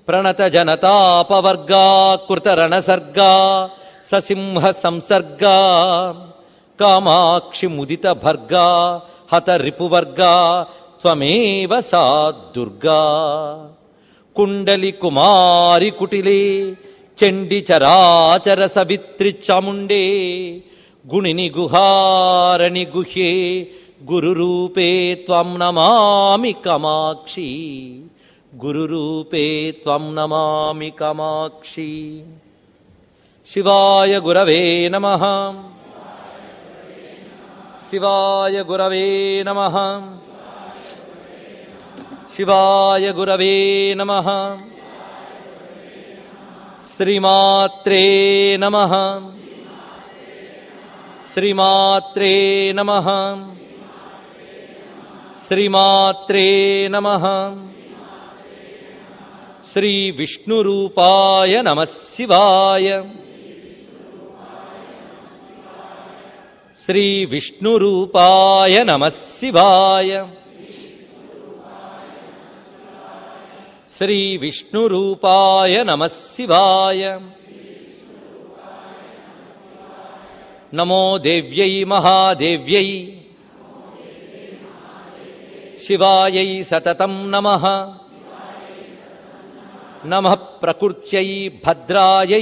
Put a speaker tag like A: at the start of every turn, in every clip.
A: ప్రణత జనతాపవర్గా కృతరణసర్గా ససింహ సంసర్గా కామాక్షి ముదిత భర్గా హత రిపువర్గా త్వమేవ సా దుర్గా కుండలి కుమారి కుటిలే చండి చరాచర సవిత్రి చాముండే గుణిని గుహారణి గుహ్యే గురురూపే త్వం నమామి కమాక్షి గురురూపే త్వం నమామి కమాక్షి శివాయ గురవే నమ శివాయ గురవే నమ శివాయ గురవే నమ శ్రీమాత్రే నమ శ్రీమాత్రే నమ శ్రీమాత్రే నమ శ్రీ విష్ణురూపాయ నమ శివాయ శ్రీ విష్ణురూపాయ నమ శివాయ శ్రీ విష్ణురూపాయ నమ శివాయ నమో దేవ్యై మహాదేవ్యై శివాయై సతతం నమ నమ ప్రకృత్యై భద్రాయై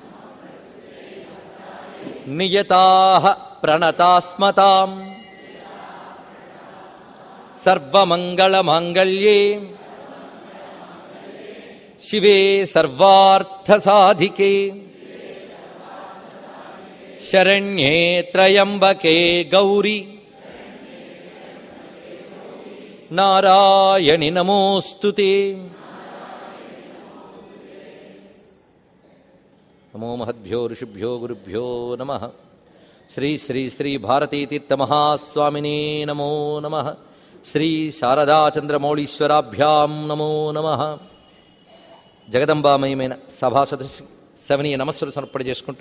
A: నియతా ప్రణతాస్మతాం సర్వమంగళమాంగళ్యే శివే సర్వార్థసాధికే శరణ్యే త్రయంబకే గౌరి నారాయణి నమోऽस्तु ते నమో మహద్భ్యో ఋషిభ్యో గురుభ్యో నమ శ్రీ శ్రీ శ్రీ భారతీతీర్థమహాస్వామినే నమో నమ శ్రీ శారదాచంద్రమౌళీశ్వరాభ్యాం నమో నమ జగదంబామయమైన సభా సదస్సు శవనీయ నమస్సులు సమర్పణ చేసుకుంటూ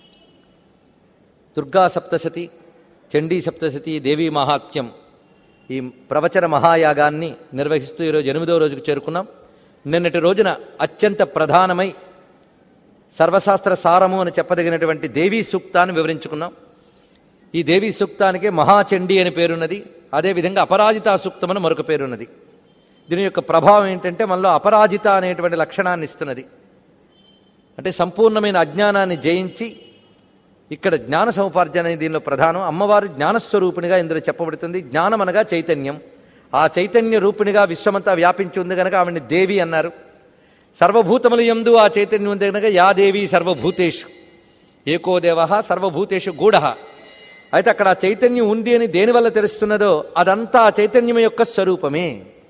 A: దుర్గా సప్తశతి చండీ సప్తశతి దేవీ మహాత్మ్యం ఈ ప్రవచన మహాయాగాన్ని నిర్వహిస్తూ ఈరోజు ఎనిమిదో రోజుకు చేరుకున్నాం నిన్నటి రోజున అత్యంత ప్రధానమై సర్వశాస్త్ర సారము అని చెప్పదగినటువంటి దేవీ సూక్తాన్ని వివరించుకున్నాం ఈ దేవీ సూక్తానికి మహాచండీ అని పేరున్నది అదేవిధంగా అపరాజితా సూక్తం అని మరొక పేరున్నది దీని యొక్క ప్రభావం ఏంటంటే మనలో అపరాజిత అనేటువంటి లక్షణాన్ని ఇస్తున్నది అంటే సంపూర్ణమైన అజ్ఞానాన్ని జయించి ఇక్కడ జ్ఞాన సముపార్జన అనేది దీనిలో ప్రధానం అమ్మవారు జ్ఞానస్వరూపిణిగా ఇందులో చెప్పబడుతుంది జ్ఞానం అనగా చైతన్యం ఆ చైతన్య రూపిణిగా విశ్వమంతా వ్యాపించి ఉంది కనుక ఆవిడ్ని దేవి అన్నారు సర్వభూతములు ఎందు ఆ చైతన్యం ఉంది కనుక యా దేవి సర్వభూతేషు ఏకో దేవ సర్వభూతేషు గూఢ అయితే అక్కడ ఆ చైతన్యం ఉంది అని దేనివల్ల తెలుస్తున్నదో అదంతా ఆ చైతన్యం యొక్క స్వరూపమే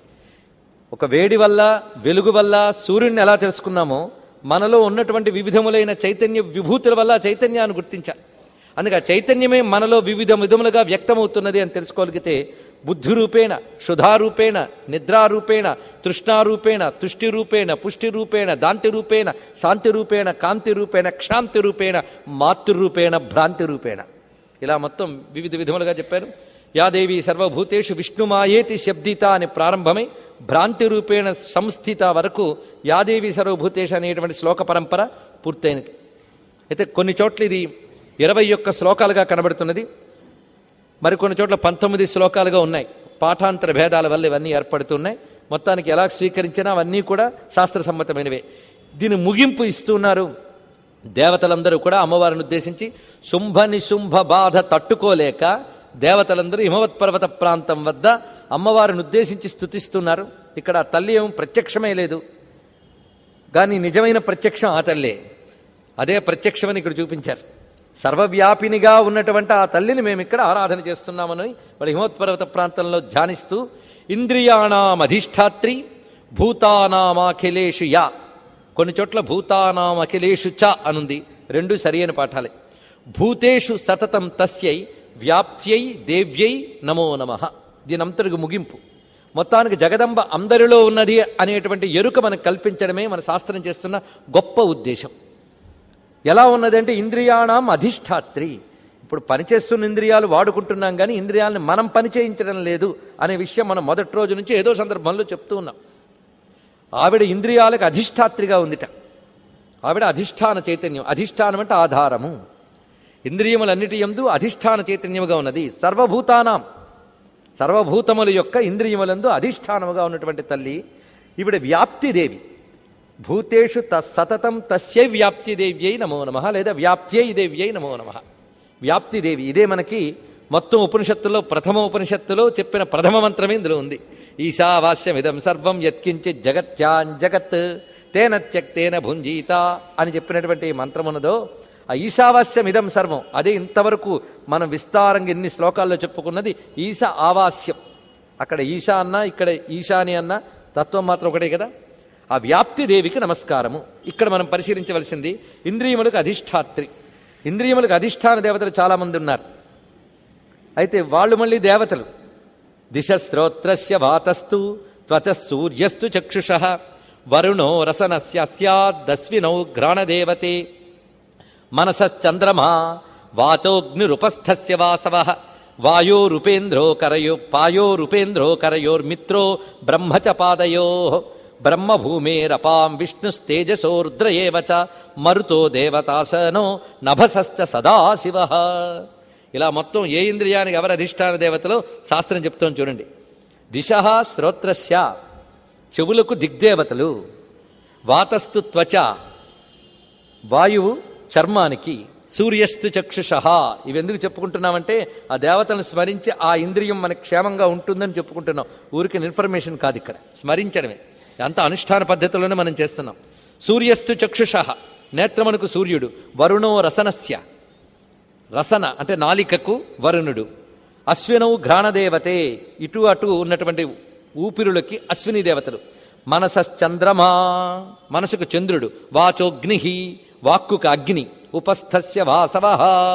A: ఒక వేడి వల్ల వెలుగు వల్ల సూర్యుడిని ఎలా తెలుసుకున్నామో మనలో ఉన్నటువంటి వివిధములైన చైతన్య విభూతుల వల్ల ఆ చైతన్యాన్ని గుర్తించాలి అందుకే ఆ చైతన్యమే మనలో వివిధ విధములుగా వ్యక్తమవుతున్నది అని తెలుసుకోగలిగితే బుద్ధిరూపేణ శుధారూపేణ నిద్రారూపేణ తృష్ణారూపేణ తుష్టిరూపేణ పుష్టిరూపేణ దాంతిరూపేణ శాంతిరూపేణ కాంతిరూపేణ క్షాంతిరూపేణ మాతృరూపేణ భ్రాంతిరూపేణ ఇలా మొత్తం వివిధ విధములుగా చెప్పారు యాదేవి సర్వభూతేషు విష్ణుమాయేతి శబ్దిత అని ప్రారంభమై భ్రాంతి రూపేణ సంస్థిత వరకు యాదేవి సర్వభూతేషు అనేటువంటి శ్లోక పరంపర పూర్తయినది అయితే కొన్ని చోట్ల ఇది ఇరవై ఒక్క శ్లోకాలుగా కనబడుతున్నది మరికొన్ని చోట్ల పంతొమ్మిది శ్లోకాలుగా ఉన్నాయి పాఠాంతర భేదాల వల్ల ఇవన్నీ ఏర్పడుతున్నాయి మొత్తానికి ఎలా స్వీకరించినా అవన్నీ కూడా శాస్త్రసమ్మతమైనవే దీని ముగింపు ఇస్తున్నారు దేవతలందరూ కూడా అమ్మవారిని ఉద్దేశించి శుంభ నిశుంభ బాధ తట్టుకోలేక దేవతలందరూ హిమవత్ పర్వత ప్రాంతం వద్ద అమ్మవారిని ఉద్దేశించి స్థుతిస్తున్నారు ఇక్కడ ఆ తల్లి ఏం ప్రత్యక్షమే లేదు కానీ నిజమైన ప్రత్యక్షం ఆ తల్లే అదే ప్రత్యక్షమని ఇక్కడ చూపించారు సర్వవ్యాపినిగా ఉన్నటువంటి ఆ తల్లిని మేము ఇక్కడ ఆరాధన చేస్తున్నామని వాళ్ళ హిమోత్పర్వత ప్రాంతంలో ధ్యానిస్తూ ఇంద్రియాణం అధిష్టాత్రి భూతానామాఖిలేషు యా కొన్ని చోట్ల భూతానాం అఖిలేషు చ అనుంది రెండు సరియైన పాఠాలే భూతేషు సతతం తస్యై వ్యాప్త్యై దేవ్యై నమో నమ దీనంతటికి ముగింపు మొత్తానికి జగదంబ అందరిలో ఉన్నది అనేటువంటి ఎరుక మనకు కల్పించడమే మన శాస్త్రం చేస్తున్న గొప్ప ఉద్దేశం ఎలా ఉన్నదంటే ఇంద్రియాణం అధిష్టాత్రి ఇప్పుడు పనిచేస్తున్న ఇంద్రియాలు వాడుకుంటున్నాం కానీ ఇంద్రియాలను మనం పని చేయించడం లేదు అనే విషయం మనం మొదటి రోజు నుంచి ఏదో సందర్భంలో చెప్తూ ఉన్నాం ఆవిడ ఇంద్రియాలకు అధిష్టాత్రిగా ఉందిట ఆవిడ అధిష్టాన చైతన్యం అధిష్టానం అంటే ఆధారము ఇంద్రియములన్నిటి ఎందు అధిష్టాన చైతన్యముగా ఉన్నది సర్వభూతానాం సర్వభూతముల యొక్క ఇంద్రియములందు అధిష్టానముగా ఉన్నటువంటి తల్లి ఈవిడ వ్యాప్తిదేవి భూతేషు త సతతం తస్యై వ్యాప్తిదేవ్యై నమో నమ లేదా వ్యాప్త్యై దేవ్యై నమో నమ వ్యాప్తిదేవి ఇదే మనకి మొత్తం ఉపనిషత్తులో ప్రథమ ఉపనిషత్తులో చెప్పిన ప్రథమ మంత్రమే ఇందులో ఉంది ఈశావాస్యమిదం సర్వం యత్కించి జగత్యాన్ జగత్ తేన త్యక్తేన భుంజీత అని చెప్పినటువంటి ఈ మంత్రం ఉన్నదో ఆ ఈశావాస్యం ఇదం సర్వం అదే ఇంతవరకు మనం విస్తారంగా ఎన్ని శ్లోకాల్లో చెప్పుకున్నది ఈశ ఆవాస్యం అక్కడ ఈశా అన్న ఇక్కడ ఈశాని అన్న తత్వం మాత్రం ఒకటే కదా ఆ వ్యాప్తి దేవికి నమస్కారము ఇక్కడ మనం పరిశీలించవలసింది ఇంద్రియములకు అధిష్టాత్రి ఇంద్రియములకు అధిష్టాన దేవతలు చాలామంది ఉన్నారు అయితే వాళ్ళు మళ్ళీ దేవతలు దిశస్రోత్రస్య వాతస్తు త్వచ సూర్యస్తు చక్షుష వరుణో రసనస్య స్యాదస్వినౌ ఘ్రాణదేవతే మనసశ్చంద్రమా వాచోగ్నిరుపస్థస్య వాసవ వాయోరుపేంద్రో కరయో పాయోరుపేంద్రో కరయోర్మిత్రో బ్రహ్మ చ పాదయో బ్రహ్మభూమేరపాం విష్ణుస్తేజసోర్ద్ర ఏవ చ మరుతో దేవతాసనో నభసశ్చ సదాశివ ఇలా మొత్తం ఏ ఇంద్రియానికి ఎవరు అధిష్టాన దేవతలో శాస్త్రం చెప్తాం చూడండి దిశ శ్రోత్రస్య చెవులకు దిగ్దేవతలు వాతస్తు త్వచ వాయువు చర్మానికి సూర్యస్తు చక్షుష ఇవెందుకు చెప్పుకుంటున్నామంటే ఆ దేవతలను స్మరించి ఆ ఇంద్రియం మనకి క్షేమంగా ఉంటుందని చెప్పుకుంటున్నాం ఊరికి ఇన్ఫర్మేషన్ కాదు ఇక్కడ స్మరించడమే అంత అనుష్ఠాన పద్ధతిలోనే మనం చేస్తున్నాం సూర్యస్తు చక్షుష నేత్రమునకు సూర్యుడు వరుణో రసనస్య రసన అంటే నాలికకు వరుణుడు అశ్వినవు ఘ్రాణదేవతే ఇటు అటు ఉన్నటువంటి ఊపిరులకి అశ్విని దేవతలు మనసశ్చంద్రమా మనసుకు చంద్రుడు వాచోగ్ని వాక్కుకు అగ్ని ఉపస్థస్య వాసవ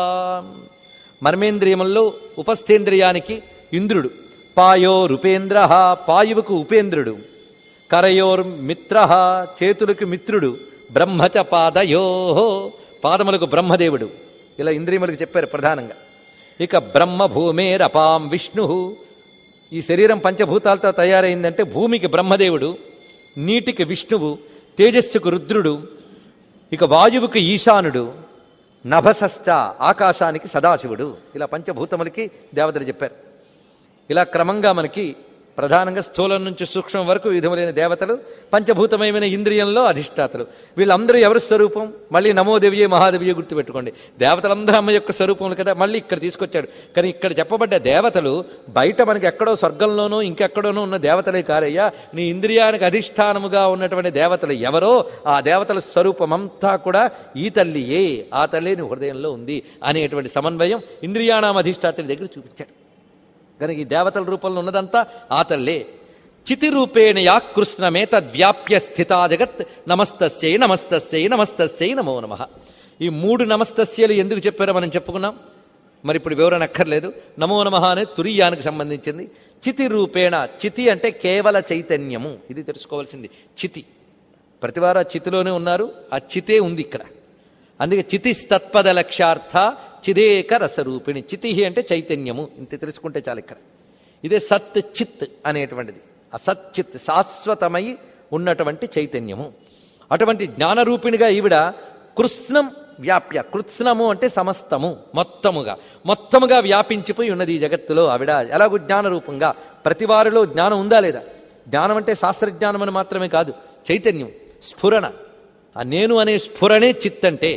A: మర్మేంద్రియముల్లో ఉపస్థేంద్రియానికి ఇంద్రుడు పాయో రూపేంద్ర పాయువుకు ఉపేంద్రుడు కరయోర్ మిత్ర చేతులకు మిత్రుడు బ్రహ్మచ పాదయో పాదములకు బ్రహ్మదేవుడు ఇలా ఇంద్రియములకు చెప్పారు ప్రధానంగా ఇక బ్రహ్మ భూమేరపాం విష్ణు ఈ శరీరం పంచభూతాలతో తయారైందంటే భూమికి బ్రహ్మదేవుడు నీటికి విష్ణువు తేజస్సుకు రుద్రుడు ఇక వాయువుకి ఈశానుడు నభసశ్చ ఆకాశానికి సదాశివుడు ఇలా పంచభూతములకి దేవతలు చెప్పారు ఇలా క్రమంగా మనకి ప్రధానంగా స్థూలం నుంచి సూక్ష్మం వరకు విధములైన దేవతలు పంచభూతమయమైన ఇంద్రియంలో అధిష్టాతలు వీళ్ళందరూ ఎవరి స్వరూపం మళ్ళీ నమోదేవియే మహాదేవియే గుర్తుపెట్టుకోండి దేవతలందరూ అమ్మ యొక్క స్వరూపములు కదా మళ్ళీ ఇక్కడ తీసుకొచ్చాడు కానీ ఇక్కడ చెప్పబడ్డ దేవతలు బయట మనకి ఎక్కడో స్వర్గంలోనో ఇంకెక్కడోనో ఉన్న దేవతలే కారయ్యా నీ ఇంద్రియానికి అధిష్టానముగా ఉన్నటువంటి దేవతలు ఎవరో ఆ దేవతల స్వరూపమంతా కూడా ఈ తల్లియే ఆ తల్లి నీ హృదయంలో ఉంది అనేటువంటి సమన్వయం ఇంద్రియాణం అధిష్టాతల దగ్గర చూపించాడు కనుక ఈ దేవతల రూపంలో ఉన్నదంతా ఆ తల్లే చితి రూపేణ యా కృష్ణమే తద్వ్యాప్య స్థితా జగత్ నమస్తస్యై నమస్తస్యై నమస్తస్యై నమో నమ ఈ మూడు నమస్తస్యలు ఎందుకు చెప్పారో మనం చెప్పుకున్నాం మరి ఇప్పుడు వివరణ అక్కర్లేదు నమో నమ అనే తురియానికి సంబంధించింది చితి రూపేణ చితి అంటే కేవల చైతన్యము ఇది తెలుసుకోవాల్సింది చితి ప్రతివారు ఆ చితిలోనే ఉన్నారు ఆ చితే ఉంది ఇక్కడ అందుకే చితిస్తత్పద లక్ష్యార్థ చిదేక రసరూపిణి చితి అంటే చైతన్యము ఇంత తెలుసుకుంటే చాలు ఇక్కడ ఇదే సత్ చిత్ అనేటువంటిది ఆ సత్ చిత్ శాశ్వతమై ఉన్నటువంటి చైతన్యము అటువంటి జ్ఞానరూపిణిగా ఈవిడ కృత్స్నం వ్యాప్య కృత్స్నము అంటే సమస్తము మొత్తముగా మొత్తముగా వ్యాపించిపోయి ఉన్నది ఈ జగత్తులో ఆవిడ ఎలాగూ జ్ఞానరూపంగా ప్రతి వారిలో జ్ఞానం ఉందా లేదా జ్ఞానం అంటే శాస్త్రజ్ఞానం అని మాత్రమే కాదు చైతన్యం స్ఫురణ ఆ నేను అనే స్ఫురణే చిత్ అంటే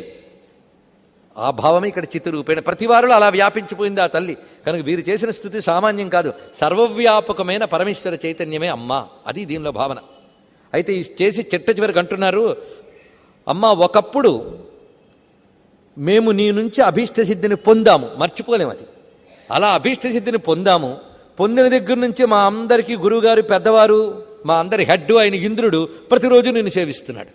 A: ఆ భావమే ఇక్కడ చిత్రరూపేణ ప్రతి వారిలో అలా వ్యాపించిపోయింది ఆ తల్లి కనుక వీరు చేసిన స్థుతి సామాన్యం కాదు సర్వవ్యాపకమైన పరమేశ్వర చైతన్యమే అమ్మ అది దీనిలో భావన అయితే ఈ చేసి చెట్ట చివరికి అంటున్నారు అమ్మ ఒకప్పుడు మేము నీ నుంచి అభీష్ట సిద్ధిని పొందాము మర్చిపోలేము అది అలా అభీష్ట సిద్ధిని పొందాము పొందిన దగ్గర నుంచి మా అందరికీ గురువుగారు పెద్దవారు మా అందరి హెడ్ ఆయన ఇంద్రుడు ప్రతిరోజు నిన్ను సేవిస్తున్నాడు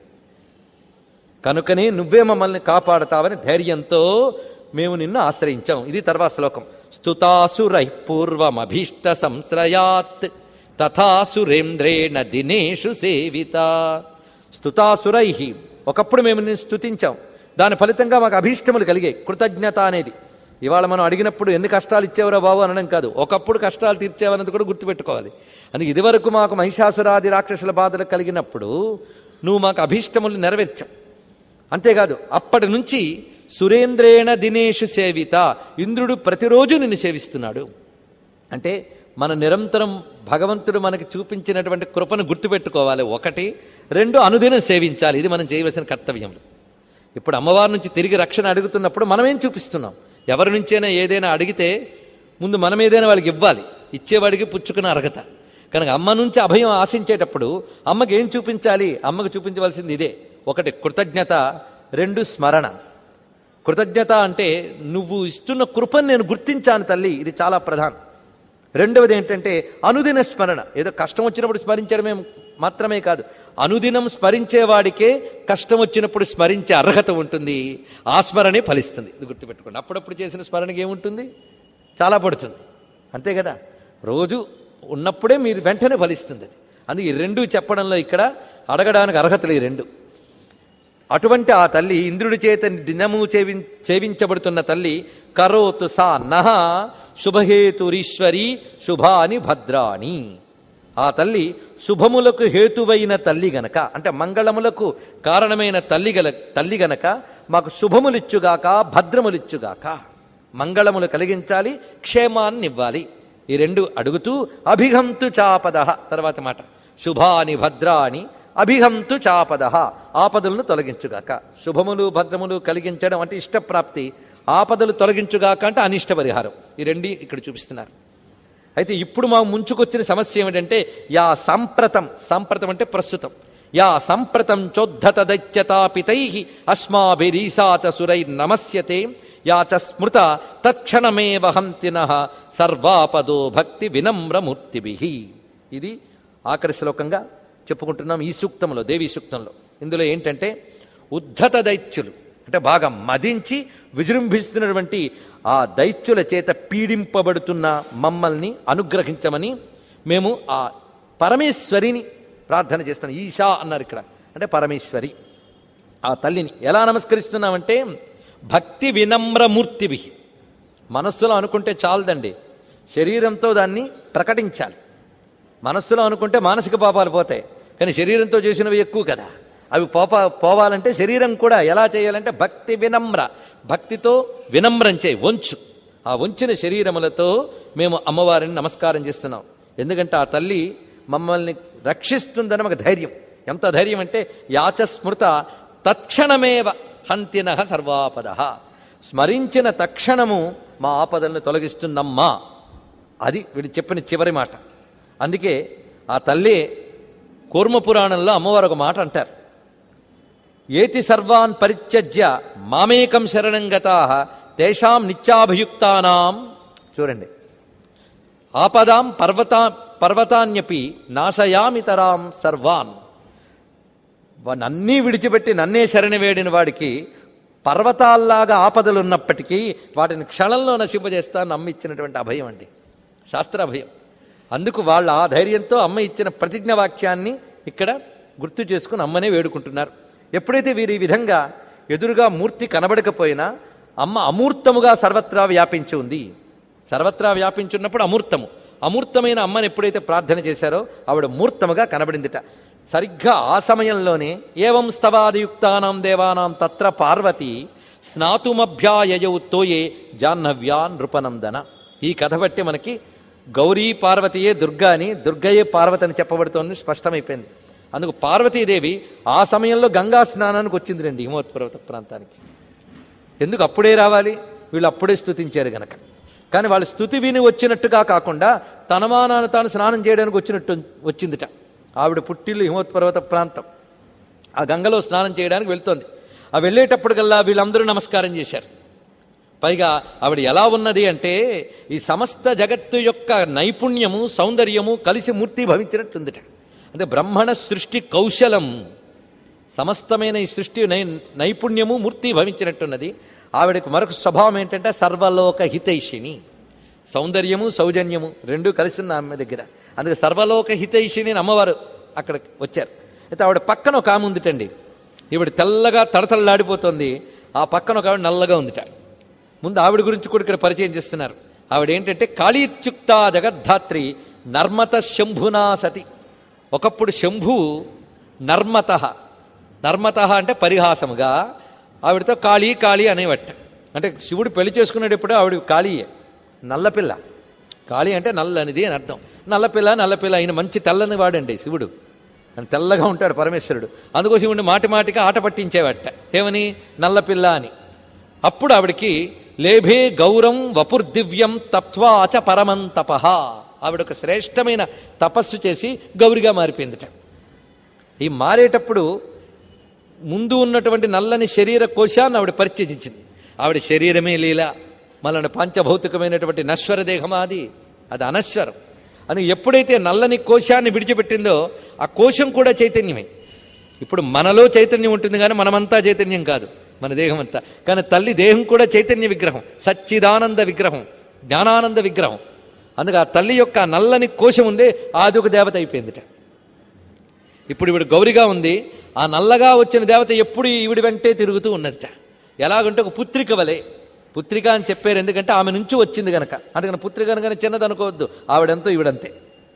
A: కనుకనే నువ్వే మమ్మల్ని కాపాడతావని ధైర్యంతో మేము నిన్ను ఆశ్రయించాం ఇది తర్వాత శ్లోకం స్తుతాసురై పూర్వమభీష్ట సంశ్రయాత్ తథాసురేంద్రేణ దినేషు సేవిత స్తుతాసురై ఒకప్పుడు మేము నిన్ను స్తుతించాం దాని ఫలితంగా మాకు అభీష్టములు కలిగాయి కృతజ్ఞత అనేది ఇవాళ మనం అడిగినప్పుడు ఎన్ని కష్టాలు ఇచ్చేవరా బాబు అనడం కాదు ఒకప్పుడు కష్టాలు తీర్చేవన్నది కూడా గుర్తుపెట్టుకోవాలి అందుకే ఇదివరకు మాకు మహిషాసురాది రాక్షసుల బాధలు కలిగినప్పుడు నువ్వు మాకు అభీష్టములు నెరవేర్చావు అంతేకాదు అప్పటి నుంచి సురేంద్రేణ దినేషు సేవిత ఇంద్రుడు ప్రతిరోజు నిన్ను సేవిస్తున్నాడు అంటే మన నిరంతరం భగవంతుడు మనకి చూపించినటువంటి కృపను గుర్తుపెట్టుకోవాలి ఒకటి రెండు అనుదినం సేవించాలి ఇది మనం చేయవలసిన కర్తవ్యములు ఇప్పుడు అమ్మవారి నుంచి తిరిగి రక్షణ అడుగుతున్నప్పుడు మనమేం చూపిస్తున్నాం ఎవరి నుంచైనా ఏదైనా అడిగితే ముందు మనం ఏదైనా వాళ్ళకి ఇవ్వాలి ఇచ్చేవాడికి పుచ్చుకున్న అర్హత కనుక అమ్మ నుంచి అభయం ఆశించేటప్పుడు అమ్మకి ఏం చూపించాలి అమ్మకు చూపించవలసింది ఇదే ఒకటి కృతజ్ఞత రెండు స్మరణ కృతజ్ఞత అంటే నువ్వు ఇస్తున్న కృపను నేను గుర్తించాను తల్లి ఇది చాలా ప్రధానం రెండవది ఏంటంటే అనుదిన స్మరణ ఏదో కష్టం వచ్చినప్పుడు స్మరించడమే మాత్రమే కాదు అనుదినం స్మరించేవాడికే కష్టం వచ్చినప్పుడు స్మరించే అర్హత ఉంటుంది ఆ స్మరణే ఫలిస్తుంది ఇది గుర్తుపెట్టుకోండి అప్పుడప్పుడు చేసిన స్మరణకి ఏముంటుంది చాలా పడుతుంది అంతే కదా రోజు ఉన్నప్పుడే మీరు వెంటనే ఫలిస్తుంది అది అందుకే ఈ రెండు చెప్పడంలో ఇక్కడ అడగడానికి అర్హతలు ఈ రెండు అటువంటి ఆ తల్లి ఇంద్రుడి చేత దినము చేవి సేవించబడుతున్న తల్లి కరోతు సా నహ శుభహేతురీశ్వరి శుభాని భద్రాని ఆ తల్లి శుభములకు హేతువైన తల్లి గనక అంటే మంగళములకు కారణమైన తల్లి గల తల్లి గనక మాకు శుభములిచ్చుగాక భద్రములిచ్చుగాక మంగళములు కలిగించాలి క్షేమాన్ని ఇవ్వాలి ఈ రెండు అడుగుతూ అభిహంతు చాపద తర్వాత మాట శుభాని భద్రాని అభిహంతు చాపద ఆపదలను తొలగించుగాక శుభములు భద్రములు కలిగించడం అంటే ఇష్టప్రాప్తి ఆపదలు తొలగించుగాక అంటే అనిష్ట పరిహారం ఈ రెండు ఇక్కడ చూపిస్తున్నారు అయితే ఇప్పుడు మా ముంచుకొచ్చిన సమస్య ఏమిటంటే యా సంప్రతం సంప్రతం అంటే ప్రస్తుతం యా సంప్రతం చోద్ధత దైత్యతాపితై అస్మాభిరీసాచ సురై నమస్యతే యా చ స్మృత తత్క్షణమేవ హంతిన సర్వాపదో భక్తి వినమ్రమూర్తిభి ఇది ఆఖరి శ్లోకంగా చెప్పుకుంటున్నాం ఈ సూక్తంలో దేవీ సూక్తంలో ఇందులో ఏంటంటే ఉద్ధత దైత్యులు అంటే బాగా మదించి విజృంభిస్తున్నటువంటి ఆ దైత్యుల చేత పీడింపబడుతున్న మమ్మల్ని అనుగ్రహించమని మేము ఆ పరమేశ్వరిని ప్రార్థన చేస్తాం ఈశా అన్నారు ఇక్కడ అంటే పరమేశ్వరి ఆ తల్లిని ఎలా నమస్కరిస్తున్నామంటే భక్తి వినమ్రమూర్తివి మనస్సులో అనుకుంటే చాలదండి శరీరంతో దాన్ని ప్రకటించాలి మనస్సులో అనుకుంటే మానసిక పాపాలు పోతాయి కానీ శరీరంతో చేసినవి ఎక్కువ కదా అవి పోపా పోవాలంటే శరీరం కూడా ఎలా చేయాలంటే భక్తి వినమ్ర భక్తితో వినమ్రం చేయి వంచు ఆ వంచిన శరీరములతో మేము అమ్మవారిని నమస్కారం చేస్తున్నాం ఎందుకంటే ఆ తల్లి మమ్మల్ని రక్షిస్తుందని ఒక ధైర్యం ఎంత ధైర్యం అంటే యాచ స్మృత తత్క్షణమేవ హంతిన సర్వాపద స్మరించిన తక్షణము మా ఆపదలను తొలగిస్తుందమ్మా అది వీడు చెప్పిన చివరి మాట అందుకే ఆ తల్లి కూర్మ పురాణంలో అమ్మవారు ఒక మాట అంటారు ఏతి సర్వాన్ పరిత్యజ్య మామేకం శరణం గతా తేషాం నిత్యాభియుక్తానాం చూడండి ఆపదాం పర్వతా పర్వతాన్యపి నాశయామితరాం సర్వాన్ నన్నీ విడిచిపెట్టి నన్నే శరణి వేడిన వాడికి పర్వతాల్లాగా ఆపదలు ఉన్నప్పటికీ వాటిని క్షణంలో నశింపజేస్తా నమ్మిచ్చినటువంటి అభయం అండి శాస్త్ర అభయం అందుకు వాళ్ళ ఆ ధైర్యంతో అమ్మ ఇచ్చిన ప్రతిజ్ఞ వాక్యాన్ని ఇక్కడ గుర్తు చేసుకుని అమ్మనే వేడుకుంటున్నారు ఎప్పుడైతే వీరు ఈ విధంగా ఎదురుగా మూర్తి కనబడకపోయినా అమ్మ అమూర్తముగా సర్వత్రా వ్యాపించి ఉంది సర్వత్రా వ్యాపించున్నప్పుడు అమూర్తము అమూర్తమైన అమ్మని ఎప్పుడైతే ప్రార్థన చేశారో ఆవిడ మూర్తముగా కనబడిందిట సరిగ్గా ఆ సమయంలోనే ఏవం స్తవాదియుక్తానాం దేవానాం తత్ర పార్వతి స్నాతుమభ్యాయయౌ తోయే జాహ్నవ్యా నృపనందన ఈ కథ బట్టి మనకి గౌరీ పార్వతియే దుర్గా అని దుర్గయే పార్వతి అని చెప్పబడుతోంది స్పష్టమైపోయింది అందుకు పార్వతీదేవి ఆ సమయంలో గంగా స్నానానికి వచ్చింది రండి హిమవత్ పర్వత ప్రాంతానికి ఎందుకు అప్పుడే రావాలి వీళ్ళు అప్పుడే స్తుతించారు గనక కానీ వాళ్ళు స్థుతి విని వచ్చినట్టుగా కాకుండా తనమానాన్ని తాను స్నానం చేయడానికి వచ్చినట్టు వచ్చిందిట ఆవిడ పుట్టిల్లు హిమవత్ పర్వత ప్రాంతం ఆ గంగలో స్నానం చేయడానికి వెళ్తోంది ఆ వెళ్ళేటప్పటికల్లా వీళ్ళందరూ నమస్కారం చేశారు పైగా ఆవిడ ఎలా ఉన్నది అంటే ఈ సమస్త జగత్తు యొక్క నైపుణ్యము సౌందర్యము కలిసి మూర్తి భవించినట్టుందిట అంటే బ్రహ్మణ సృష్టి కౌశలం సమస్తమైన ఈ సృష్టి నై నైపుణ్యము మూర్తి భవించినట్టున్నది ఆవిడకు మరొక స్వభావం ఏంటంటే సర్వలోక హితైషిణి సౌందర్యము సౌజన్యము రెండూ కలిసి ఉన్న ఆమె దగ్గర అందుకే సర్వలోక హితైషిణి అని అమ్మవారు అక్కడ వచ్చారు అయితే ఆవిడ పక్కన ఒక ఆమె ఉందిటండి ఈవిడ తెల్లగా తడతడలాడిపోతుంది ఆ పక్కన ఒక ఆవిడ నల్లగా ఉందిట ముందు ఆవిడ గురించి కూడా ఇక్కడ పరిచయం చేస్తున్నారు ఆవిడ ఏంటంటే కాళీత్యుక్త జగద్ధాత్రి నర్మత శంభునా సతి ఒకప్పుడు శంభువు నర్మత నర్మత అంటే పరిహాసముగా ఆవిడతో కాళీ కాళీ అనేవట అంటే శివుడు పెళ్లి చేసుకునేటప్పుడు ఆవిడ కాళీయే నల్లపిల్ల కాళీ అంటే నల్లనిది అని అర్థం నల్లపిల్ల నల్లపిల్ల ఆయన మంచి తెల్లని వాడండి శివుడు అని తెల్లగా ఉంటాడు పరమేశ్వరుడు అందుకోసం శివుడిని మాటి మాటిగా ఆట పట్టించేవట ఏమని నల్లపిల్ల అని అప్పుడు ఆవిడకి లేభే గౌరం వపుర్దివ్యం తత్వాచ పరమం తపహ ఆవిడ ఒక శ్రేష్టమైన తపస్సు చేసి గౌరిగా మారిపోయిందిట ఈ మారేటప్పుడు ముందు ఉన్నటువంటి నల్లని శరీర కోశాన్ని ఆవిడ పరిచయించింది ఆవిడ శరీరమే లీల మళ్ళీ పంచభౌతికమైనటువంటి నశ్వర దేహమా అది అది అనశ్వరం అని ఎప్పుడైతే నల్లని కోశాన్ని విడిచిపెట్టిందో ఆ కోశం కూడా చైతన్యమే ఇప్పుడు మనలో చైతన్యం ఉంటుంది కానీ మనమంతా చైతన్యం కాదు మన దేహం అంతా కానీ తల్లి దేహం కూడా చైతన్య విగ్రహం సచ్చిదానంద విగ్రహం జ్ఞానానంద విగ్రహం అందుకే ఆ తల్లి యొక్క ఆ నల్లని కోశం ఉందే ఆది ఒక దేవత అయిపోయిందిట ఇప్పుడు ఈవిడ గౌరిగా ఉంది ఆ నల్లగా వచ్చిన దేవత ఎప్పుడు ఈవిడి వెంటే తిరుగుతూ ఉన్నదిట ఎలాగంటే ఒక పుత్రిక వలె పుత్రిక అని చెప్పారు ఎందుకంటే ఆమె నుంచి వచ్చింది గనక అందుకని పుత్రిక అనగానే చిన్నది అనుకోవద్దు ఆవిడంతో ఈవిడంతే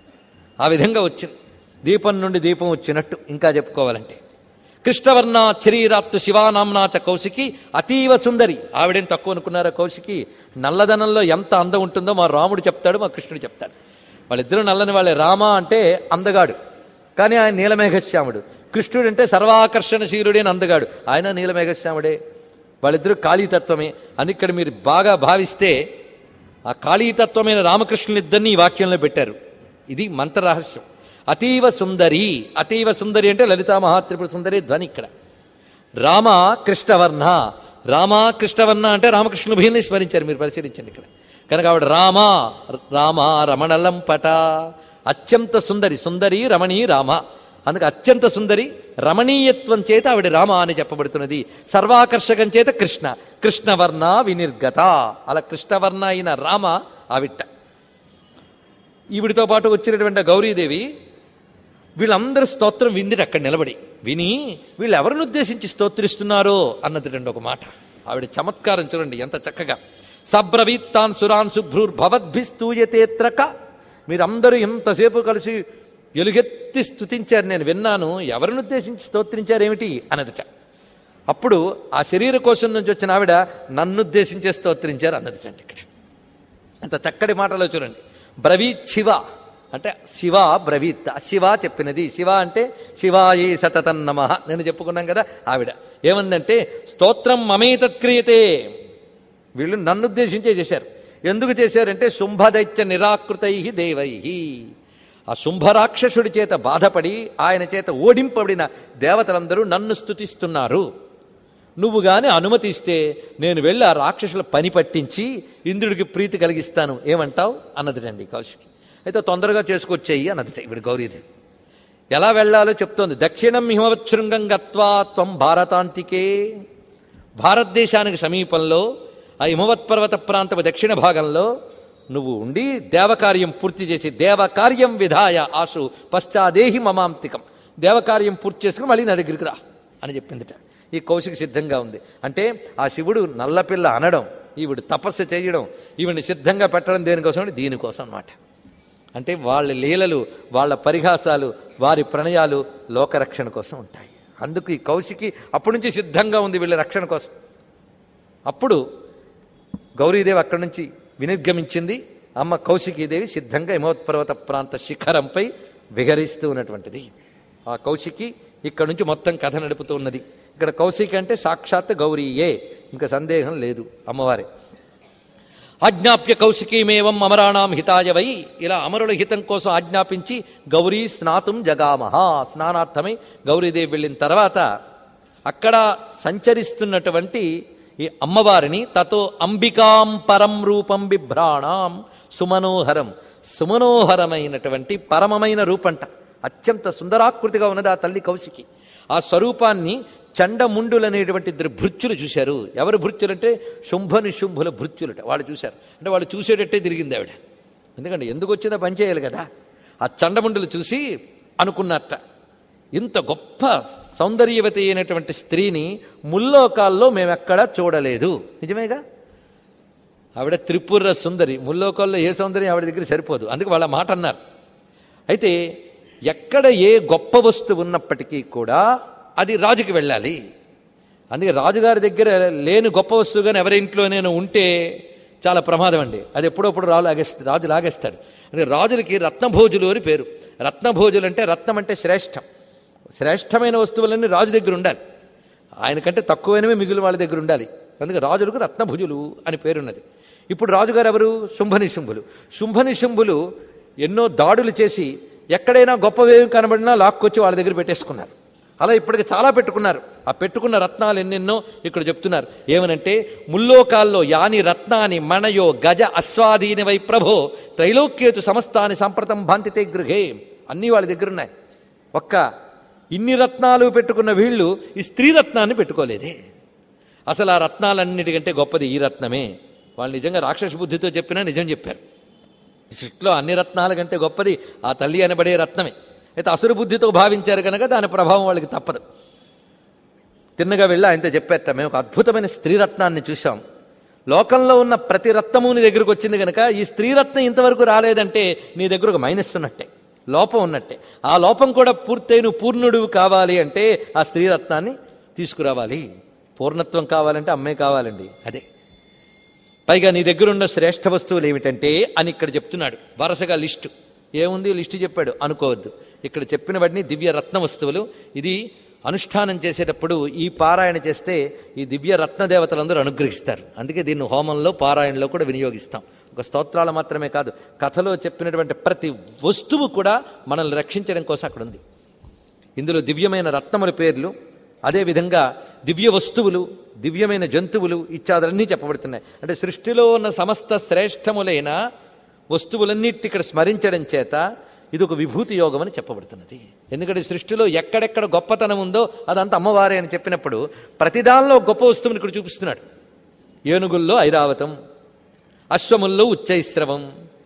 A: ఆ విధంగా వచ్చింది దీపం నుండి దీపం వచ్చినట్టు ఇంకా చెప్పుకోవాలంటే కృష్ణవర్ణ శరీరాత్తు శివానాంనా చ కౌశికి అతీవ సుందరి ఆవిడేం తక్కువ అనుకున్నారా కౌశికి నల్లదనంలో ఎంత అందం ఉంటుందో మా రాముడు చెప్తాడు మా కృష్ణుడు చెప్తాడు వాళ్ళిద్దరూ నల్లని వాళ్ళే రామ అంటే అందగాడు కానీ ఆయన నీలమేఘశ్యాముడు కృష్ణుడు అంటే సర్వాకర్షణశీలుడే అని అందగాడు ఆయన నీలమేఘశ్యాముడే వాళ్ళిద్దరూ కాళీతత్వమే అని ఇక్కడ మీరు బాగా భావిస్తే ఆ కాళీతత్వమైన రామకృష్ణులిద్దరినీ ఈ వాక్యంలో పెట్టారు ఇది మంత్ర రహస్యం అతీవ సుందరి అతీవ సుందరి అంటే లలితా మహాత్రిపుర సుందరి ధ్వని ఇక్కడ రామ కృష్ణవర్ణ రామ కృష్ణవర్ణ అంటే రామకృష్ణ భీల్ని స్మరించారు మీరు పరిశీలించండి ఇక్కడ కనుక ఆవిడ రామ రామ రమణలంపట అత్యంత సుందరి సుందరి రమణీ రామ అందుకే అత్యంత సుందరి రమణీయత్వం చేత ఆవిడ రామ అని చెప్పబడుతున్నది సర్వాకర్షకం చేత కృష్ణ కృష్ణవర్ణ వినిర్గత అలా కృష్ణవర్ణ అయిన రామ ఆవిట్ట ఈవిడితో పాటు వచ్చినటువంటి గౌరీదేవి వీళ్ళందరూ స్తోత్రం విందిట అక్కడ నిలబడి విని వీళ్ళు ఎవరిని ఉద్దేశించి స్తోత్రిస్తున్నారో అన్నదిటండి ఒక మాట ఆవిడ చమత్కారం చూడండి ఎంత చక్కగా సబ్రవీత్తాన్ సురాన్ శుభ్రూర్ భవద్భిస్తూయతేత్రక మీరందరూ ఎంతసేపు కలిసి ఎలుగెత్తి స్తుతించారు నేను విన్నాను ఎవరిని ఉద్దేశించి స్తోత్రించారేమిటి అన్నదిట అప్పుడు ఆ శరీర కోశం నుంచి వచ్చిన ఆవిడ నన్ను ఉద్దేశించే స్తోత్రించారు అన్నదిటండి ఇక్కడ అంత చక్కటి మాటలో చూడండి బ్రవీత్ శివ అంటే శివ బ్రవీత్ ఆ శివ చెప్పినది శివ అంటే శివాయే సతతం నమ నేను చెప్పుకున్నాం కదా ఆవిడ ఏమందంటే స్తోత్రం మమేతత్క్రియతే వీళ్ళు నన్ను ఉద్దేశించే చేశారు ఎందుకు చేశారంటే శుంభదైత్య నిరాకృతై దేవై ఆ శుంభరాక్షసుడి చేత బాధపడి ఆయన చేత ఓడింపబడిన దేవతలందరూ నన్ను స్తుతిస్తున్నారు నువ్వు గాని అనుమతిస్తే నేను వెళ్ళి ఆ రాక్షసుల పని పట్టించి ఇంద్రుడికి ప్రీతి కలిగిస్తాను ఏమంటావు అన్నదిటండి కౌశికి అయితే తొందరగా చేసుకొచ్చేయి అన్నదిట ఇప్పుడు గౌరీదేవి ఎలా వెళ్ళాలో చెప్తోంది దక్షిణం హిమవచ్చృంగం గత్వా త్వం భారతాంతికే భారతదేశానికి సమీపంలో ఆ హిమవత్ పర్వత ప్రాంతపు దక్షిణ భాగంలో నువ్వు ఉండి దేవకార్యం పూర్తి చేసి దేవకార్యం విధాయ ఆసు పశ్చాదేహి మమాంతికం దేవకార్యం పూర్తి చేసుకుని మళ్ళీ నా దగ్గరికి రా అని చెప్పిందిట ఈ కౌశిక సిద్ధంగా ఉంది అంటే ఆ శివుడు నల్లపిల్ల అనడం ఈవిడు తపస్సు చేయడం ఈవిడిని సిద్ధంగా పెట్టడం దేనికోసం అంటే దీనికోసం అన్నమాట అంటే వాళ్ళ లీలలు వాళ్ళ పరిహాసాలు వారి ప్రణయాలు లోకరక్షణ కోసం ఉంటాయి అందుకు ఈ కౌశికి అప్పటి నుంచి సిద్ధంగా ఉంది వీళ్ళ రక్షణ కోసం అప్పుడు గౌరీదేవి అక్కడి నుంచి వినిర్గమించింది అమ్మ కౌశికీదేవి సిద్ధంగా హిమోత్పర్వత ప్రాంత శిఖరంపై విహరిస్తూ ఉన్నటువంటిది ఆ కౌశికి ఇక్కడ నుంచి మొత్తం కథ నడుపుతూ ఉన్నది ఇక్కడ కౌశికి అంటే సాక్షాత్ గౌరీయే ఇంకా సందేహం లేదు అమ్మవారే ఆజ్ఞాప్య కౌశికీమేవం అమరాణం హితాయ వై ఇలా అమరుల హితం కోసం ఆజ్ఞాపించి గౌరీ స్నాతుం జగామహ స్నానార్థమై గౌరీదేవి వెళ్ళిన తర్వాత అక్కడ సంచరిస్తున్నటువంటి ఈ అమ్మవారిని తతో అంబికాం పరం రూపం బిభ్రాణాం సుమనోహరం సుమనోహరమైనటువంటి పరమమైన రూపంట అత్యంత సుందరాకృతిగా ఉన్నది ఆ తల్లి కౌశికి ఆ స్వరూపాన్ని చండముండులనేటువంటి ఇద్దరు భృత్యులు చూశారు ఎవరు భృత్యులు అంటే శుంభని శుంభుల భృత్యులట వాళ్ళు చూశారు అంటే వాళ్ళు చూసేటట్టే తిరిగింది ఆవిడ ఎందుకంటే ఎందుకు వచ్చిందో పని చేయాలి కదా ఆ చండముండులు చూసి అనుకున్నట్ట ఇంత గొప్ప సౌందర్యవతి అయినటువంటి స్త్రీని ముల్లోకాల్లో మేమెక్కడా చూడలేదు నిజమేగా ఆవిడ త్రిపుర సుందరి ముల్లోకాల్లో ఏ సౌందర్యం ఆవిడ దగ్గర సరిపోదు అందుకే వాళ్ళ మాట అన్నారు అయితే ఎక్కడ ఏ గొప్ప వస్తువు ఉన్నప్పటికీ కూడా అది రాజుకి వెళ్ళాలి అందుకే రాజుగారి దగ్గర లేని గొప్ప వస్తువు కానీ ఎవరి ఇంట్లోనైనా ఉంటే చాలా ప్రమాదం అండి అది ఎప్పుడప్పుడు రాజు లాగేస్తాడు రాజు లాగేస్తాడు అంటే రాజులకి రత్నభోజులు అని పేరు రత్నభోజులు అంటే రత్నం అంటే శ్రేష్టం శ్రేష్టమైన వస్తువులన్నీ రాజు దగ్గర ఉండాలి ఆయనకంటే తక్కువైనవి మిగిలిన వాళ్ళ దగ్గర ఉండాలి అందుకే రాజులకు రత్నభుజులు అని పేరున్నది ఇప్పుడు రాజుగారు ఎవరు శుంభనిశుంభులు శుంభనిశుంభులు ఎన్నో దాడులు చేసి ఎక్కడైనా గొప్పవేమి కనబడినా లాక్కొచ్చి వాళ్ళ దగ్గర పెట్టేసుకున్నారు అలా ఇప్పటికి చాలా పెట్టుకున్నారు ఆ పెట్టుకున్న రత్నాలు ఎన్నెన్నో ఇక్కడ చెప్తున్నారు ఏమనంటే ముల్లోకాల్లో యాని రత్నాని మణయో గజ అస్వాధీని వై ప్రభో త్రైలోక్యేతు సమస్తాని సంప్రతం భాంతితే గృహే అన్నీ వాళ్ళ దగ్గర ఉన్నాయి ఒక్క ఇన్ని రత్నాలు పెట్టుకున్న వీళ్ళు ఈ స్త్రీ రత్నాన్ని పెట్టుకోలేదే అసలు ఆ రత్నాలన్నిటికంటే గొప్పది ఈ రత్నమే వాళ్ళు నిజంగా రాక్షస బుద్ధితో చెప్పినా నిజం చెప్పారు ఈ సృష్టిలో అన్ని రత్నాల కంటే గొప్పది ఆ తల్లి అనబడే రత్నమే అయితే అసురు బుద్ధితో భావించారు కనుక దాని ప్రభావం వాళ్ళకి తప్పదు తిన్నగా వెళ్ళి ఆయనతో చెప్పేట మేము ఒక అద్భుతమైన స్త్రీ రత్నాన్ని చూసాం లోకంలో ఉన్న ప్రతి రత్నము నీ దగ్గరకు వచ్చింది కనుక ఈ స్త్రీ రత్నం ఇంతవరకు రాలేదంటే నీ దగ్గర ఒక మైనస్ ఉన్నట్టే లోపం ఉన్నట్టే ఆ లోపం కూడా పూర్తయి నువ్వు పూర్ణుడు కావాలి అంటే ఆ స్త్రీ రత్నాన్ని తీసుకురావాలి పూర్ణత్వం కావాలంటే అమ్మే కావాలండి అదే పైగా నీ దగ్గర ఉన్న శ్రేష్ఠ వస్తువులు ఏమిటంటే అని ఇక్కడ చెప్తున్నాడు వరుసగా లిస్టు ఏముంది లిస్టు చెప్పాడు అనుకోవద్దు ఇక్కడ చెప్పిన వాటిని దివ్య రత్న వస్తువులు ఇది అనుష్ఠానం చేసేటప్పుడు ఈ పారాయణ చేస్తే ఈ దివ్య రత్న దేవతలందరూ అనుగ్రహిస్తారు అందుకే దీన్ని హోమంలో పారాయణలో కూడా వినియోగిస్తాం ఒక స్తోత్రాలు మాత్రమే కాదు కథలో చెప్పినటువంటి ప్రతి వస్తువు కూడా మనల్ని రక్షించడం కోసం అక్కడ ఉంది ఇందులో దివ్యమైన రత్నముల పేర్లు అదేవిధంగా దివ్య వస్తువులు దివ్యమైన జంతువులు ఇత్యాదులన్నీ చెప్పబడుతున్నాయి అంటే సృష్టిలో ఉన్న సమస్త శ్రేష్టములైన వస్తువులన్నిటి ఇక్కడ స్మరించడం చేత ఇది ఒక విభూతి యోగం అని చెప్పబడుతున్నది ఎందుకంటే సృష్టిలో ఎక్కడెక్కడ గొప్పతనం ఉందో అదంతా అమ్మవారే అని చెప్పినప్పుడు ప్రతిదానిలో గొప్ప వస్తువుని ఇక్కడ చూపిస్తున్నాడు ఏనుగుల్లో ఐరావతం అశ్వముల్లో ఉచ్చైశ్రవం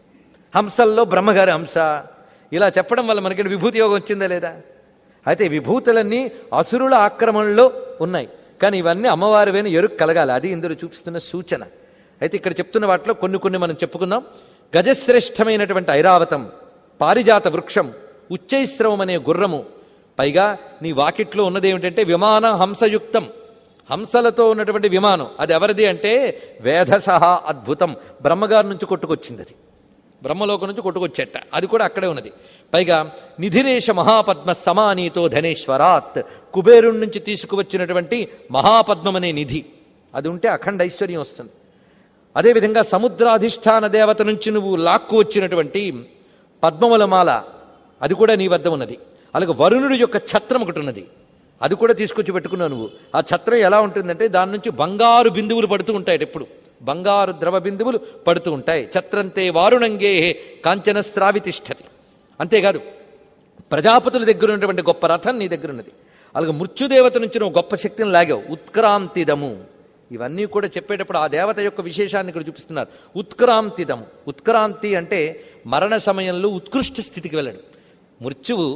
A: హంసల్లో బ్రహ్మగారి హంస ఇలా చెప్పడం వల్ల మనకి విభూతి యోగం వచ్చిందా లేదా అయితే ఈ విభూతులన్నీ అసురుల ఆక్రమణలో ఉన్నాయి కానీ ఇవన్నీ అమ్మవారివైన ఎరుకు కలగాలి అది ఇందులో చూపిస్తున్న సూచన అయితే ఇక్కడ చెప్తున్న వాటిలో కొన్ని కొన్ని మనం చెప్పుకుందాం గజశ్రేష్టమైనటువంటి ఐరావతం పారిజాత వృక్షం ఉచ్చైశ్రవం అనే గుర్రము పైగా నీ వాకిట్లో ఉన్నది ఏమిటంటే విమాన హంసయుక్తం హంసలతో ఉన్నటువంటి విమానం అది ఎవరిది అంటే వేధసహ అద్భుతం బ్రహ్మగారి నుంచి కొట్టుకొచ్చింది అది బ్రహ్మలోకం నుంచి కొట్టుకొచ్చేట అది కూడా అక్కడే ఉన్నది పైగా నిధిరేష మహాపద్మ సమానీతో ధనేశ్వరాత్ కుబేరుడి నుంచి తీసుకువచ్చినటువంటి మహాపద్మం అనే నిధి అది ఉంటే అఖండ ఐశ్వర్యం వస్తుంది అదేవిధంగా సముద్రాధిష్టాన దేవత నుంచి నువ్వు లాక్కు వచ్చినటువంటి పద్మముల మాల అది కూడా నీ వద్ద ఉన్నది అలాగే వరుణుడి యొక్క ఛత్రం ఒకటి ఉన్నది అది కూడా తీసుకొచ్చి పెట్టుకున్నావు నువ్వు ఆ ఛత్రం ఎలా ఉంటుందంటే దాని నుంచి బంగారు బిందువులు పడుతూ ఉంటాయి ఎప్పుడు బంగారు ద్రవ బిందువులు పడుతూ ఉంటాయి ఛత్రంతే వారుణంగే కాంచన స్రావితిష్టతి అంతేకాదు ప్రజాపతుల దగ్గర ఉన్నటువంటి గొప్ప రథం నీ దగ్గర ఉన్నది అలాగే మృత్యుదేవత నుంచి నువ్వు గొప్ప శక్తిని లాగావు ఉత్క్రాంతిదము ఇవన్నీ కూడా చెప్పేటప్పుడు ఆ దేవత యొక్క విశేషాన్ని ఇక్కడ చూపిస్తున్నారు ఉత్క్రాంతిదము ఉత్క్రాంతి అంటే మరణ సమయంలో ఉత్కృష్ట స్థితికి వెళ్ళడం మృత్యువు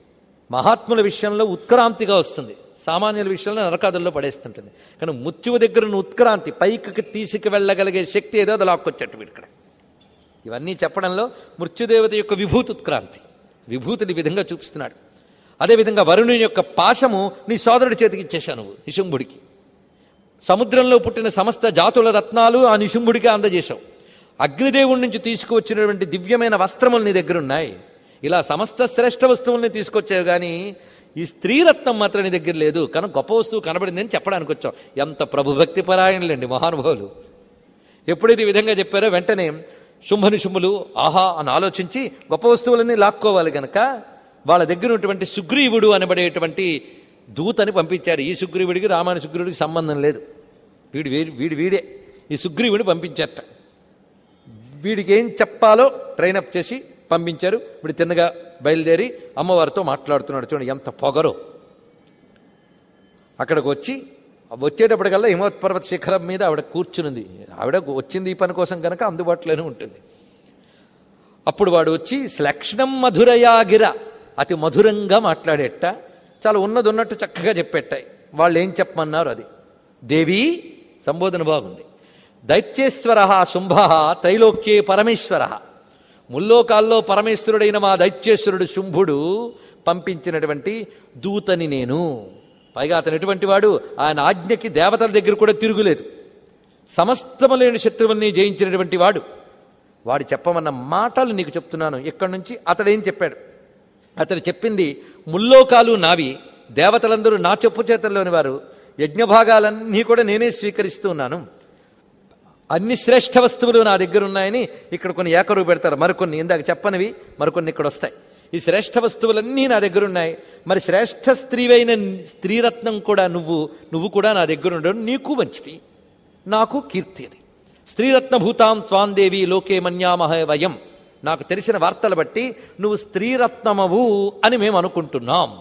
A: మహాత్ముల విషయంలో ఉత్క్రాంతిగా వస్తుంది సామాన్యుల విషయంలో నరకాదుల్లో పడేస్తుంటుంది కానీ మృత్యువు దగ్గర ఉన్న ఉత్క్రాంతి పైకి తీసుకు వెళ్ళగలిగే శక్తి ఏదో అది లాక్కొచ్చట్టు ఇక్కడ ఇవన్నీ చెప్పడంలో మృత్యుదేవత యొక్క విభూతి ఉత్క్రాంతి విభూతిని ఈ విధంగా చూపిస్తున్నాడు అదేవిధంగా వరుణుని యొక్క పాశము నీ సోదరుడి చేతికి ఇచ్చేశావు నువ్వు నిశుంభుడికి సముద్రంలో పుట్టిన సమస్త జాతుల రత్నాలు ఆ నిశుంభుడికి అందజేశావు అగ్నిదేవుడి నుంచి తీసుకువచ్చినటువంటి దివ్యమైన వస్త్రములు నీ దగ్గర ఉన్నాయి ఇలా సమస్త శ్రేష్ఠ వస్తువుల్ని తీసుకొచ్చావు కానీ ఈ స్త్రీరత్నం మాత్రం నీ దగ్గర లేదు కనుక గొప్ప వస్తువు కనబడింది అని చెప్పడానికి వచ్చాం ఎంత ప్రభుభక్తి పరాయణులండి మహానుభావులు ఎప్పుడైతే ఈ విధంగా చెప్పారో వెంటనే శుంభనిశుంభులు ఆహా అని ఆలోచించి గొప్ప వస్తువులన్నీ లాక్కోవాలి గనక వాళ్ళ దగ్గర ఉన్నటువంటి సుగ్రీవుడు అనబడేటువంటి దూతని పంపించారు ఈ సుగ్రీవుడికి రామాయణ సుగ్రీవుడికి సంబంధం లేదు వీడు వీడి వీడి వీడే ఈ సుగ్రీవుడిని పంపించారట వీడికి ఏం చెప్పాలో ట్రైనప్ చేసి పంపించారు ఇప్పుడు తిన్నగా బయలుదేరి అమ్మవారితో మాట్లాడుతున్నాడు చూడండి ఎంత పొగరో అక్కడికి వచ్చి వచ్చేటప్పటికల్లా హిమవత్పర్వత శిఖరం మీద ఆవిడ కూర్చునింది ఆవిడ వచ్చింది ఈ పని కోసం కనుక అందుబాటులోనే ఉంటుంది అప్పుడు వాడు వచ్చి శ్లక్ష్ణం మధురయాగిర అతి మధురంగా మాట్లాడేట చాలా ఉన్నది ఉన్నట్టు చక్కగా చెప్పేట వాళ్ళు ఏం చెప్పమన్నారు అది దేవి సంబోధన బాగుంది దైత్యేశ్వర శుంభ త్రైలోక్యే పరమేశ్వర ముల్లోకాల్లో పరమేశ్వరుడైన మా దైత్యేశ్వరుడు శుంభుడు పంపించినటువంటి దూతని నేను పైగా అతను ఎటువంటి వాడు ఆయన ఆజ్ఞకి దేవతల దగ్గర కూడా తిరుగులేదు సమస్తము లేని శత్రువుల్ని జయించినటువంటి వాడు వాడు చెప్పమన్న మాటలు నీకు చెప్తున్నాను ఇక్కడి నుంచి అతడేం చెప్పాడు అతడు చెప్పింది ముల్లోకాలు నావి దేవతలందరూ నా చెప్పు చేతల్లోని వారు యజ్ఞభాగాలన్నీ కూడా నేనే స్వీకరిస్తూ ఉన్నాను అన్ని శ్రేష్ఠ వస్తువులు నా దగ్గర ఉన్నాయని ఇక్కడ కొన్ని ఏకరువు పెడతారు మరికొన్ని ఇందాక చెప్పనివి మరికొన్ని ఇక్కడ వస్తాయి ఈ శ్రేష్ఠ వస్తువులన్నీ నా దగ్గర ఉన్నాయి మరి శ్రేష్ఠ స్త్రీవైన స్త్రీరత్నం కూడా నువ్వు నువ్వు కూడా నా దగ్గర ఉండడం నీకు మంచిది నాకు కీర్తి అది స్త్రీరత్న భూతాం త్వాందేవి లోకే మన్యామహ వయం నాకు తెలిసిన వార్తలు బట్టి నువ్వు స్త్రీరత్నమవు అని మేము అనుకుంటున్నాం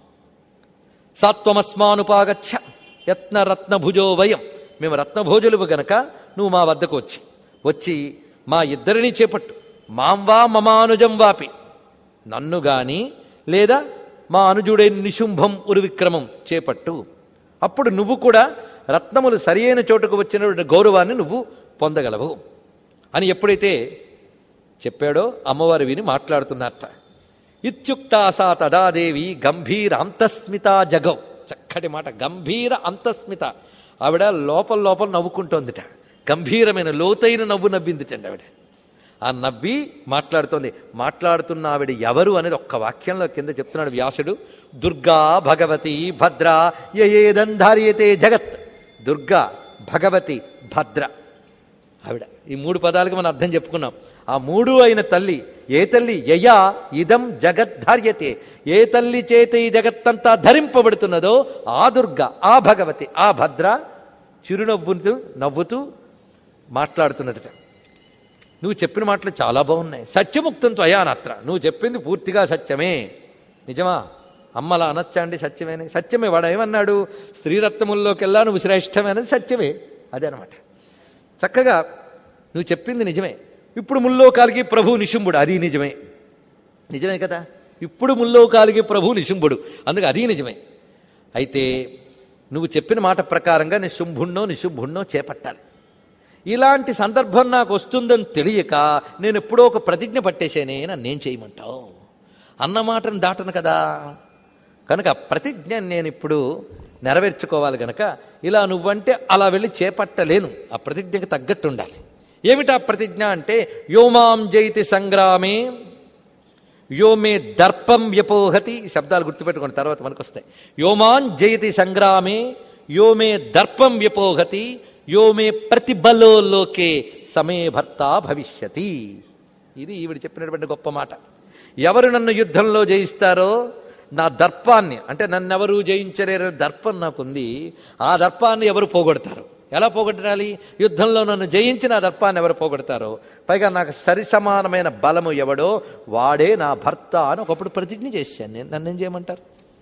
A: సాత్వమస్మానుపాగచ్చ యత్నరత్నభుజో వయం మేము రత్నభోజులు గనక నువ్వు మా వద్దకు వచ్చి వచ్చి మా ఇద్దరిని చేపట్టు మాం వా మమానుజం వాపి నన్ను గాని లేదా మా అనుజుడైన నిశుంభం ఉరువిక్రమం చేపట్టు అప్పుడు నువ్వు కూడా రత్నములు సరియైన చోటుకు వచ్చిన గౌరవాన్ని నువ్వు పొందగలవు అని ఎప్పుడైతే చెప్పాడో అమ్మవారు విని మాట్లాడుతున్నట్ట ఇత్యుక్తాసా తదాదేవి గంభీర అంతస్మిత జగవ్ చక్కటి మాట గంభీర అంతస్మిత ఆవిడ లోపల లోపల నవ్వుకుంటోందిట గంభీరమైన లోతైన నవ్వు నవ్విందిటండి ఆవిడ ఆ నవ్వి మాట్లాడుతోంది మాట్లాడుతున్న ఆవిడ ఎవరు అనేది ఒక్క వాక్యంలో కింద చెప్తున్నాడు వ్యాసుడు దుర్గా భగవతి భద్ర యయేదంధార్యతే జగత్ దుర్గా భగవతి భద్ర ఆవిడ ఈ మూడు పదాలకు మనం అర్థం చెప్పుకున్నాం ఆ మూడు అయిన తల్లి ఏ తల్లి యయా ఇదం జగద్ధార్యతే ఏ తల్లి చేత ఈ జగత్తంతా ధరింపబడుతున్నదో ఆ దుర్గ ఆ భగవతి ఆ భద్ర చిరునవ్వుతూ నవ్వుతూ మాట్లాడుతున్నదట నువ్వు చెప్పిన మాటలు చాలా బాగున్నాయి సత్యముక్తం త్వయానత్ర నువ్వు చెప్పింది పూర్తిగా సత్యమే నిజమా అమ్మలా అనొచ్చా అండి సత్యమేనే సత్యమే వాడు ఏమన్నాడు స్త్రీరత్నముల్లోకెల్లా నువ్వు శ్రేష్టమైనది సత్యమే అదే అనమాట చక్కగా నువ్వు చెప్పింది నిజమే ఇప్పుడు ముల్లోకాలకి ప్రభు నిశుంభుడు అది నిజమే నిజమే కదా ఇప్పుడు ముల్లోకాలకి ప్రభు నిశుంభుడు అందుకు అది నిజమే అయితే నువ్వు చెప్పిన మాట ప్రకారంగా నిశుంభుణ్ణో నిశుంభుణ్ణో చేపట్టాలి ఇలాంటి సందర్భం నాకు వస్తుందని తెలియక నేను ఎప్పుడో ఒక ప్రతిజ్ఞ పట్టేశానే నన్నేం చేయమంటావు అన్న మాటను దాటను కదా కనుక ఆ ప్రతిజ్ఞ నేను ఇప్పుడు నెరవేర్చుకోవాలి గనక ఇలా నువ్వంటే అలా వెళ్ళి చేపట్టలేను ఆ ప్రతిజ్ఞకి తగ్గట్టు ఉండాలి ఏమిటా ప్రతిజ్ఞ అంటే యోమాం జైతి సంగ్రామే యోమే దర్పం వ్యపోహతి ఈ శబ్దాలు గుర్తుపెట్టుకోండి తర్వాత మనకు వస్తాయి యోమాన్ జయతి సంగ్రామే యోమే దర్పం వ్యపోహతి యోమే ప్రతిబలో లోకే సమే భర్త భవిష్యతి ఇది ఈవిడ చెప్పినటువంటి గొప్ప మాట ఎవరు నన్ను యుద్ధంలో జయిస్తారో నా దర్పాన్ని అంటే నన్నెవరు జయించలేరు దర్పం నాకుంది ఆ దర్పాన్ని ఎవరు పోగొడతారు ఎలా పోగొట్టాలి యుద్ధంలో నన్ను జయించిన ఆ దర్పాన్ని ఎవరు పోగొడతారో పైగా నాకు సరి సమానమైన బలము ఎవడో వాడే నా భర్త అని ఒకప్పుడు ప్రతిజ్ఞ చేశాను నేను నన్ను ఏం చేయమంటారు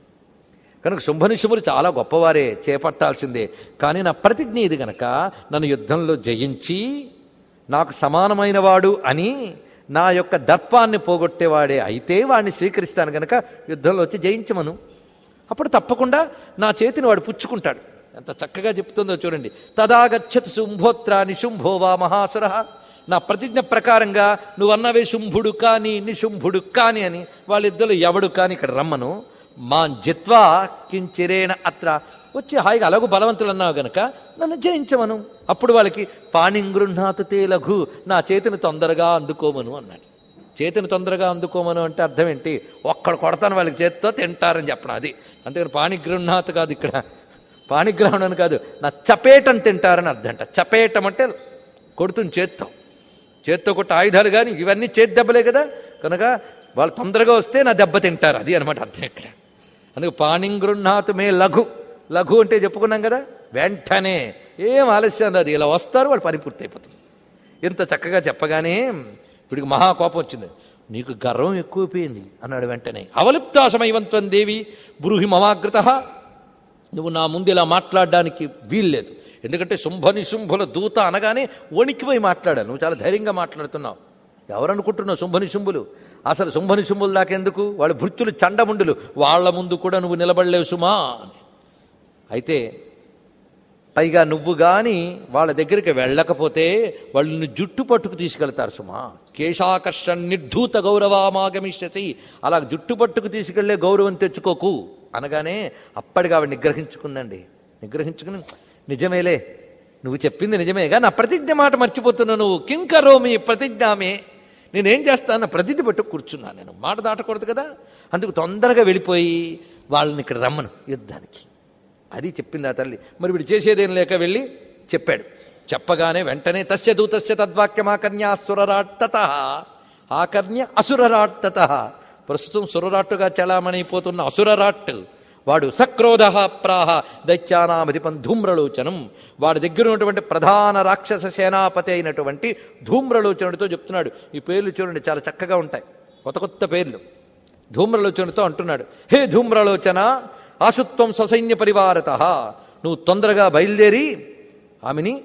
A: కనుక శుంభనిశుభులు చాలా గొప్పవారే చేపట్టాల్సిందే కానీ నా ప్రతిజ్ఞ ఇది గనక నన్ను యుద్ధంలో జయించి నాకు సమానమైన వాడు అని నా యొక్క దర్పాన్ని పోగొట్టేవాడే అయితే వాడిని స్వీకరిస్తాను గనక యుద్ధంలో వచ్చి జయించమను అప్పుడు తప్పకుండా నా చేతిని వాడు పుచ్చుకుంటాడు ఎంత చక్కగా చెప్తుందో చూడండి తదాగచ్చత్ శుంభోత్ర నిశుంభో వా మహాసుర నా ప్రతిజ్ఞ ప్రకారంగా నువ్వు అన్నవే శుంభుడు కాని నిశుంభుడు కాని అని వాళ్ళిద్దరు ఎవడు కాని ఇక్కడ రమ్మను మా జిత్వా కించిరేణ అత్ర వచ్చి హాయిగా అలాగూ బలవంతులు అన్నావు గనక నన్ను జయించమను అప్పుడు వాళ్ళకి పాణింగృహ్ణాతు తే లఘు నా చేతిని తొందరగా అందుకోమను అన్నాడు చేతిని తొందరగా అందుకోమను అంటే అర్థం ఏంటి ఒక్కడ కొడతాను వాళ్ళకి చేతితో తింటారని చెప్పడం అది అంతేకాని పాణిగృహ్ణాత్ కాదు ఇక్కడ పాణిగ్రహణం అని కాదు నా చపేటం తింటారని అర్థం అంట చపేటం అంటే కొడుతుంది చేత్తో చేత్తో కొట్ట ఆయుధాలు కానీ ఇవన్నీ చేతి దెబ్బలే కదా కనుక వాళ్ళు తొందరగా వస్తే నా దెబ్బ తింటారు అది అనమాట అర్థం ఇక్కడ అందుకు పాణింగృహ్ణాతు మే లఘు లఘు అంటే చెప్పుకున్నాం కదా వెంటనే ఏం ఆలస్యం రాదు ఇలా వస్తారు వాళ్ళు పని పూర్తి అయిపోతుంది ఇంత చక్కగా చెప్పగానే వీడికి మహాకోపం వచ్చింది నీకు గర్వం ఎక్కువైపోయింది అన్నాడు వెంటనే అవలిప్తాసమైవంతం దేవి బ్రూహి మమాగ్రత నువ్వు నా ముందు ఇలా మాట్లాడడానికి వీల్లేదు ఎందుకంటే శుంభ నిశుంభుల దూత అనగానే వణికిపోయి మాట్లాడాను నువ్వు చాలా ధైర్యంగా మాట్లాడుతున్నావు ఎవరనుకుంటున్నావు శుంభ నిశుంభులు అసలు శుంభ నిశుంభులు దాకెందుకు వాళ్ళు భృత్యులు చండముండులు వాళ్ళ ముందు కూడా నువ్వు నిలబడలేవు సుమా అని అయితే పైగా నువ్వు గాని వాళ్ళ దగ్గరికి వెళ్ళకపోతే వాళ్ళని జుట్టు పట్టుకు తీసుకెళ్తారు సుమా కేశాకర్షణ నిర్ధూత గౌరవామాగమిష్యసి అలా జుట్టు పట్టుకు తీసుకెళ్లే గౌరవం తెచ్చుకోకు అనగానే అప్పటికి ఆవిడ నిగ్రహించుకుందండి నిగ్రహించుకుని నిజమేలే నువ్వు చెప్పింది నిజమేగా నా ప్రతిజ్ఞ మాట మర్చిపోతున్నావు నువ్వు కింకరోమి ప్రతిజ్ఞామే నేనేం చేస్తాను ప్రతిజ్ఞ పట్టు కూర్చున్నాను నేను మాట దాటకూడదు కదా అందుకు తొందరగా వెళ్ళిపోయి వాళ్ళని ఇక్కడ రమ్మను యుద్ధానికి అది చెప్పింది ఆ తల్లి మరి వీడు చేసేదేం లేక వెళ్ళి చెప్పాడు చెప్పగానే వెంటనే తస్య దూతస్య తద్వాక్యమాకర్ణ్య అసురరాట్టత ఆకర్ణ్య అసురరాట్టత ప్రస్తుతం సురరాట్టుగా చలామణిపోతున్న అసురరాట్ వాడు సక్రోధ ప్రాహ దైత్యానామధిపం ధూమ్రలోచనం వాడి దగ్గర ఉన్నటువంటి ప్రధాన రాక్షస సేనాపతి అయినటువంటి ధూమ్రలోచనుడితో చెప్తున్నాడు ఈ పేర్లు చూడండి చాలా చక్కగా ఉంటాయి కొత్త కొత్త పేర్లు ధూమ్రలోచనతో అంటున్నాడు హే ధూమ్రలోచన ఆశుత్వం ససైన్య పరివారత నువ్వు తొందరగా బయలుదేరి ఆమెని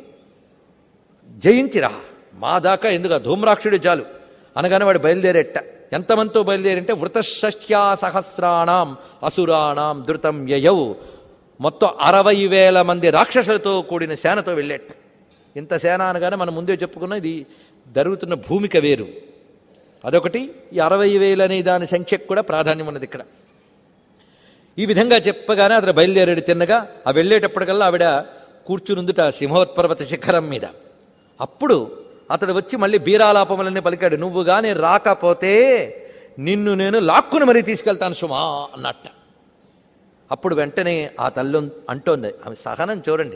A: జయించిరా మా దాకా ఎందుకు ఆ ధూమ్రాక్షుడి చాలు అనగానే వాడు బయలుదేరేట ఎంతమందితో బయలుదేరింటే వృతషష్ట్యా సహస్రాణం అసురాణం ధృతం యయౌ మొత్తం అరవై వేల మంది రాక్షసులతో కూడిన సేనతో వెళ్ళేట ఇంత సేన అనగానే మనం ముందే చెప్పుకున్న ఇది జరుగుతున్న భూమిక వేరు అదొకటి ఈ అరవై వేలు అనే దాని సంఖ్యకు కూడా ప్రాధాన్యం ఉన్నది ఇక్కడ ఈ విధంగా చెప్పగానే అతను బయలుదేరాడు తిన్నగా ఆ వెళ్ళేటప్పటికల్లా ఆవిడ కూర్చునుందుట సింహోత్పర్వత శిఖరం మీద అప్పుడు అతడు వచ్చి మళ్ళీ బీరాలాపములన్నీ పలికాడు నువ్వు గాని రాకపోతే నిన్ను నేను లాక్కుని మరీ తీసుకెళ్తాను సుమా అన్నట్ట అప్పుడు వెంటనే ఆ తల్లు అంటోంది ఆమె సహనం చూడండి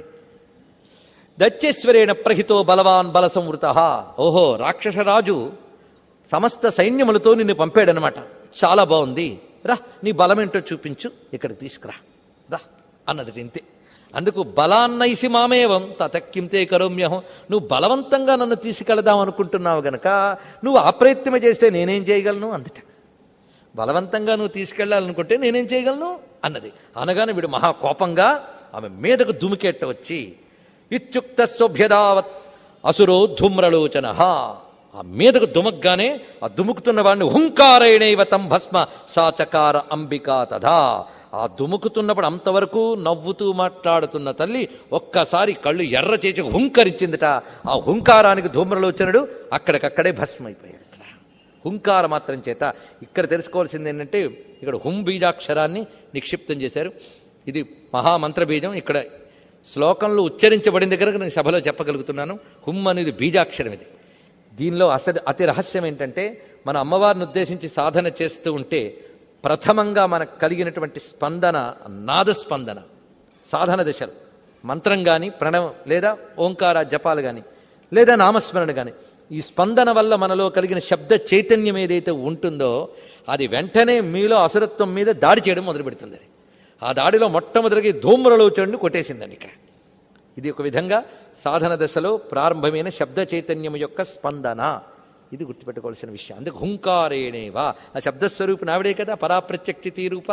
A: దచ్చేశ్వరేణ ప్రహితో బలవాన్ బల సంవృత ఓహో రాక్షసరాజు సమస్త సైన్యములతో నిన్ను పంపాడనమాట చాలా బాగుంది రా నీ బలమేంటో చూపించు ఇక్కడికి తీసుకురా రా అన్నది ఇంతే అందుకు బలాన్నైసి మామేవం తతక్కింతే కరోమ్యహం నువ్వు బలవంతంగా నన్ను తీసుకెళదాం అనుకుంటున్నావు గనక నువ్వు అప్రయత్నమే చేస్తే నేనేం చేయగలను అందుట బలవంతంగా నువ్వు తీసుకెళ్ళాలనుకుంటే నేనేం చేయగలను అన్నది అనగానే వీడు మహా కోపంగా ఆమె మీదకు దుమికెట్ట వచ్చి ఇత్యుక్త శోభ్యదావత్ అసురో ధూమ్రలోచన ఆ మీదకు దుమగ్గానే ఆ దుముకుతున్న వాడిని హుంకారైణైవ తం భస్మ సాచకార అంబికా తథా ఆ దుముకుతున్నప్పుడు అంతవరకు నవ్వుతూ మాట్లాడుతున్న తల్లి ఒక్కసారి కళ్ళు ఎర్ర చేసి హుంకరిచ్చిందిట ఆ హుంకారానికి ధూమ్రలోచనుడు అక్కడికక్కడే భస్మైపోయాడు ఇక్కడ హుంకార మాత్రం చేత ఇక్కడ తెలుసుకోవాల్సింది ఏంటంటే ఇక్కడ హుం బీజాక్షరాన్ని నిక్షిప్తం చేశారు ఇది మహామంత్ర బీజం ఇక్కడ శ్లోకంలో ఉచ్చరించబడిన దగ్గర నేను సభలో చెప్పగలుగుతున్నాను హుం అనేది బీజాక్షరం ఇది దీనిలో అసలు అతి రహస్యం ఏంటంటే మన అమ్మవారిని ఉద్దేశించి సాధన చేస్తూ ఉంటే ప్రథమంగా మనకు కలిగినటువంటి స్పందన నాదస్పందన సాధన దశలు మంత్రం కానీ ప్రణవం లేదా ఓంకార జపాలు కానీ లేదా నామస్మరణ కానీ ఈ స్పందన వల్ల మనలో కలిగిన శబ్ద చైతన్యం ఏదైతే ఉంటుందో అది వెంటనే మీలో అసురత్వం మీద దాడి చేయడం మొదలు పెడుతుంది అది ఆ దాడిలో మొట్టమొదటిగా ధూమ్రలోచండు కొట్టేసిందండి ఇక్కడ ఇది ఒక విధంగా సాధన దశలో ప్రారంభమైన శబ్ద చైతన్యం యొక్క స్పందన ఇది గుర్తుపెట్టుకోవాల్సిన విషయం అందుకు హుంకారేణేవా ఆ శబ్దస్వరూపు నావిడే కదా పరాప్రత్యక్షి తీరూప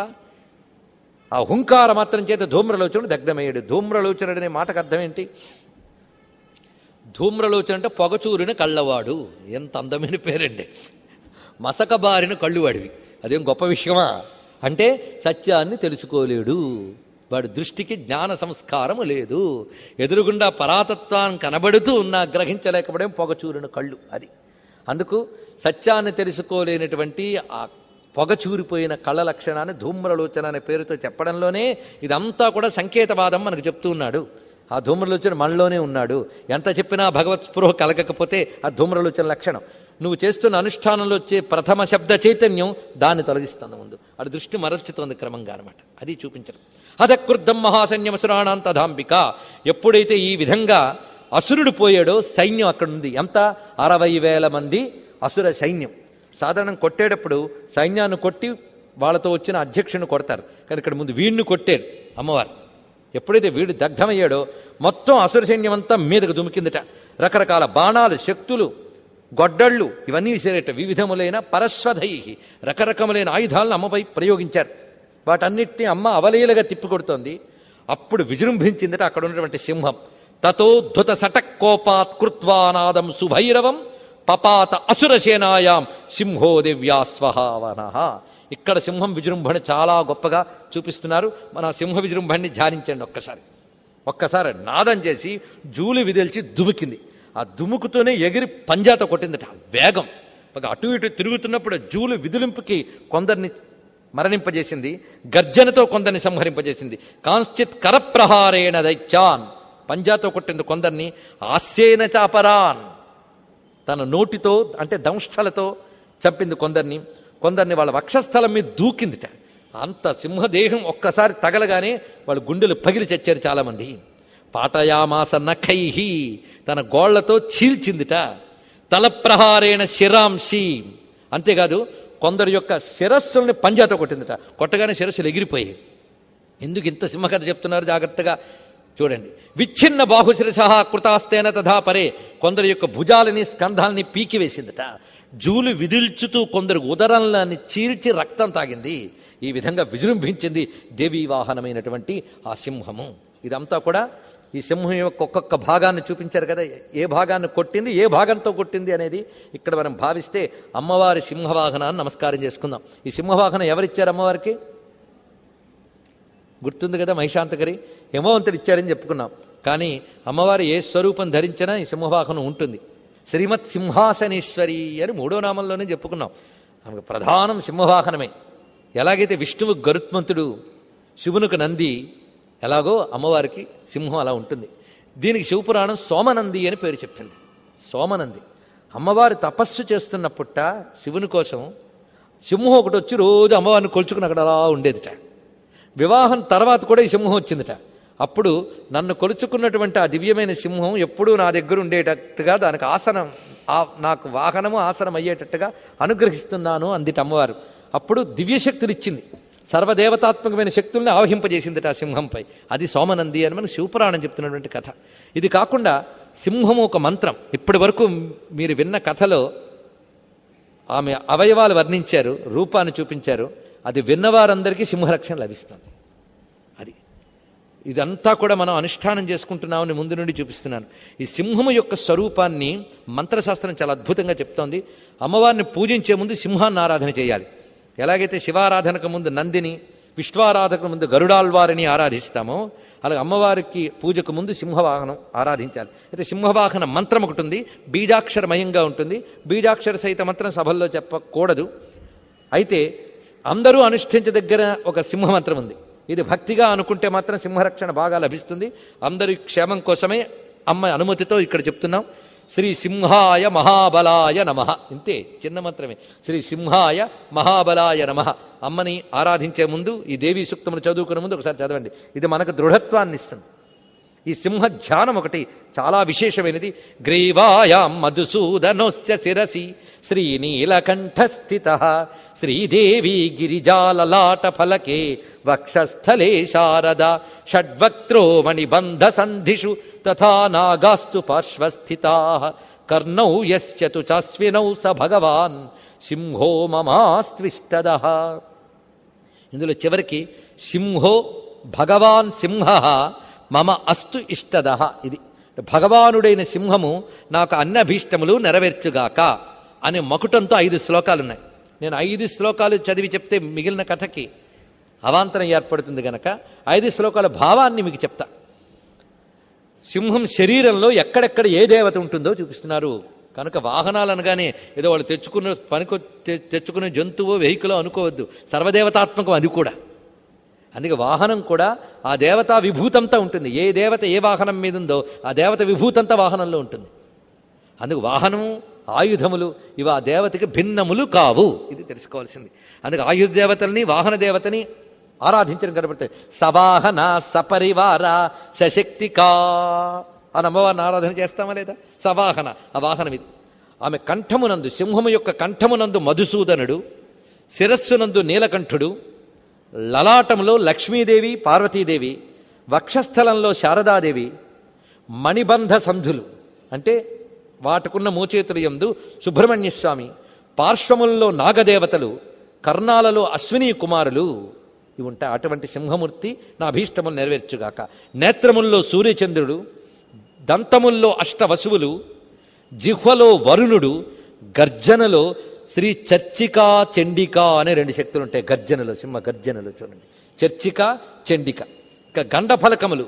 A: ఆ హుంకార మాత్రం చేత ధూమ్రలోచనుడు దగ్ధమయ్యాడు ధూమ్రలోచనుడు అనే మాటకు అర్థం ఏంటి ధూమ్రలోచన అంటే పొగచూరిన కళ్ళవాడు ఎంత అందమైన పేరండి మసకబారిన కళ్ళువాడివి అదేం గొప్ప విషయమా అంటే సత్యాన్ని తెలుసుకోలేడు వాడి దృష్టికి జ్ఞాన సంస్కారము లేదు ఎదురుగుండా పరాతత్వాన్ని కనబడుతూ ఉన్నా గ్రహించలేకపోవడం పొగచూరిన కళ్ళు అది అందుకు సత్యాన్ని తెలుసుకోలేనటువంటి ఆ పొగచూరిపోయిన కళ్ళ లక్షణాన్ని ధూమ్రలోచన అనే పేరుతో చెప్పడంలోనే ఇదంతా కూడా సంకేతవాదం మనకు చెప్తూ ఉన్నాడు ఆ ధూమ్రలోచన మనలోనే ఉన్నాడు ఎంత చెప్పినా భగవత్ స్పృహ కలగకపోతే ఆ ధూమ్రలోచన లక్షణం నువ్వు చేస్తున్న అనుష్ఠానంలో వచ్చే ప్రథమ శబ్ద చైతన్యం దాన్ని తొలగిస్తుంది ముందు అది దృష్టి మరల్చుతోంది క్రమంగా అనమాట అది చూపించడం అధక్రుద్ధం మహాసైన్యమసురాణాం తథాంబిక ఎప్పుడైతే ఈ విధంగా అసురుడు పోయాడో సైన్యం అక్కడ ఉంది ఎంత అరవై వేల మంది అసుర సైన్యం సాధారణం కొట్టేటప్పుడు సైన్యాన్ని కొట్టి వాళ్ళతో వచ్చిన అధ్యక్షుని కొడతారు కానీ ఇక్కడ ముందు వీడిని కొట్టారు అమ్మవారు ఎప్పుడైతే వీడు దగ్ధమయ్యాడో మొత్తం అసుర సైన్యం అంతా మీదకు దుమికిందట రకరకాల బాణాలు శక్తులు గొడ్డళ్ళు ఇవన్నీ విసిరేట వివిధములైన పరస్వధై రకరకములైన ఆయుధాలను అమ్మపై ప్రయోగించారు వాటన్నిటిని అమ్మ అవలీలగా తిప్పికొడుతోంది అప్పుడు విజృంభించిందట అక్కడ ఉన్నటువంటి సింహం తతో ధృత సటకోపాత్ కృత్వానాదం సుభైరవం పపాత అసురసేనాయాం సింహో దివ్యాస్వహావన ఇక్కడ సింహం విజృంభణ చాలా గొప్పగా చూపిస్తున్నారు మన సింహ విజృంభణని ధ్యానించండి ఒక్కసారి ఒక్కసారి నాదం చేసి జూలు విదిల్చి దుమికింది ఆ దుముకుతూనే ఎగిరి పంజాతో కొట్టిందట ఆ వేగం ఒక అటు ఇటు తిరుగుతున్నప్పుడు జూలు విదిలింపుకి కొందరిని మరణింపజేసింది గర్జనతో కొందరిని సంహరింపజేసింది కాంశ్చిత్ కరప్రహారేణ దైత్యాన్ పంజాతో కొట్టింది కొందరిని ఆస్యేన చాపరాన్ తన నోటితో అంటే దంష్టలతో చంపింది కొందరిని కొందరిని వాళ్ళ వక్షస్థలం మీద దూకిందిట అంత సింహదేహం ఒక్కసారి తగలగానే వాళ్ళు గుండెలు పగిలి చచ్చారు చాలామంది పాటయామాస నఖైహి తన గోళ్లతో చీల్చిందిట తలప్రహారేణ శిరాంశి అంతేకాదు కొందరి యొక్క శిరస్సుల్ని పంజాతో కొట్టిందిట కొట్టగానే శిరస్సులు ఎగిరిపోయాయి ఎందుకు ఇంత సింహకథ చెప్తున్నారు జాగ్రత్తగా చూడండి విచ్ఛిన్న బాహుశిరస కృతాస్తేన తథా పరే కొందరి యొక్క భుజాలని స్కంధాలని పీకివేసిందట జూలు విదిల్చుతూ కొందరు ఉదరంలాన్ని చీల్చి రక్తం తాగింది ఈ విధంగా విజృంభించింది దేవీ వాహనమైనటువంటి ఆ సింహము ఇదంతా కూడా ఈ సింహం యొక్క ఒక్కొక్క భాగాన్ని చూపించారు కదా ఏ భాగాన్ని కొట్టింది ఏ భాగంతో కొట్టింది అనేది ఇక్కడ మనం భావిస్తే అమ్మవారి సింహవాహనాన్ని నమస్కారం చేసుకుందాం ఈ సింహవాహనం ఎవరిచ్చారు అమ్మవారికి గుర్తుంది కదా మహిషాంతకరి హిమవంతుడు ఇచ్చారని చెప్పుకున్నాం కానీ అమ్మవారు ఏ స్వరూపం ధరించినా ఈ సింహవాహనం ఉంటుంది శ్రీమత్ సింహాసనేశ్వరి అని మూడో నామంలోనే చెప్పుకున్నాం ఆమెకు ప్రధానం సింహవాహనమే ఎలాగైతే విష్ణువు గరుత్మంతుడు శివునికి నంది ఎలాగో అమ్మవారికి సింహం అలా ఉంటుంది దీనికి శివపురాణం సోమనంది అని పేరు చెప్పింది సోమనంది అమ్మవారు తపస్సు చేస్తున్న పుట్ట శివుని కోసం సింహం ఒకటి వచ్చి రోజు అమ్మవారిని కొలుచుకుని అక్కడ అలా ఉండేదిట వివాహం తర్వాత కూడా ఈ సింహం వచ్చిందిట అప్పుడు నన్ను కొలుచుకున్నటువంటి ఆ దివ్యమైన సింహం ఎప్పుడూ నా దగ్గర ఉండేటట్టుగా దానికి ఆసనం ఆ- నాకు వాహనము ఆసనం అయ్యేటట్టుగా అనుగ్రహిస్తున్నాను అందిట అమ్మవారు అప్పుడు దివ్యశక్తులు ఇచ్చింది సర్వదేవతాత్మకమైన శక్తుల్ని ఆవహింపజేసిందిట ఆ సింహంపై అది సోమనంది అని మనకు శివపురాణం చెప్తున్నటువంటి కథ ఇది కాకుండా సింహము ఒక మంత్రం ఇప్పటి వరకు మీరు విన్న కథలో ఆమె అవయవాలు వర్ణించారు రూపాన్ని చూపించారు అది విన్నవారందరికీ సింహరక్షణ లభిస్తుంది అది ఇదంతా కూడా మనం అనుష్ఠానం చేసుకుంటున్నామని ముందు నుండి చూపిస్తున్నాను ఈ సింహము యొక్క స్వరూపాన్ని మంత్రశాస్త్రం చాలా అద్భుతంగా చెప్తోంది అమ్మవారిని పూజించే ముందు సింహాన్ని ఆరాధన చేయాలి ఎలాగైతే శివారాధనకు ముందు నందిని విశ్వారాధనకు ముందు గరుడాల్వారిని ఆరాధిస్తామో అలాగే అమ్మవారికి పూజకు ముందు సింహవాహనం ఆరాధించాలి అయితే సింహవాహన మంత్రం ఒకటి ఉంది బీజాక్షరమయంగా ఉంటుంది బీజాక్షర సహిత మంత్రం సభల్లో చెప్పకూడదు అయితే అందరూ అనుష్ఠించదగ్గర ఒక సింహమంత్రం ఉంది ఇది భక్తిగా అనుకుంటే మాత్రం సింహరక్షణ బాగా లభిస్తుంది అందరి క్షేమం కోసమే అమ్మ అనుమతితో ఇక్కడ చెప్తున్నాం శ్రీ సింహాయ మహాబలాయ నమ ఇంతే చిన్న మంత్రమే శ్రీ సింహాయ మహాబలాయ నమ అమ్మని ఆరాధించే ముందు ఈ దేవీ సూక్తములు చదువుకునే ముందు ఒకసారి చదవండి ఇది మనకు దృఢత్వాన్ని ఇస్తుంది ఈ సింహ ధ్యానం ఒకటి చాలా విశేషమైనది గ్రీవాయాం మధుసూదనోస్య శిరసి శ్రీనీలకంఠస్థిత శ్రీదేవి గిరిజాలలాట ఫలకే వక్షస్థలే శారద షడ్వక్త్రో మణిబంధ సంధిషు తథా నాగాస్తు పార్శ్వస్థితా కర్ణౌ యస్య తు చాస్వినౌ స భగవాన్ సింహో మమాస్త్విష్టద ఇందులో చివరికి సింహో భగవాన్ సింహ మమ అస్తు ఇష్టద ఇది భగవానుడైన సింహము నాకు అన్ని అభీష్టములు నెరవేర్చుగాక అనే మకుటంతో ఐదు శ్లోకాలు ఉన్నాయి నేను ఐదు శ్లోకాలు చదివి చెప్తే మిగిలిన కథకి అవాంతరం ఏర్పడుతుంది గనక ఐదు శ్లోకాల భావాన్ని మీకు చెప్తా సింహం శరీరంలో ఎక్కడెక్కడ ఏ దేవత ఉంటుందో చూపిస్తున్నారు కనుక వాహనాలు అనగానే ఏదో వాళ్ళు తెచ్చుకున్న పనికి తె- తెచ్చుకునే జంతువు వెహికల్ అనుకోవద్దు సర్వదేవతాత్మకం అది కూడా అందుకే వాహనం కూడా ఆ దేవతా విభూతంతా ఉంటుంది ఏ దేవత ఏ వాహనం మీద ఉందో ఆ దేవత విభూతంతా వాహనంలో ఉంటుంది అందుకు వాహనము ఆయుధములు ఇవి ఆ దేవతకి భిన్నములు కావు ఇది తెలుసుకోవాల్సింది అందుకే ఆయుధ దేవతల్ని వాహన దేవతని ఆరాధించడం కనబడతాయి సవాహన సపరివార సశక్తికా అని అమ్మవారిని ఆరాధన చేస్తామా లేదా సవాహన ఆ వాహనం ఇది ఆమె కంఠమునందు సింహము యొక్క కంఠమునందు మధుసూదనుడు శిరస్సునందు నీలకంఠుడు లలాటంలో లక్ష్మీదేవి పార్వతీదేవి వక్షస్థలంలో శారదాదేవి మణిబంధ సంధులు అంటే వాటికున్న మోచేతులు ఎందు సుబ్రహ్మణ్య స్వామి పార్శ్వముల్లో నాగదేవతలు కర్ణాలలో అశ్విని కుమారులు ఇవి ఉంటాయి అటువంటి సింహమూర్తి నా అభీష్టములు నెరవేర్చుగాక నేత్రముల్లో సూర్యచంద్రుడు దంతముల్లో అష్టవసువులు జిహ్వలో వరుణుడు గర్జనలో శ్రీ చర్చికా చండిక అనే రెండు శక్తులు ఉంటాయి గర్జనలో సింహ గర్జనలో చూడండి చర్చిక చండిక ఇక గండఫలకములు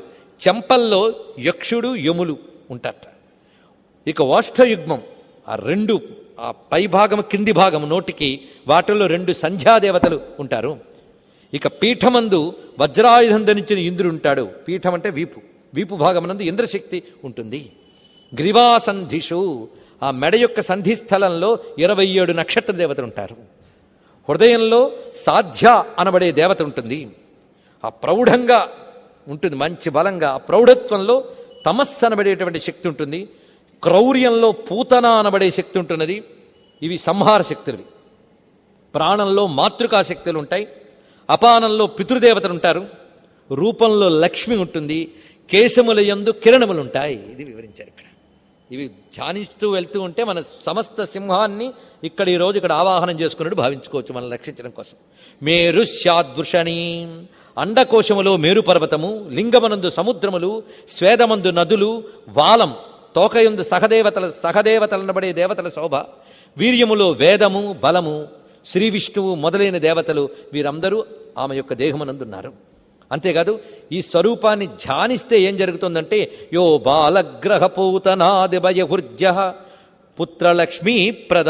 A: చెంపల్లో యక్షుడు యములు ఉంటారట ఇక ఓష్ఠయుగ్మం ఆ రెండు ఆ పై భాగం కింది భాగం నోటికి వాటిల్లో రెండు సంధ్యాదేవతలు ఉంటారు ఇక పీఠమందు వజ్రాయుధం ధరించిన ఇంద్రుడు ఉంటాడు పీఠం అంటే వీపు వీపు భాగమునందు ఇంద్రశక్తి ఉంటుంది గ్రీవాసంధిషు ఆ మెడ యొక్క సంధి స్థలంలో ఇరవై ఏడు నక్షత్ర దేవతలు ఉంటారు హృదయంలో సాధ్య అనబడే దేవత ఉంటుంది ఆ ప్రౌఢంగా ఉంటుంది మంచి బలంగా ఆ ప్రౌఢత్వంలో తమస్సు అనబడేటువంటి శక్తి ఉంటుంది క్రౌర్యంలో పూతన అనబడే శక్తి ఉంటున్నది ఇవి సంహార శక్తులవి ప్రాణంలో మాతృకా శక్తులు ఉంటాయి అపానంలో పితృదేవతలు ఉంటారు రూపంలో లక్ష్మి ఉంటుంది కేశముల యందు కిరణములు ఉంటాయి ఇది వివరించారు ఇక్కడ ఇవి ధ్యానిస్తూ వెళ్తూ ఉంటే మన సమస్త సింహాన్ని ఇక్కడ ఈ రోజు ఇక్కడ ఆవాహనం చేసుకున్నట్టు భావించుకోవచ్చు మనం రక్షించడం కోసం మేరు శాద్వృషణి అండకోశములో మేరు పర్వతము లింగమనందు సముద్రములు స్వేదమందు నదులు వాలం తోకయందు సహదేవతల సహదేవతలనబడే దేవతల శోభ వీర్యములో వేదము బలము శ్రీ విష్ణువు మొదలైన దేవతలు వీరందరూ ఆమె యొక్క దేహమునందున్నారు అంతేకాదు ఈ స్వరూపాన్ని ధ్యానిస్తే ఏం జరుగుతుందంటే యో బాలగ్రహ పూతనాదిభయహుర్జ పుత్రలక్ష్మీ ప్రద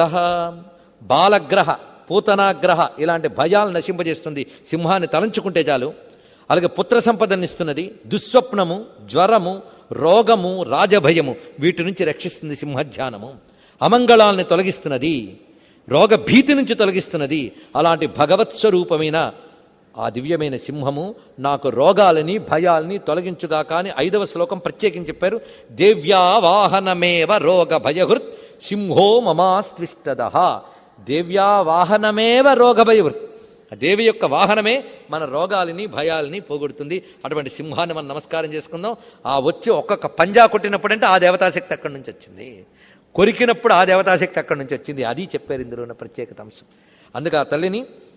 A: బాలగ్రహ పూతనాగ్రహ ఇలాంటి భయాలు నశింపజేస్తుంది సింహాన్ని తలంచుకుంటే చాలు అలాగే పుత్ర సంపదనిస్తున్నది దుస్వప్నము జ్వరము రోగము రాజభయము వీటి నుంచి రక్షిస్తుంది సింహధ్యానము అమంగళాల్ని తొలగిస్తున్నది రోగ భీతి నుంచి తొలగిస్తున్నది అలాంటి భగవత్ స్వరూపమైన ఆ దివ్యమైన సింహము నాకు రోగాలని భయాల్ని తొలగించుగా కానీ ఐదవ శ్లోకం ప్రత్యేకించి చెప్పారు దేవ్యా వాహనమేవ రోగ భయహృత్ సింహో మమాస్త్విష్టద దేవ్యా వాహనమేవ రోగ భయహృత్ ఆ దేవి యొక్క వాహనమే మన రోగాలని భయాలని పోగొడుతుంది అటువంటి సింహాన్ని మనం నమస్కారం చేసుకుందాం ఆ వచ్చి ఒక్కొక్క పంజా కొట్టినప్పుడంటే ఆ దేవతాశక్తి అక్కడి నుంచి వచ్చింది కొరికినప్పుడు ఆ దేవతాశక్తి అక్కడి నుంచి వచ్చింది అది చెప్పారు ఇందులో ఉన్న ప్రత్యేకత అంశం అందుకే ఆ తల్లిని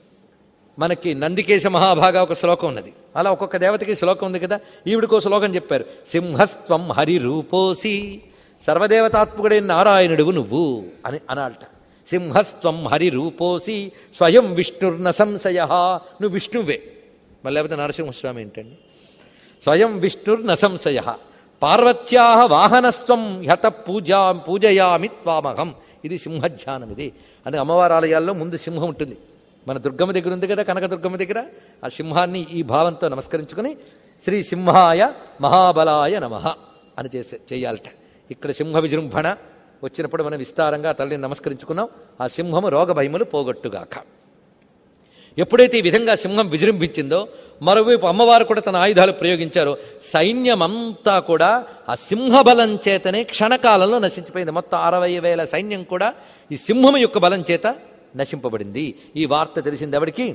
A: మనకి నందికేశ మహాభాగ ఒక శ్లోకం ఉన్నది అలా ఒక్కొక్క దేవతకి శ్లోకం ఉంది కదా ఈవిడికో శ్లోకం చెప్పారు సింహస్త్వం హరి రూపోసి సర్వదేవతాత్మకుడైన నారాయణుడువు నువ్వు అని అనాలట సింహస్త్వం హరి రూపోసి స్వయం విష్ణుర్న సంశయ నువ్వు విష్ణువే మళ్ళీ లేకపోతే నరసింహస్వామి ఏంటండి స్వయం విష్ణుర్న సంశయ పార్వత్యా వాహనస్త్వం హత పూజా పూజయామి త్వామహం ఇది సింహధ్యానం ఇది అందుకే అమ్మవారి ఆలయాల్లో ముందు సింహం ఉంటుంది మన దుర్గమ్మ దగ్గర ఉంది కదా కనకదుర్గమ్మ దగ్గర ఆ సింహాన్ని ఈ భావంతో నమస్కరించుకుని శ్రీ సింహాయ మహాబలాయ నమ అని చేసే చేయాలట ఇక్కడ సింహ విజృంభణ వచ్చినప్పుడు మనం విస్తారంగా ఆ తల్లిని నమస్కరించుకున్నాం ఆ సింహము రోగ భయములు పోగొట్టుగాక ఎప్పుడైతే ఈ విధంగా సింహం విజృంభించిందో మరోవైపు అమ్మవారు కూడా తన ఆయుధాలు ప్రయోగించారో సైన్యమంతా కూడా ఆ సింహబలం చేతనే క్షణకాలంలో నశించిపోయింది మొత్తం అరవై వేల సైన్యం కూడా ఈ సింహం యొక్క బలం చేత నశింపబడింది ఈ వార్త తెలిసింది ఎవడికి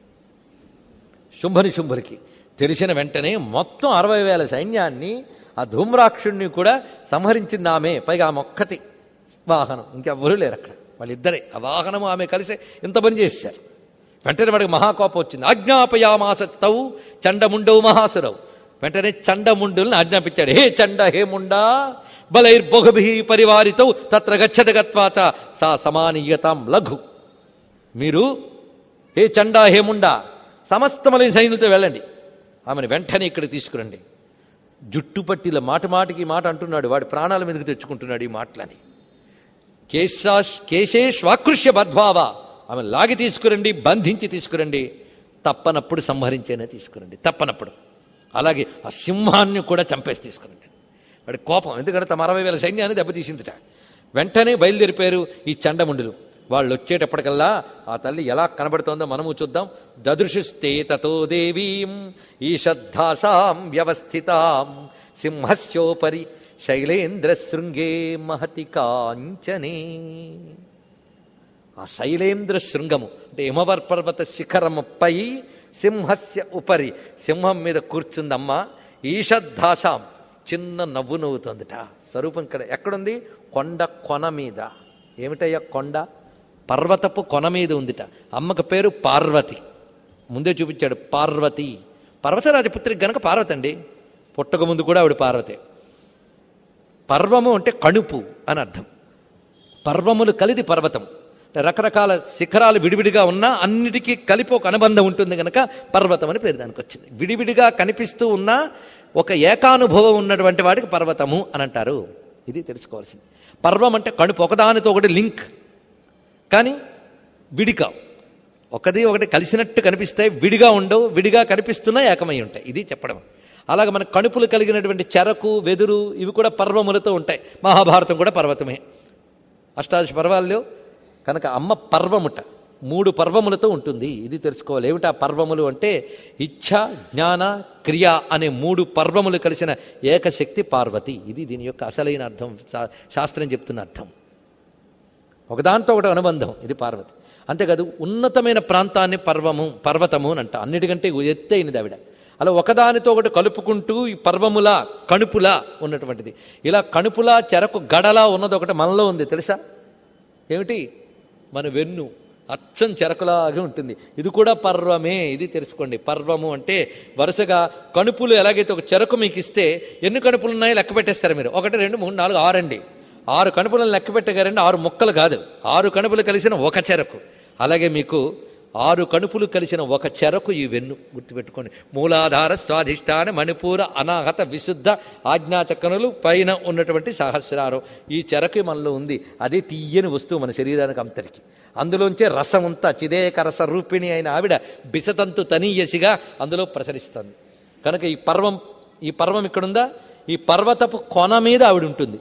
A: శుంభని శుంభులకి తెలిసిన వెంటనే మొత్తం అరవై వేల సైన్యాన్ని ఆ ధూమ్రాక్షుణ్ణి కూడా సంహరించింది ఆమె పైగా ఆమె ఒక్కతి వాహనం ఇంకెవ్వరూ లేరు అక్కడ వాళ్ళిద్దరే ఆ వాహనము ఆమె కలిసి ఇంత పని చేశారు వెంటనే వాడికి మహాకోపం వచ్చింది ఆజ్ఞాపయామాస తౌ చండముండవు మహాసురవు వెంటనే చండముండుల్ని ఆజ్ఞాపించాడు హే చండ హే ముండా బలైర్బొగభి పరివారితౌ తత్ర గచ్చత గత్వాచ సా సమానీయతాం లఘు మీరు హే చండా హే ముండా సమస్తమలైన సైన్యంతో వెళ్ళండి ఆమెను వెంటనే ఇక్కడ తీసుకురండి జుట్టు పట్టిల మాట మాటికి మాట అంటున్నాడు వాడి ప్రాణాల మీదకి తెచ్చుకుంటున్నాడు ఈ మాటలని కేశా కేశేష్వాకృష్య బద్వావా ఆమె లాగి తీసుకురండి బంధించి తీసుకురండి తప్పనప్పుడు సంహరించేనే తీసుకురండి తప్పనప్పుడు అలాగే ఆ సింహాన్ని కూడా చంపేసి తీసుకురండి వాడి కోపం ఎందుకంటే తమ అరవై వేల సైన్యాన్ని దెబ్బతీసిందిట వెంటనే బయలుదేరిపోయారు ఈ చండముండులు వాళ్ళు వచ్చేటప్పటికల్లా ఆ తల్లి ఎలా కనబడుతోందో మనము చూద్దాం దదృశుస్తే తతో దేవీం ఈషద్ధాసాం వ్యవస్థితాం సింహస్యోపరి శైలేంద్ర శృంగే మహతి కాంచనే ఆ శైలేంద్ర శృంగము అంటే హిమవర్ పర్వత శిఖరముపై సింహస్య ఉపరి సింహం మీద కూర్చుందమ్మ ఈషద్ధాసాం చిన్న నవ్వు నవ్వుతోందిట స్వరూపం ఇక్కడ ఎక్కడుంది కొండ కొన మీద ఏమిటయ్యా కొండ పర్వతపు కొన మీద ఉందిట అమ్మకు పేరు పార్వతి ముందే చూపించాడు పార్వతి పర్వతరాజపుత్రికి గనక పార్వతి అండి పుట్టక ముందు కూడా ఆవిడ పార్వతే పర్వము అంటే కణుపు అని అర్థం పర్వములు కలిది పర్వతం రకరకాల శిఖరాలు విడివిడిగా ఉన్నా అన్నిటికీ కలిపి ఒక అనుబంధం ఉంటుంది కనుక పర్వతం అని పేరు దానికి వచ్చింది విడివిడిగా కనిపిస్తూ ఉన్నా ఒక ఏకానుభవం ఉన్నటువంటి వాడికి పర్వతము అని అంటారు ఇది తెలుసుకోవాల్సింది పర్వం అంటే కడుపు ఒకదానితో ఒకటి లింక్ కానీ విడిగా ఒకటి ఒకటి కలిసినట్టు కనిపిస్తాయి విడిగా ఉండవు విడిగా కనిపిస్తున్నా ఏకమై ఉంటాయి ఇది చెప్పడం అలాగే మన కణుపులు కలిగినటువంటి చెరకు వెదురు ఇవి కూడా పర్వములతో ఉంటాయి మహాభారతం కూడా పర్వతమే అష్టాదశ పర్వాల్లో కనుక అమ్మ పర్వముట మూడు పర్వములతో ఉంటుంది ఇది తెలుసుకోవాలి ఏమిటి ఆ పర్వములు అంటే ఇచ్ఛ జ్ఞాన క్రియ అనే మూడు పర్వములు కలిసిన ఏకశక్తి పార్వతి ఇది దీని యొక్క అసలైన అర్థం శా- శాస్త్రం చెప్తున్న అర్థం ఒకదాంతో ఒకటి అనుబంధం ఇది పార్వతి అంతేకాదు ఉన్నతమైన ప్రాంతాన్ని పర్వము పర్వతము అని అంట అన్నిటికంటే ఎత్తైనది ఆవిడ అలా ఒకదానితో ఒకటి కలుపుకుంటూ ఈ పర్వములా కణుపులా ఉన్నటువంటిది ఇలా కణుపులా చెరకు గడలా ఉన్నది ఒకటి మనలో ఉంది తెలుసా ఏమిటి మన వెన్ను అచ్చం చెరకులాగా ఉంటుంది ఇది కూడా పర్వమే ఇది తెలుసుకోండి పర్వము అంటే వరుసగా కణుపులు ఎలాగైతే ఒక చెరకు మీకు ఇస్తే ఎన్ని కణుపులు ఉన్నాయో లెక్క పెట్టేస్తారు మీరు ఒకటి రెండు మూడు నాలుగు ఆరు అండి ఆరు కణుపులను లెక్క పెట్టగారండి ఆరు మొక్కలు కాదు ఆరు కణుపులు కలిసిన ఒక చెరకు అలాగే మీకు ఆరు కణుపులు కలిసిన ఒక చెరకు ఈ వెన్ను గుర్తుపెట్టుకోండి మూలాధార స్వాధిష్టాన మణిపూర అనాహత విశుద్ధ ఆజ్ఞాచక్రనులు పైన ఉన్నటువంటి సహస్రారం ఈ చెరకు మనలో ఉంది అదే తీయని వస్తువు మన శరీరానికి అంతటికి అందులోంచే రసమంతా చిదేక రస రూపిణి అయిన ఆవిడ బిసతంతు తనీయసిగా అందులో ప్రసరిస్తుంది కనుక ఈ పర్వం ఈ పర్వం ఇక్కడుందా ఈ పర్వతపు కొన మీద ఆవిడ ఉంటుంది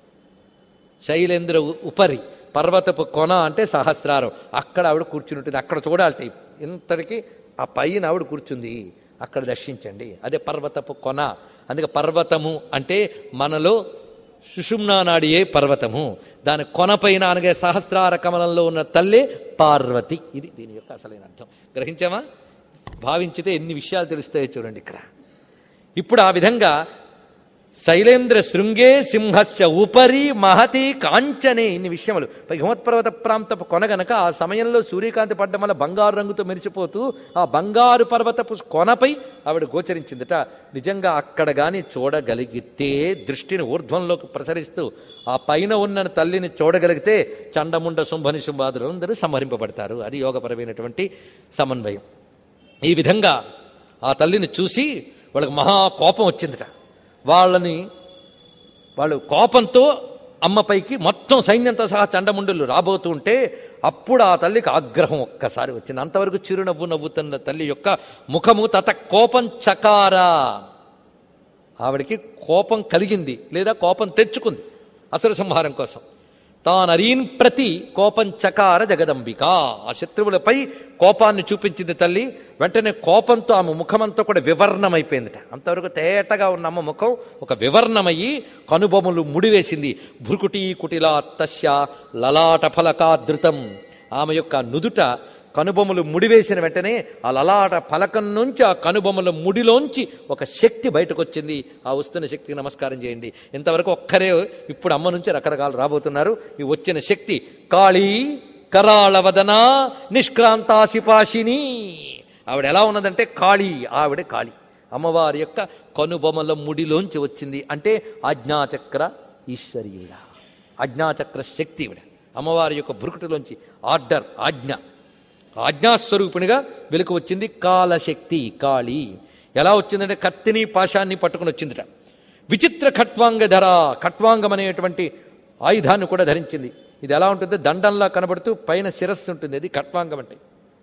A: శైలేంద్ర ఉ- ఉపరి పర్వతపు కొన అంటే సహస్రారం అక్కడ ఆవిడ కూర్చుని ఉంటుంది అక్కడ చూడాలి ఇంతటికి ఆ పైన ఆవిడ కూర్చుంది అక్కడ దర్శించండి అదే పర్వతపు కొన అందుకే పర్వతము అంటే మనలో సుషుమ్నా నాడియే పర్వతము దాని కొనపైన అనగా సహస్రార కమలంలో ఉన్న తల్లే పార్వతి ఇది దీని యొక్క అసలైన అర్థం గ్రహించామా భావించితే ఎన్ని విషయాలు తెలుస్తాయో చూడండి ఇక్కడ ఇప్పుడు ఆ విధంగా శైలేంద్ర శృంగే సింహస్య ఉపరి మహతి కాంచనే ఇన్ని విషయములు పై హిమత్పర్వత ప్రాంతపు కొన గనక ఆ సమయంలో సూర్యకాంతి పడ్డం వల్ల బంగారు రంగుతో మెరిసిపోతూ ఆ బంగారు పర్వతపు కొనపై ఆవిడ గోచరించిందట నిజంగా అక్కడ గాని చూడగలిగితే దృష్టిని ఊర్ధ్వంలోకి ప్రసరిస్తూ ఆ పైన ఉన్న తల్లిని చూడగలిగితే చండముండ శుంభని శుంభాదులు అందరూ సంహరింపబడతారు అది యోగపరమైనటువంటి సమన్వయం ఈ విధంగా ఆ తల్లిని చూసి వాళ్ళకి మహా కోపం వచ్చిందట వాళ్ళని వాళ్ళు కోపంతో అమ్మపైకి మొత్తం సైన్యంతో సహా చండముండులు రాబోతూ ఉంటే అప్పుడు ఆ తల్లికి ఆగ్రహం ఒక్కసారి వచ్చింది అంతవరకు చిరునవ్వు నవ్వుతున్న తల్లి యొక్క ముఖము తత కోపం చకారా ఆవిడికి కోపం కలిగింది లేదా కోపం తెచ్చుకుంది అసుర సంహారం కోసం తానరీన్ ప్రతి కోపం చకార జగదంబిక ఆ శత్రువులపై కోపాన్ని చూపించింది తల్లి వెంటనే కోపంతో ఆమె ముఖమంతా కూడా వివర్ణమైపోయిందిట అంతవరకు తేటగా ఉన్న అమ్మ ముఖం ఒక వివర్ణమయ్యి కనుబొమ్మలు ముడివేసింది భృకుటీ కుటిలా తస్య లలాట ఫలకాదృతం ఆమె యొక్క నుదుట కనుబొమ్మలు ముడివేసిన వెంటనే ఆ లలాట ఫలకం నుంచి ఆ కనుబొమ్మల ముడిలోంచి ఒక శక్తి బయటకు వచ్చింది ఆ వస్తున్న శక్తికి నమస్కారం చేయండి ఇంతవరకు ఒక్కరే ఇప్పుడు అమ్మ నుంచి రకరకాలు రాబోతున్నారు ఈ వచ్చిన శక్తి కాళీ కరాళవదన నిష్క్రాంతాసిపాషిని ఆవిడ ఎలా ఉన్నదంటే కాళీ ఆవిడ కాళీ అమ్మవారి యొక్క కనుబొమ్మల ముడిలోంచి వచ్చింది అంటే ఆజ్ఞాచక్ర ఈశ్వరీయుడ ఆజ్ఞాచక్ర శక్తి ఇవిడ అమ్మవారి యొక్క భృకుటిలోంచి ఆర్డర్ ఆజ్ఞ ఆజ్ఞాస్వరూపిణిగా వెలుకు వచ్చింది కాలశక్తి కాళి ఎలా వచ్చిందంటే కత్తిని పాశాన్ని పట్టుకుని వచ్చిందిట విచిత్ర ఖట్వాంగ ధర ఖట్వాంగం అనేటువంటి ఆయుధాన్ని కూడా ధరించింది ఇది ఎలా ఉంటుంది దండంలా కనబడుతూ పైన శిరస్సు ఉంటుంది అది ఖట్వాంగం అంటే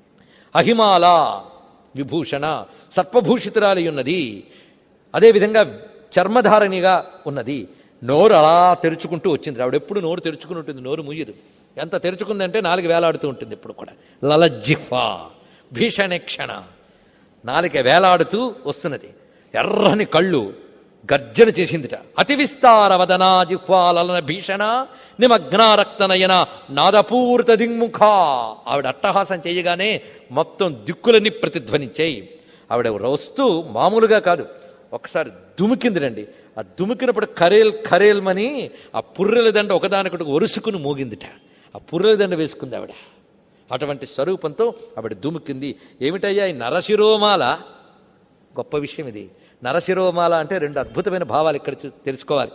A: అహిమాల విభూషణ సర్పభూషితురాలి ఉన్నది అదేవిధంగా చర్మధారణిగా ఉన్నది నోరు అలా తెరుచుకుంటూ వచ్చింది ఆవిడ ఎప్పుడు నోరు తెరుచుకుని ఉంటుంది నోరు ముయ్యదు ఎంత తెరుచుకుందంటే నాలుగు వేలాడుతూ ఉంటుంది ఎప్పుడు కూడా లలజిఫా భీషణక్షణ నాలుక వేలాడుతూ వస్తున్నది ఎర్రని కళ్ళు గర్జన చేసిందిట అతి విస్తార వదనా జిహ్వాలన భీషణ నిమగ్నారక్తనయన నాదపూరిత దిగ్ముఖ ఆవిడ అట్టహాసం చేయగానే మొత్తం దిక్కులన్నీ ప్రతిధ్వనించాయి ఆవిడ వస్తూ మామూలుగా కాదు ఒకసారి దుమికిందిరండి ఆ దుమికినప్పుడు కరేల్ కరేల్మని ఆ పుర్రెల దండ ఒకదానికొకటి ఒరుసుకుని మోగిందిట ఆ పుర్రెల దండ వేసుకుంది ఆవిడ అటువంటి స్వరూపంతో ఆవిడ దుమికింది ఏమిటయ్యా ఈ నరశిరోమాల గొప్ప విషయం ఇది నరశిరోమాల అంటే రెండు అద్భుతమైన భావాలు ఇక్కడ చూ- తెలుసుకోవాలి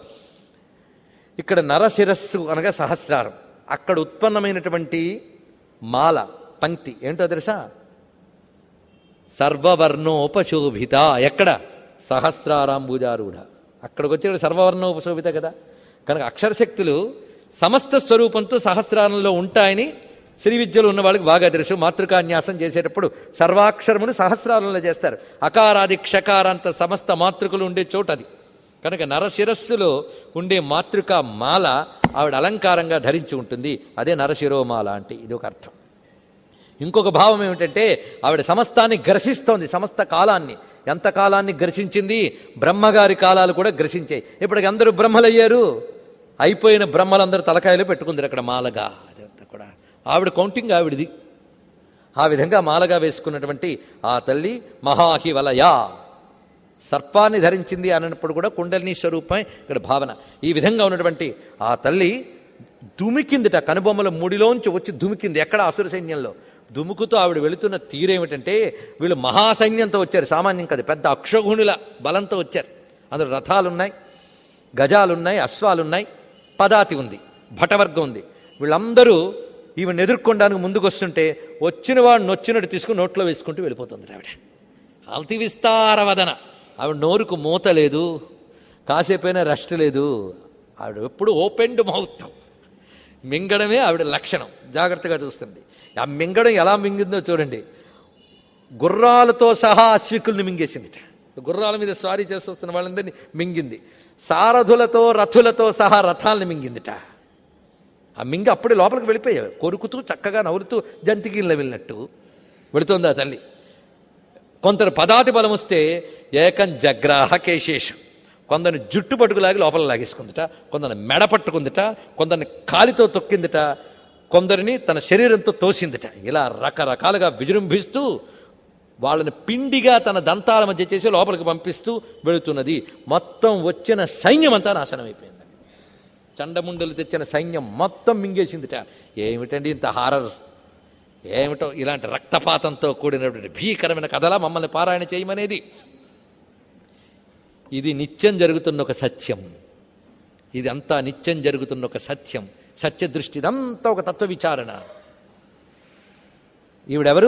A: ఇక్కడ నరశిరస్సు అనగా సహస్రారం అక్కడ ఉత్పన్నమైనటువంటి మాల పంక్తి ఏంటో తెలుసా సర్వవర్ణోపశోభిత ఎక్కడ సహస్రారాంబుజారూఢ అక్కడికి వచ్చి సర్వవర్ణోపశోభిత కదా కనుక అక్షరశక్తులు సమస్త స్వరూపంతో సహస్రారంలో ఉంటాయని శ్రీ విద్యలో ఉన్న వాళ్ళకి బాగా తెలుసు మాతృకాన్యాసం చేసేటప్పుడు సర్వాక్షరములు సహస్రారంలో చేస్తారు అకారాది క్షకారాంత సమస్త మాతృకులు ఉండే చోటు అది కనుక నరశిరస్సులో ఉండే మాతృక మాల ఆవిడ అలంకారంగా ధరించి ఉంటుంది అదే నరశిరోమాల అంటే ఇది ఒక అర్థం ఇంకొక భావం ఏమిటంటే ఆవిడ సమస్తాన్ని గ్రసిస్తోంది సమస్త కాలాన్ని ఎంత కాలాన్ని గ్రసించింది బ్రహ్మగారి కాలాలు కూడా గ్రసించాయి ఇప్పటికి అందరూ బ్రహ్మలయ్యారు అయిపోయిన బ్రహ్మలందరూ తలకాయలు పెట్టుకుందరు అక్కడ మాలగా అదంతా కూడా ఆవిడ కౌంటింగ్ ఆవిడిది ఆ విధంగా మాలగా వేసుకున్నటువంటి ఆ తల్లి మహాహివలయ సర్పాన్ని ధరించింది అన్నప్పుడు కూడా కుండలిని స్వరూపమే ఇక్కడ భావన ఈ విధంగా ఉన్నటువంటి ఆ తల్లి దుమికిందిట కనుబొమ్మల ముడిలోంచి వచ్చి దుమికింది ఎక్కడ అసుర సైన్యంలో దుముకుతూ ఆవిడ వెళుతున్న తీరేమిటంటే వీళ్ళు మహాసైన్యంతో వచ్చారు సామాన్యం కాదు పెద్ద అక్షగుణుల బలంతో వచ్చారు అందులో రథాలున్నాయి గజాలున్నాయి అశ్వాలున్నాయి పదాతి ఉంది భటవర్గం ఉంది వీళ్ళందరూ ఈవిని ఎదుర్కొనడానికి ముందుకు వస్తుంటే వచ్చిన వాడు నొచ్చినట్టు తీసుకుని నోట్లో వేసుకుంటూ వెళ్ళిపోతుంది ఆవిడ అతి విస్తారవదన ఆవిడ నోరుకు మూత లేదు కాసేపైనా రెస్ట్ లేదు ఆవిడ ఎప్పుడు ఓపెన్డ్ మౌత్ మింగడమే ఆవిడ లక్షణం జాగ్రత్తగా చూస్తుంది ఆ మింగడం ఎలా మింగిందో చూడండి గుర్రాలతో సహా అశ్వికుల్ని మింగేసిందిట గుర్రాల మీద స్వారీ చేస్తొస్తున్న వాళ్ళందరినీ మింగింది సారథులతో రథులతో సహా రథాలను మింగిందిట ఆ మింగి అప్పుడే లోపలికి వెళ్ళిపోయావు కొరుకుతూ చక్కగా నవ్వులుతూ జంతికీళ్ళ వెళ్ళినట్టు వెళుతోంది ఆ తల్లి కొందరు పదాతి బలం వస్తే ఏకం జగ్రాహ కేశేషం కొందరిని జుట్టు పట్టుకులాగి లోపల లాగేసుకుందిట కొందరిని మెడ పట్టుకుందిట కొందరిని కాలితో తొక్కిందిట కొందరిని తన శరీరంతో తోసిందిట ఇలా రకరకాలుగా విజృంభిస్తూ వాళ్ళని పిండిగా తన దంతాల మధ్య చేసి లోపలికి పంపిస్తూ వెళుతున్నది మొత్తం వచ్చిన సైన్యం అంతా నాశనం అయిపోయింది చండముండలు తెచ్చిన సైన్యం మొత్తం మింగేసిందిట ఏమిటండి ఇంత హారర్ ఏమిటో ఇలాంటి రక్తపాతంతో కూడినటువంటి భీకరమైన కథలా మమ్మల్ని పారాయణ చేయమనేది ఇది నిత్యం జరుగుతున్న ఒక సత్యం ఇది అంతా నిత్యం జరుగుతున్న ఒక సత్యం సత్య దృష్టి ఇదంతా ఒక తత్వ విచారణ ఈవిడెవరు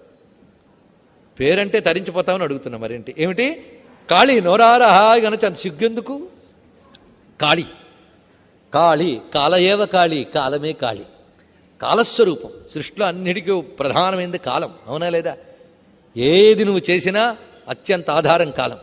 A: పేరంటే తరించిపోతామని అడుగుతున్నా మరేంటి ఏమిటి కాళీ నోరారా గనచ అంత సిగ్గెందుకు కాళీ కాళీ కాలయేవ కాళీ కాలమే కాళీ కాలస్వరూపం సృష్టిలో అన్నిటికీ ప్రధానమైనది కాలం అవునా లేదా ఏది నువ్వు చేసినా అత్యంత ఆధారం కాలం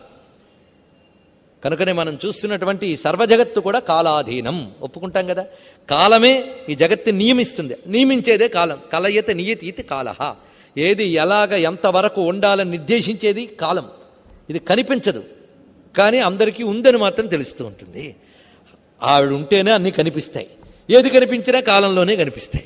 A: కనుకనే మనం చూస్తున్నటువంటి ఈ సర్వజగత్తు కూడా కాలాధీనం ఒప్పుకుంటాం కదా కాలమే ఈ జగత్తుని నియమిస్తుంది నియమించేదే కాలం కలయత నియతి ఇది కాలహ ఏది ఎలాగ ఎంతవరకు ఉండాలని నిర్దేశించేది కాలం ఇది కనిపించదు కానీ అందరికీ ఉందని మాత్రం తెలుస్తూ ఉంటుంది ఆవిడ ఉంటేనే అన్నీ కనిపిస్తాయి ఏది కనిపించినా కాలంలోనే కనిపిస్తాయి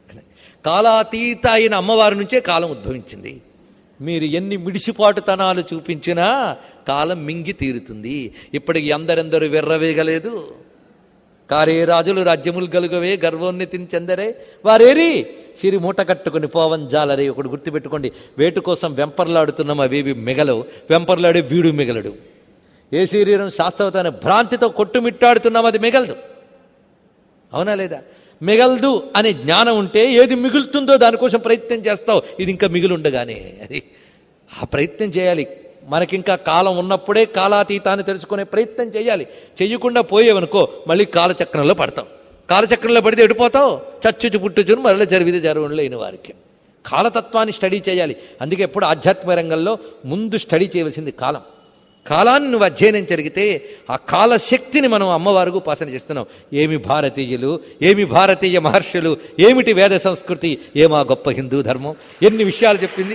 A: కాలాతీత అయిన అమ్మవారి నుంచే కాలం ఉద్భవించింది మీరు ఎన్ని మిడిసిపాటుతనాలు చూపించినా కాలం మింగి తీరుతుంది ఇప్పటికి ఎందరెందరు విర్రవేగలేదు కారే రాజులు రాజ్యములు గలుగవే గర్వోన్నతిని చెందరే వారేరి సిరి మూట కట్టుకుని పోవన్ జాలరే ఒకటి గుర్తుపెట్టుకోండి వేటు కోసం వెంపర్లాడుతున్నాం అవేవి మిగలవు వెంపర్లాడే వీడు మిగలడు ఏ శరీరం శాస్త్రవతమైన భ్రాంతితో కొట్టుమిట్టాడుతున్నాం అది మిగలదు అవునా లేదా మిగలదు అనే జ్ఞానం ఉంటే ఏది మిగులుతుందో దానికోసం ప్రయత్నం చేస్తావు ఇది ఇంకా మిగులుండగానే అది ఆ ప్రయత్నం చేయాలి మనకింకా కాలం ఉన్నప్పుడే కాలాతీతాన్ని తెలుసుకునే ప్రయత్నం చేయాలి చెయ్యకుండా పోయేవనుకో మళ్ళీ కాలచక్రంలో పడతావు కాలచక్రంలో పడితే ఎడిపోతావు చచ్చుచు పుట్టుచును మరల జరివిది జరవడం లేని వారికి కాలతత్వాన్ని స్టడీ చేయాలి అందుకే ఎప్పుడు ఆధ్యాత్మిక రంగంలో ముందు స్టడీ చేయవలసింది కాలం కాలాన్ని నువ్వు అధ్యయనం జరిగితే ఆ కాలశక్తిని మనం అమ్మవారికి ఉపాసన చేస్తున్నాం ఏమి భారతీయులు ఏమి భారతీయ మహర్షులు ఏమిటి వేద సంస్కృతి ఏమా గొప్ప హిందూ ధర్మం ఎన్ని విషయాలు చెప్పింది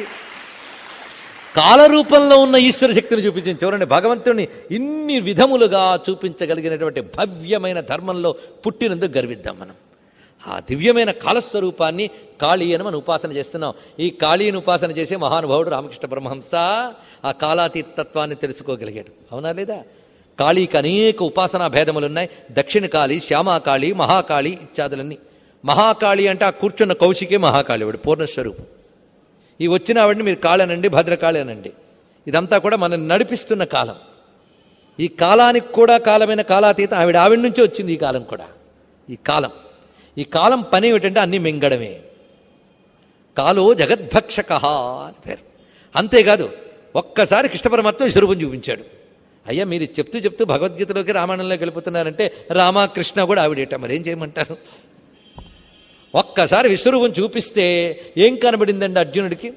A: కాలరూపంలో ఉన్న ఈశ్వర శక్తిని చూపించింది చూడండి భగవంతుని ఇన్ని విధములుగా చూపించగలిగినటువంటి భవ్యమైన ధర్మంలో పుట్టినందుకు గర్విద్దాం మనం ఆ దివ్యమైన కాలస్వరూపాన్ని కాళీ అని మనం ఉపాసన చేస్తున్నాం ఈ కాళీని ఉపాసన చేసే మహానుభావుడు రామకృష్ణ పరమహంస ఆ కాలాతీతత్వాన్ని తెలుసుకోగలిగాడు అవునా లేదా కాళీకి అనేక ఉపాసనా భేదములు ఉన్నాయి దక్షిణ కాళి శ్యామాకాళి మహాకాళి ఇత్యాదులన్నీ మహాకాళి అంటే ఆ కూర్చున్న కౌశికే మహాకాళి వాడు పూర్ణస్వరూపం ఈ వచ్చిన ఆవిడని మీరు కాళనండి భద్రకాళి అనండి ఇదంతా కూడా మనం నడిపిస్తున్న కాలం ఈ కాలానికి కూడా కాలమైన కాలాతీతం ఆవిడ ఆవిడ నుంచి వచ్చింది ఈ కాలం కూడా ఈ కాలం ఈ కాలం పని ఏమిటంటే అన్ని మింగడమే కాలో జగద్భక్షక అని పేరు అంతేకాదు ఒక్కసారి కృష్ణ పరమాత్మ విశ్వరూపం చూపించాడు అయ్యా మీరు ఇది చెప్తూ చెప్తూ భగవద్గీతలోకి రామాయణంలోకి వెళ్ళిపోతున్నారంటే రామకృష్ణ కూడా ఆవిడేట మరేం చేయమంటారు ఒక్కసారి విశ్వరూపం చూపిస్తే ఏం కనబడిందండి అర్జునుడికి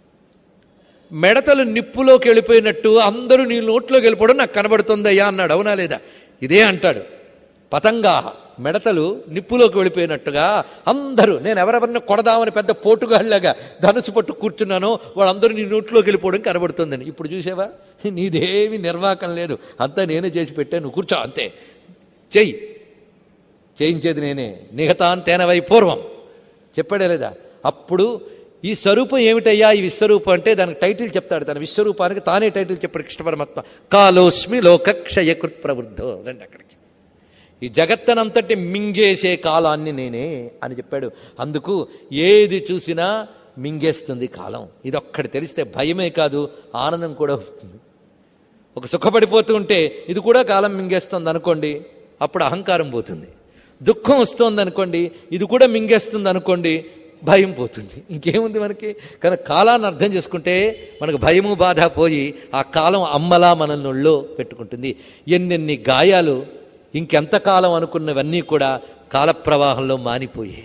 A: మెడతలు నిప్పులోకి వెళ్ళిపోయినట్టు అందరూ నీ నోట్లోకి వెళ్ళిపోవడం నాకు కనబడుతుందయ్యా అన్నాడు అవునా లేదా ఇదే అంటాడు పతంగా మెడతలు నిప్పులోకి వెళ్ళిపోయినట్టుగా అందరూ నేను ఎవరెవరిని కొడదామని పెద్ద పోటుగాళ్ళగా ధనుసు పట్టు కూర్చున్నానో వాళ్ళందరూ నీ నోట్లోకి వెళ్ళిపోవడం కనబడుతుందని ఇప్పుడు చూసావా నీదేమి నిర్వాకం లేదు అంతా నేనే చేసి పెట్టాను నువ్వు కూర్చో అంతే చెయ్యి చేయించేది నేనే నిగతాన్ తేనవై పూర్వం చెప్పాడే లేదా అప్పుడు ఈ స్వరూపం ఏమిటయ్యా ఈ విశ్వరూపం అంటే దానికి టైటిల్ చెప్తాడు తన విశ్వరూపానికి తానే టైటిల్ చెప్పాడు కృష్ణ పరమాత్మ కాలోస్మి లోకక్షయకృత్ ప్రవృద్ధో రండి అక్కడికి ఈ జగత్తనంతటి మింగేసే కాలాన్ని నేనే అని చెప్పాడు అందుకు ఏది చూసినా మింగేస్తుంది కాలం ఇది ఒక్కటి తెలిస్తే భయమే కాదు ఆనందం కూడా వస్తుంది ఒక సుఖపడిపోతూ ఉంటే ఇది కూడా కాలం మింగేస్తుంది అనుకోండి అప్పుడు అహంకారం పోతుంది దుఃఖం వస్తుంది అనుకోండి ఇది కూడా మింగేస్తుంది అనుకోండి భయం పోతుంది ఇంకేముంది మనకి కానీ కాలాన్ని అర్థం చేసుకుంటే మనకు భయము బాధ పోయి ఆ కాలం అమ్మలా మనల్ని ఒళ్ళో పెట్టుకుంటుంది ఎన్నెన్ని గాయాలు ఇంకెంతకాలం అనుకున్నవన్నీ కూడా కాలప్రవాహంలో మానిపోయాయి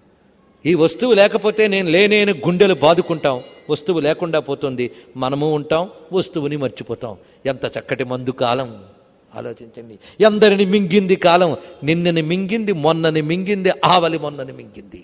A: ఈ వస్తువు లేకపోతే నేను లేనేని గుండెలు బాదుకుంటాం వస్తువు లేకుండా పోతుంది మనము ఉంటాం వస్తువుని మర్చిపోతాం ఎంత చక్కటి మందు కాలం ఆలోచించండి ఎందరిని మింగింది కాలం నిన్నని మింగింది మొన్నని మింగింది ఆవలి మొన్నని మింగింది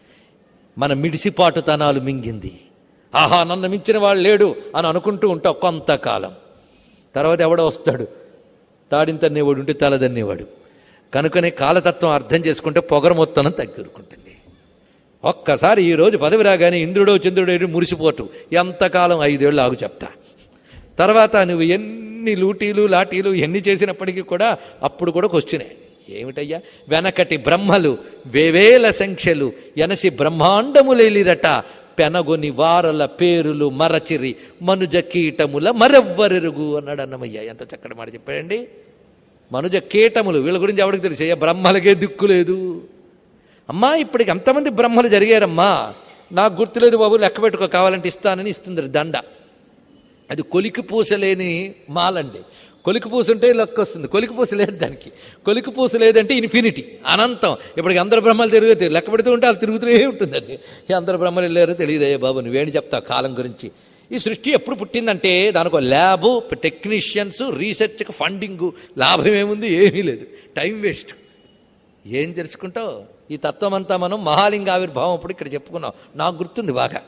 A: మన మిడిసిపాటుతనాలు మింగింది ఆహా నన్ను మించిన వాడు లేడు అని అనుకుంటూ ఉంటాం కొంతకాలం తర్వాత ఎవడో వస్తాడు తాడింతనేవాడు ఉంటే తలదన్నేవాడు కనుకనే కాలతత్వం అర్థం చేసుకుంటే పొగర మొత్తం తగ్గురుకుంటుంది ఒక్కసారి ఈ రోజు పదవి రాగానే ఇంద్రుడో చంద్రుడో మురిసిపోటు ఎంతకాలం ఐదేళ్ళు ఆగు చెప్తా తర్వాత నువ్వు ఎన్ని లూటీలు లాటీలు ఎన్ని చేసినప్పటికీ కూడా అప్పుడు కూడా క్వశ్చనే ఏమిటయ్యా వెనకటి బ్రహ్మలు వేవేల సంఖ్యలు ఎనసి బ్రహ్మాండములేలిరట పెనగొని వారల పేరులు మరచిరి మనుజ కీటముల మరెవ్వరెరుగు అన్నాడు అన్నమయ్య ఎంత చక్కటి మాట చెప్పాడండి మనుజ కీటములు వీళ్ళ గురించి ఎవరికి తెలిసయ్యా బ్రహ్మలకే దిక్కు లేదు అమ్మా ఇప్పటికి ఎంతమంది బ్రహ్మలు జరిగారమ్మా నాకు గుర్తులేదు బాబు లెక్క పెట్టుకో కావాలంటే ఇస్తానని ఇస్తుంది దండ అది కొలికి పూసలేని మాలండి కొలికి పూస ఉంటే లెక్క వస్తుంది కొలికి పూస లేదు దానికి కొలికి పూస లేదంటే ఇన్ఫినిటీ అనంతం ఇప్పటికి అందరు బ్రహ్మలు తిరుగుతే లెక్క పెడుతూ ఉంటే వాళ్ళు తిరుగుతూనే ఉంటుంది అది ఈ అందరు బ్రహ్మలు వెళ్ళారో తెలియదయ్యా బాబు నువ్వేంటి చెప్తావు కాలం గురించి ఈ సృష్టి ఎప్పుడు పుట్టిందంటే దానికి ల్యాబు టెక్నీషియన్స్ రీసెర్చ్కి ఫండింగు లాభం ఏముంది ఏమీ లేదు టైం వేస్ట్ ఏం తెలుసుకుంటావు ఈ తత్వం అంతా మనం మహాలింగ ఆవిర్భావం అప్పుడు ఇక్కడ చెప్పుకున్నాం నాకు గుర్తుంది బాగా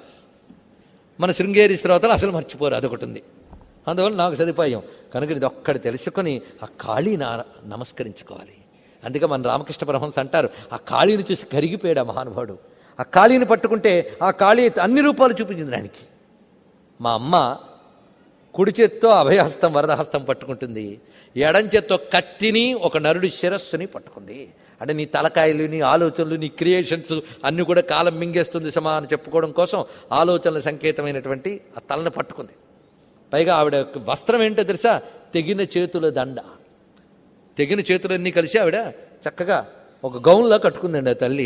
A: మన శృంగేరి శ్రోతలు అసలు మర్చిపోరు అదొకటి ఉంది అందువల్ల నాకు సదుపాయం కనుక ఇది ఒక్కటి తెలుసుకొని ఆ కాళీని ఆ- నమస్కరించుకోవాలి అందుకే మన రామకృష్ణ పరమహంస అంటారు ఆ కాళీని చూసి కరిగిపోయాడు ఆ మహానుభావుడు ఆ కాళీని పట్టుకుంటే ఆ కాళీ అన్ని రూపాలు చూపించింది దానికి మా అమ్మ కుడి చేత్తో అభయహస్తం వరదహస్తం పట్టుకుంటుంది ఎడం చేత్తో కత్తిని ఒక నరుడి శిరస్సుని పట్టుకుంది అంటే నీ తలకాయలు నీ ఆలోచనలు నీ క్రియేషన్స్ అన్నీ కూడా కాలం మింగేస్తుంది సమా అని చెప్పుకోవడం కోసం ఆలోచనల సంకేతమైనటువంటి ఆ తలని పట్టుకుంది పైగా ఆవిడ యొక్క వస్త్రం ఏంటో తెలుసా తెగిన చేతుల దండ తెగిన చేతులన్నీ కలిసి ఆవిడ చక్కగా ఒక గౌన్లా కట్టుకుందండి ఆ తల్లి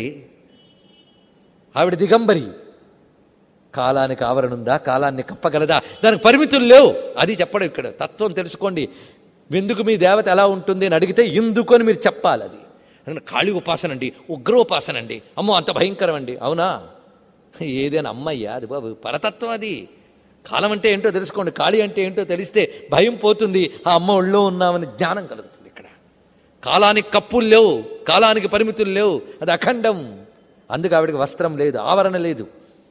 A: ఆవిడ దిగంబరి కాలానికి ఆవరణ ఉందా కాలాన్ని కప్పగలదా దానికి పరిమితులు లేవు అది చెప్పడం ఇక్కడ తత్వం తెలుసుకోండి ఎందుకు మీ దేవత ఎలా ఉంటుంది అని అడిగితే ఎందుకు అని మీరు చెప్పాలి అది అందుకని కాళీ ఉపాసన అండి ఉగ్ర ఉపాసన అండి అమ్మో అంత భయంకరం అండి అవునా ఏదైనా అమ్మయ్యా అది బాబు పరతత్వం అది కాలం అంటే ఏంటో తెలుసుకోండి కాళీ అంటే ఏంటో తెలిస్తే భయం పోతుంది ఆ అమ్మ ఒళ్ళో ఉన్నామని జ్ఞానం కలుగుతుంది ఇక్కడ కాలానికి కప్పులు లేవు కాలానికి పరిమితులు లేవు అది అఖండం అందుకు ఆవిడకి వస్త్రం లేదు ఆవరణ లేదు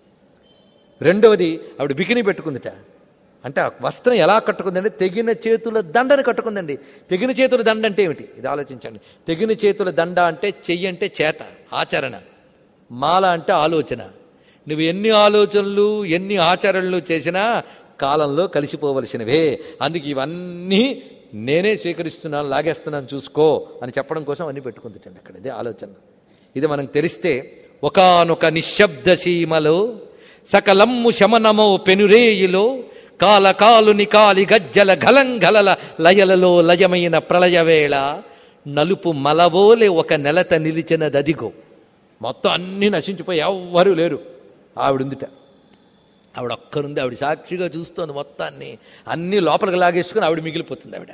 A: రెండవది ఆవిడ బికిని పెట్టుకుందిట అంటే ఆ వస్త్రం ఎలా కట్టుకుందంటే తెగిన చేతుల దండని కట్టుకుందండి తెగిన చేతుల దండ అంటే ఏమిటి ఇది ఆలోచించండి తెగిన చేతుల దండ అంటే చెయ్యి అంటే చేత ఆచరణ మాల అంటే ఆలోచన నువ్వు ఎన్ని ఆలోచనలు ఎన్ని ఆచరణలు చేసినా కాలంలో కలిసిపోవలసినవే అందుకే ఇవన్నీ నేనే స్వీకరిస్తున్నాను లాగేస్తున్నాను చూసుకో అని చెప్పడం కోసం అన్నీ పెట్టుకుందిటండి అక్కడ ఇదే ఆలోచన ఇది మనం తెలిస్తే ఒకానొక నిశ్శబ్ద సీమలో సకలమ్ము శమనమో పెనురేయిలో కాలకాలుని కాలి గజ్జల గలంగలల లయలలో లయమైన ప్రళయవేళ నలుపు మలవోలే ఒక నెలత నిలిచినదదిగో మొత్తం అన్నీ నశించిపోయి ఎవ్వరూ లేరు ఆవిడుందిట ఆవిడ ఒక్కరుంది ఆవిడ సాక్షిగా చూస్తోంది మొత్తాన్ని అన్నీ లోపలికి లాగేసుకుని ఆవిడ మిగిలిపోతుంది ఆవిడ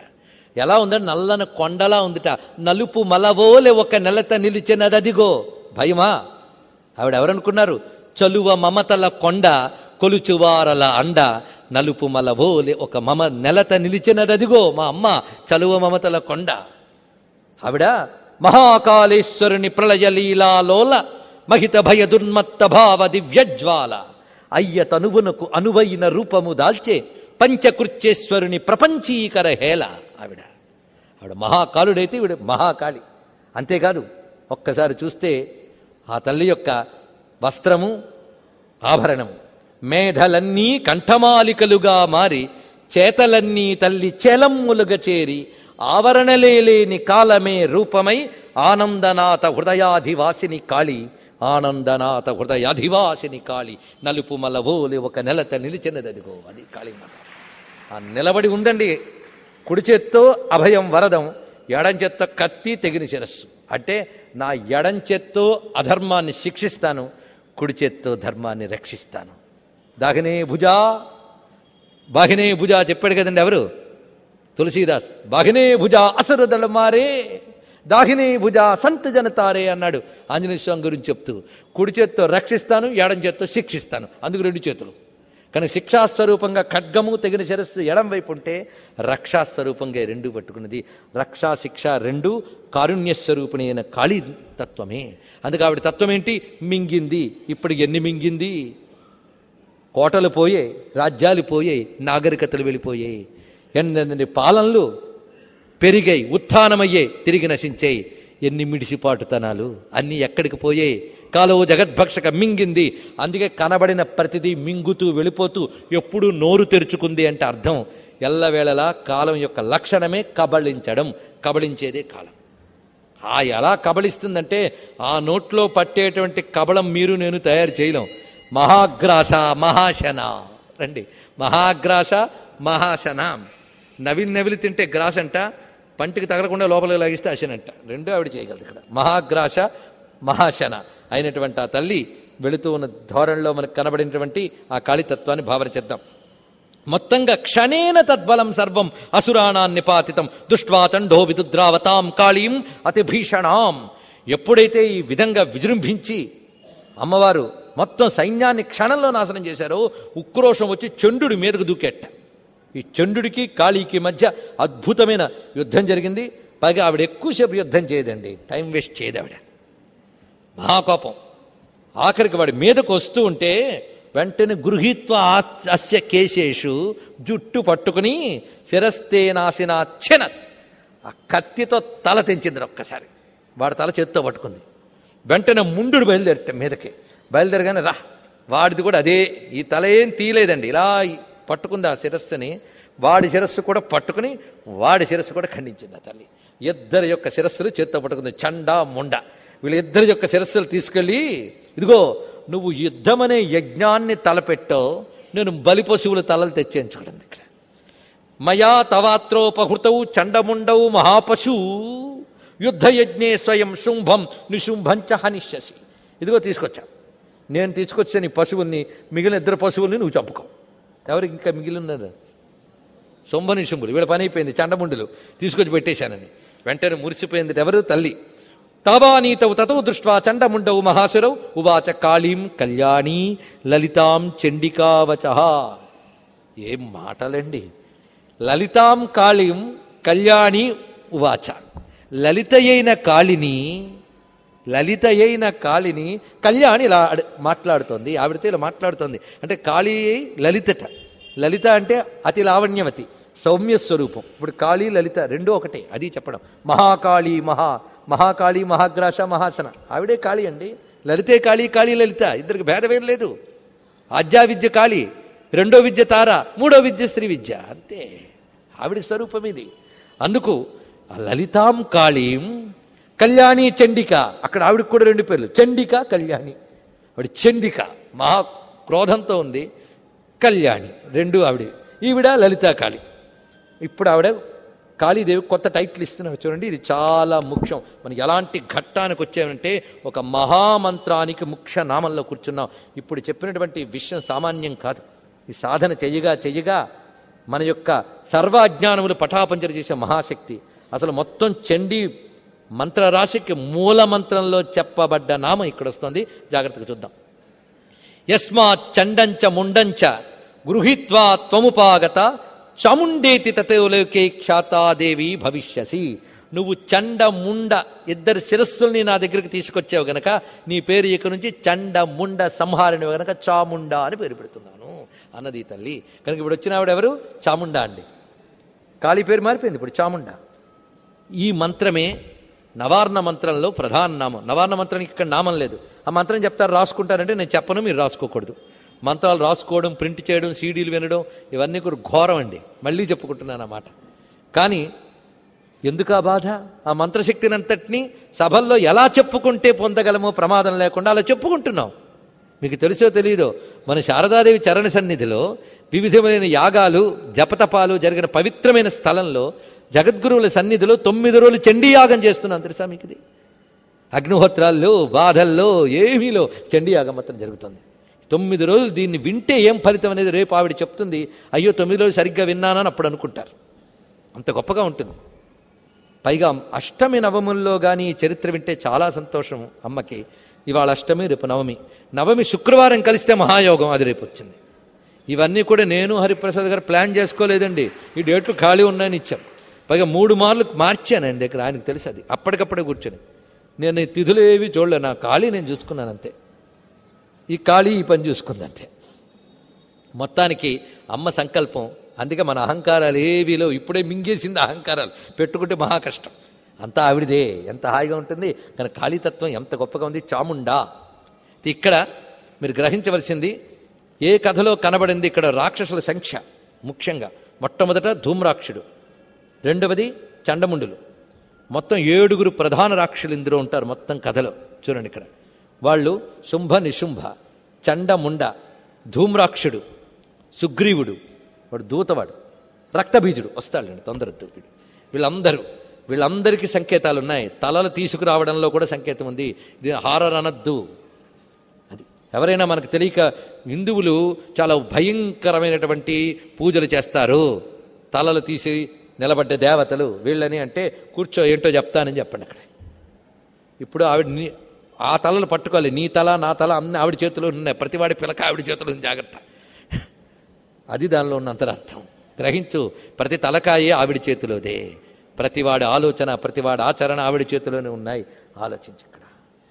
A: ఎలా ఉందంటే నల్లన కొండలా ఉందిట నలుపు మలవోలే ఒక నెలత నిలిచినదదిగో భయమా ఆవిడ ఎవరనుకున్నారు చలువ మమతల కొండ కొలుచువారల అండ నలుపు మలవోలే ఒక మమ నెలత నిలిచినదదిగో మా అమ్మ చలువ మమతల కొండ ఆవిడ మహాకాళేశ్వరుని ప్రళయ లీలాలోల మహిత భయ దుర్మత్త భావ దివ్యజ్వాల అయ్య తనువునకు అనువైన రూపము దాల్చే పంచకృత్యేశ్వరుని ప్రపంచీకర హేళ ఆవిడ ఆవిడ మహాకాలుడైతే ఈవిడ మహాకాళి అంతేకాదు ఒక్కసారి చూస్తే ఆ తల్లి యొక్క వస్త్రము ఆభరణము మేధలన్నీ కంఠమాలికలుగా మారి చేతలన్నీ తల్లి చెలమ్ములుగా చేరి ఆవరణలేలేని కాలమే రూపమై ఆనందనాథ హృదయాధివాసిని కాళి ఆనందనాథ హృదయాధివాసిని కాళి నలుపు మలవోలి ఒక నెలత నిలిచినదదిగో అది కాళీమాత ఆ నిలబడి ఉందండి కుడి చేత్తో అభయం వరదం ఎడం చేత్తో కత్తి తెగిన శిరస్సు అంటే నా ఎడం చేత్తో అధర్మాన్ని శిక్షిస్తాను కుడి చేత్తో ధర్మాన్ని రక్షిస్తాను దాగినే భుజా బాహినే భుజా చెప్పాడు కదండి ఎవరు తులసీదాస్ బాహినే భుజా అసరు దళమారే దాహినే భుజా సంత జనతారే అన్నాడు ఆంజనేయ స్వామి గురించి చెప్తూ కుడి చేత్తో రక్షిస్తాను ఎడం చేత్తో శిక్షిస్తాను అందుకు రెండు చేతులు కానీ శిక్షాస్వరూపంగా ఖడ్గము తెగిన శిరస్సు ఎడం వైపు ఉంటే రక్షాస్వరూపంగా రెండు పట్టుకున్నది రక్షా శిక్ష రెండు కారుణ్యస్వరూపిణి అయిన కాళీ తత్వమే అందుకు ఆవిడ తత్వం ఏంటి మింగింది ఇప్పుడు ఎన్ని మింగింది కోటలు పోయాయి రాజ్యాలు పోయాయి నాగరికతలు వెళ్ళిపోయాయి ఎన్ని పాలనలు పెరిగాయి ఉత్థానమయ్యాయి తిరిగి నశించాయి ఎన్ని మిడిసిపాటుతనాలు అన్నీ ఎక్కడికి పోయాయి కాలువ జగద్భక్షక మింగింది అందుకే కనబడిన ప్రతిదీ మింగుతూ వెళ్ళిపోతూ ఎప్పుడు నోరు తెరుచుకుంది అంటే అర్థం ఎల్లవేళలా కాలం యొక్క లక్షణమే కబళించడం కబళించేదే కాలం ఆ ఎలా కబళిస్తుందంటే ఆ నోట్లో పట్టేటువంటి కబళం మీరు నేను తయారు చేయలేం మహాగ్రాస మహాశన రండి మహాగ్రాస మహాశన నవిలి నవిలి తింటే గ్రాస్ అంట పంటికి తగలకుండా లోపలికి లాగిస్తే అశనంట రెండు ఆవిడ చేయగలదు ఇక్కడ మహాగ్రాస మహాశన అయినటువంటి ఆ తల్లి వెళుతూ ఉన్న ధోరణిలో మనకు కనబడినటువంటి ఆ కాళితత్వాన్ని భావన చేద్దాం మొత్తంగా క్షణేన తద్బలం సర్వం అసురాణాన్ నిపాతితం దుష్ట్వా చండో విదుద్రావతాం కాళీం అతి భీషణాం ఎప్పుడైతే ఈ విధంగా విజృంభించి అమ్మవారు మొత్తం సైన్యాన్ని క్షణంలో నాశనం చేశారో ఉక్రోషం వచ్చి చండుడి మీదకు దూకెట్ట ఈ చండుడికి కాళీకి మధ్య అద్భుతమైన యుద్ధం జరిగింది పైగా ఆవిడ ఎక్కువసేపు యుద్ధం చేయదండి టైం వేస్ట్ చేయదు ఆవిడ మహాకోపం ఆఖరికి వాడి మీదకు వస్తూ ఉంటే వెంటనే గృహీత్వ ఆస్- అస్య కేశేషు జుట్టు పట్టుకుని శిరస్తే నాసిన చెనత్ ఆ కత్తితో తల తెంచింది ఒక్కసారి వాడి తల చేత్తో పట్టుకుంది వెంటనే ముందుడు బయలుదేరట మీదకి బయలుదేరగానే రా వాడిది కూడా అదే ఈ తల ఏం తీయలేదండి ఇలా పట్టుకుంది ఆ శిరస్సుని వాడి శిరస్సు కూడా పట్టుకుని వాడి శిరస్సు కూడా ఖండించింది ఆ తల్లి ఇద్దరి యొక్క శిరస్సులు చేత్తో పట్టుకుంది చండ ముండ వీళ్ళిద్దరి యొక్క శిరస్సులు తీసుకెళ్ళి ఇదిగో నువ్వు యుద్ధమనే యజ్ఞాన్ని తలపెట్టావు నేను బలి పశువుల తలలు తెచ్చేయించుకోండి ఇక్కడ మయా తవాత్రోపహృతౌ చండముండౌ మహాపశు యుద్ధయజ్ఞే స్వయం శుంభం నిశుంభంచ హనిష్యసి ఇదిగో తీసుకొచ్చా నేను తీసుకొచ్చాను ఈ పశువుల్ని మిగిలిన ఇద్దరు పశువుల్ని నువ్వు చంపుకో ఎవరికి ఇంకా మిగిలి ఉన్నారు శుంభ నిశుంభులు వీళ్ళ పని అయిపోయింది చండముండులు తీసుకొచ్చి పెట్టేశానని వెంటనే మురిసిపోయింది ఎవరు తల్లి తావానీతవు తతో దృష్ట్వా చండముండవు మహాసురవు ఉవాచ కాళీం కళ్యాణీ లలితాం చండికావచ ఏం మాటలండి లలితాం కాళీం కళ్యాణి ఉవాచ లలితయైన కాళిని లలితయైన కాళిని కళ్యాణి ఇలా అడ- మాట్లాడుతోంది ఆవిడతో ఇలా మాట్లాడుతోంది అంటే కాళీ లలితట లలిత అంటే అతి లావణ్యవతి సౌమ్య స్వరూపం ఇప్పుడు కాళీ లలిత రెండూ ఒకటే అది చెప్పడం మహాకాళి మహా మహాకాళి మహాగ్రాస మహాసన ఆవిడే కాళీ అండి లలితే కాళీ కాళీ లలిత ఇద్దరికి భేదమేం లేదు ఆద్యా విద్య కాళీ రెండో విద్య తార మూడో విద్య శ్రీ విద్య అంతే ఆవిడ స్వరూపం ఇది అందుకు ఆ లలితాం కాళీం కళ్యాణి చండిక అక్కడ ఆవిడకి కూడా రెండు పేర్లు చండిక కళ్యాణి ఆవిడ చండిక మహా క్రోధంతో ఉంది కళ్యాణి రెండు ఆవిడ ఈవిడ లలితా కాళి ఇప్పుడు ఆవిడ కాళీదేవి కొత్త టైటిల్ ఇస్తున్నారు చూడండి ఇది చాలా ముఖ్యం మనకి ఎలాంటి ఘట్టానికి వచ్చామంటే ఒక మహామంత్రానికి ముఖ్య నామంలో కూర్చున్నాం ఇప్పుడు చెప్పినటువంటి విషయం సామాన్యం కాదు ఈ సాధన చెయ్యగా చెయ్యగా మన యొక్క సర్వ అజ్ఞానములు పటాపంచర చేసే మహాశక్తి అసలు మొత్తం చండీ మంత్రరాశికి మూల మంత్రంలో చెప్పబడ్డ నామం ఇక్కడ వస్తుంది జాగ్రత్తగా చూద్దాం యస్మాత్ చండంచ ముండంచ గృహీత్వా త్వముపాగత చాముండేతి తతోలోకే ఖ్యాతాదేవి భవిష్యసి నువ్వు చండ ముండ ఇద్దరు శిరస్సుల్ని నా దగ్గరికి తీసుకొచ్చావు గనక నీ పేరు ఇక నుంచి చండ ముండ సంహారిణి గనక చాముండ అని పేరు పెడుతున్నాను అన్నది ఈ తల్లి కనుక ఇప్పుడు వచ్చిన ఆవిడ ఎవరు చాముండ అండి కాళీ పేరు మారిపోయింది ఇప్పుడు చాముండ ఈ మంత్రమే నవార్ణ మంత్రంలో ప్రధాన నామం నవార్ణ మంత్రానికి ఇక్కడ నామం లేదు ఆ మంత్రం చెప్తారు రాసుకుంటారంటే నేను చెప్పను మీరు రాసుకోకూడదు మంత్రాలు రాసుకోవడం ప్రింట్ చేయడం సీడీలు వినడం ఇవన్నీ కూడా ఘోరం అండి మళ్ళీ చెప్పుకుంటున్నాను అన్నమాట కానీ ఎందుకు ఆ బాధ ఆ మంత్రశక్తిని అంతటినీ సభల్లో ఎలా చెప్పుకుంటే పొందగలమో ప్రమాదం లేకుండా అలా చెప్పుకుంటున్నాం మీకు తెలుసో తెలియదో మన శారదాదేవి చరణ సన్నిధిలో వివిధమైన యాగాలు జపతపాలు జరిగిన పవిత్రమైన స్థలంలో జగద్గురువుల సన్నిధిలో తొమ్మిది రోజులు చండీ యాగం చేస్తున్నాం తెలుసా మీకు ఇది అగ్నిహోత్రాల్లో బాధల్లో ఏమీలో చండీ యాగం మాత్రం జరుగుతుంది తొమ్మిది రోజులు దీన్ని వింటే ఏం ఫలితం అనేది రేపు ఆవిడ చెప్తుంది అయ్యో తొమ్మిది రోజులు సరిగ్గా విన్నానని అప్పుడు అనుకుంటారు అంత గొప్పగా ఉంటుంది పైగా అష్టమి నవముల్లో కానీ ఈ చరిత్ర వింటే చాలా సంతోషం అమ్మకి ఇవాళ అష్టమి రేపు నవమి నవమి శుక్రవారం కలిస్తే మహాయోగం అది రేపు వచ్చింది ఇవన్నీ కూడా నేను హరిప్రసాద్ గారు ప్లాన్ చేసుకోలేదండి ఈ డేట్లు ఖాళీ ఉన్నాయని ఇచ్చాను పైగా మూడు మార్లు మార్చాను ఆయన దగ్గర ఆయనకు తెలుసు అది అప్పటికప్పుడే కూర్చొని నేను ఈ తిథులు ఏవి చూడలే నా ఖాళీ నేను చూసుకున్నాను అంతే ఈ ఖాళీ ఈ పని చూసుకుందంతే మొత్తానికి అమ్మ సంకల్పం అందుకే మన అహంకారాలు ఏవిలో ఇప్పుడే మింగేసింది అహంకారాలు పెట్టుకుంటే మహా కష్టం అంతా ఆవిడదే ఎంత హాయిగా ఉంటుంది కానీ ఖాళీతత్వం ఎంత గొప్పగా ఉంది చాముండా ఇక్కడ మీరు గ్రహించవలసింది ఏ కథలో కనబడింది ఇక్కడ రాక్షసుల సంఖ్య ముఖ్యంగా మొట్టమొదట ధూమ్రాక్షుడు రెండవది చండముండులు మొత్తం ఏడుగురు ప్రధాన రాక్షసులు ఇందులో ఉంటారు మొత్తం కథలో చూడండి ఇక్కడ వాళ్ళు శుంభ నిశుంభ చండముండ ధూమ్రాక్షుడు సుగ్రీవుడు వాడు దూతవాడు రక్తబీజుడు వస్తాడండి తొందర వీడు వీళ్ళందరూ వీళ్ళందరికీ సంకేతాలు ఉన్నాయి తలలు తీసుకురావడంలో కూడా సంకేతం ఉంది ఇది హారర్ అనద్దు అది ఎవరైనా మనకు తెలియక హిందువులు చాలా భయంకరమైనటువంటి పూజలు చేస్తారు తలలు తీసి నిలబడ్డ దేవతలు వీళ్ళని అంటే కూర్చో ఏంటో చెప్తానని చెప్పండి అక్కడ ఇప్పుడు ఆవిడ నీ ఆ తలలు పట్టుకోవాలి నీ తల నా తల అన్ని ఆవిడ చేతిలో ఉన్నాయి ప్రతివాడి పిలక ఆవిడ చేతిలో ఉంది జాగ్రత్త అది దానిలో ఉన్న అంతరార్థం గ్రహించు ప్రతి తలకాయే ఆవిడ చేతిలోదే ప్రతివాడి ఆలోచన ప్రతివాడి ఆచరణ ఆవిడ చేతిలోనే ఉన్నాయి ఆలోచించి ఇక్కడ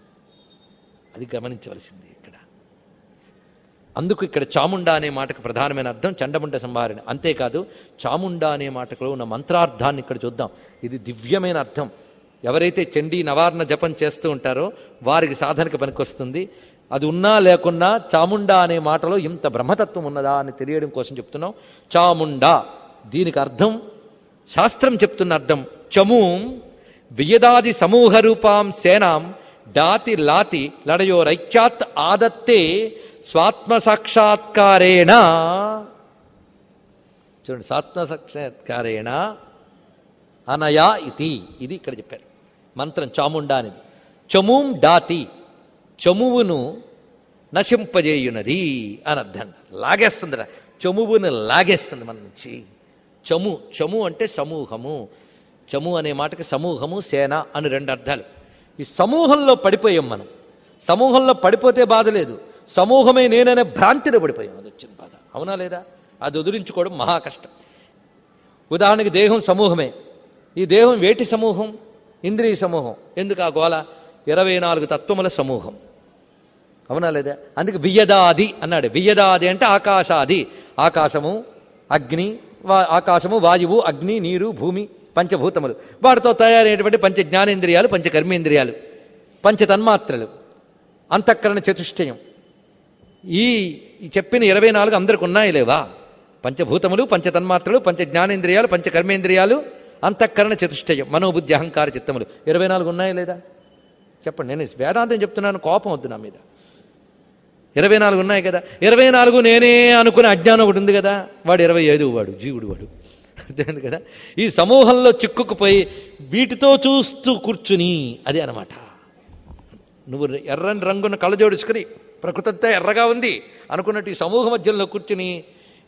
A: అది గమనించవలసింది ఇక్కడ అందుకు ఇక్కడ చాముండా అనే మాటకు ప్రధానమైన అర్థం చండముండ సంహారణ అంతేకాదు చాముండా అనే మాటలో ఉన్న మంత్రార్థాన్ని ఇక్కడ చూద్దాం ఇది దివ్యమైన అర్థం ఎవరైతే చండీ నవార్ణ జపం చేస్తూ ఉంటారో వారికి సాధనకు పనికొస్తుంది అది ఉన్నా లేకున్నా చాముండా అనే మాటలో ఇంత బ్రహ్మతత్వం ఉన్నదా అని తెలియడం కోసం చెప్తున్నాం చాముండా దీనికి అర్థం శాస్త్రం చెప్తున్న అర్థం చమూం వియదాది సమూహ రూపాం సేనాం డాతి లాతి లడయోరైక్యాత్ ఆదత్తే స్వాత్మ సాక్షాత్కారేణ చూడండి స్వాత్మ సాక్షాత్కారేణ అనయా ఇతి ఇది ఇక్కడ చెప్పారు మంత్రం చాముండా అనేది చమూం డాతి చమువును నశింపజేయునది అని అర్థం లాగేస్తుంది చమువును లాగేస్తుంది మన నుంచి చము చము అంటే సమూహము చము అనే మాటకి సమూహము సేన అని రెండు అర్థాలు ఈ సమూహంలో పడిపోయాం మనం సమూహంలో పడిపోతే బాధ లేదు సమూహమే నేననే భ్రాంతిలో పడిపోయాం అది వచ్చిన బాధ అవునా లేదా అది వదిలించుకోవడం మహా కష్టం ఉదాహరణకి దేహం సమూహమే ఈ దేహం వేటి సమూహం ఇంద్రియ సమూహం ఎందుకు ఆ గోల ఇరవై నాలుగు తత్వముల సమూహం అవునా లేదా అందుకే బియ్యదాది అన్నాడు బియ్యదాది అంటే ఆకాశాది ఆకాశము అగ్ని వా ఆకాశము వాయువు అగ్ని నీరు భూమి పంచభూతములు వాటితో తయారైనటువంటి పంచ జ్ఞానేంద్రియాలు పంచ కర్మేంద్రియాలు పంచ తన్మాత్రలు అంతఃకరణ చతుష్టయం ఈ ఈ చెప్పిన ఇరవై నాలుగు అందరికి ఉన్నాయి లేవా పంచభూతములు పంచ తన్మాత్రలు పంచ జ్ఞానేంద్రియాలు పంచ కర్మేంద్రియాలు అంతఃకరణ చతుష్టయం మనోబుద్ధి అహంకార చిత్తములు ఇరవై నాలుగు ఉన్నాయా లేదా చెప్పండి నేను వేదాంతం చెప్తున్నాను కోపం వద్దు నా మీద ఇరవై నాలుగు ఉన్నాయి కదా ఇరవై నాలుగు నేనే అనుకునే అజ్ఞానం ఒకటి ఉంది కదా వాడు ఇరవై ఐదు వాడు జీవుడు వాడు అర్థమైంది కదా ఈ సమూహంలో చిక్కుకుపోయి వీటితో చూస్తూ కూర్చుని అదే అనమాట నువ్వు ఎర్రని రంగున్న కళ్ళజోడుచుకుని ప్రకృతి అంతా ఎర్రగా ఉంది అనుకున్నట్టు ఈ సమూహ మధ్యలో కూర్చుని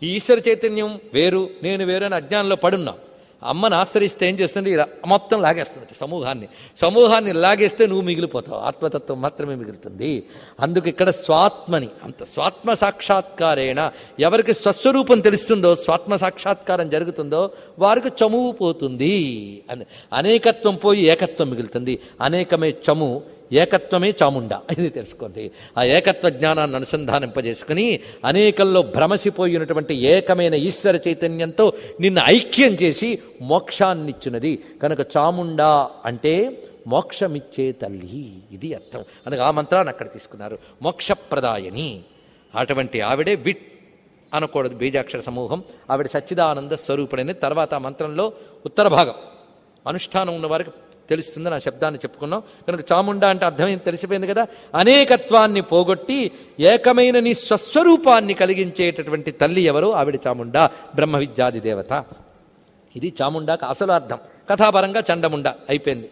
A: ఈ ఈశ్వర చైతన్యం వేరు నేను వేరు అని అజ్ఞానంలో పడున్నా అమ్మని ఆశ్రయిస్తే ఏం చేస్తుంది ఈ ర- మొత్తం లాగేస్తుంది సమూహాన్ని సమూహాన్ని లాగేస్తే నువ్వు మిగిలిపోతావు ఆత్మతత్వం మాత్రమే మిగులుతుంది అందుకు ఇక్కడ స్వాత్మని అంత స్వాత్మ సాక్షాత్కారేణ ఎవరికి స్వస్వరూపం తెలుస్తుందో స్వాత్మ సాక్షాత్కారం జరుగుతుందో వారికి చమువు పోతుంది అని అనేకత్వం పోయి ఏకత్వం మిగులుతుంది అనేకమే చము ఏకత్వమే చాముండ ఇది తెలుసుకోండి ఆ ఏకత్వ జ్ఞానాన్ని అనుసంధానింపజేసుకుని అనేకంలో భ్రమసిపోయినటువంటి ఏకమైన ఈశ్వర చైతన్యంతో నిన్ను ఐక్యం చేసి మోక్షాన్నిచ్చినది కనుక చాముండా అంటే మోక్షమిచ్చే తల్లి ఇది అర్థం అందుకే ఆ మంత్రాన్ని అక్కడ తీసుకున్నారు మోక్షప్రదాయని అటువంటి ఆవిడే విట్ అనకూడదు బీజాక్షర సమూహం ఆవిడ సచ్చిదానంద స్వరూపుడని తర్వాత ఆ మంత్రంలో ఉత్తర భాగం అనుష్ఠానం ఉన్న వారికి తెలుస్తుందని ఆ శబ్దాన్ని చెప్పుకున్నాం కనుక చాముండ అంటే అర్థమైంది తెలిసిపోయింది కదా అనేకత్వాన్ని పోగొట్టి ఏకమైన నీ స్వస్వరూపాన్ని కలిగించేటటువంటి తల్లి ఎవరు ఆవిడ చాముండ బ్రహ్మ విద్యాది దేవత ఇది చాముండాకు అసలు అర్థం కథాపరంగా చండముండ అయిపోయింది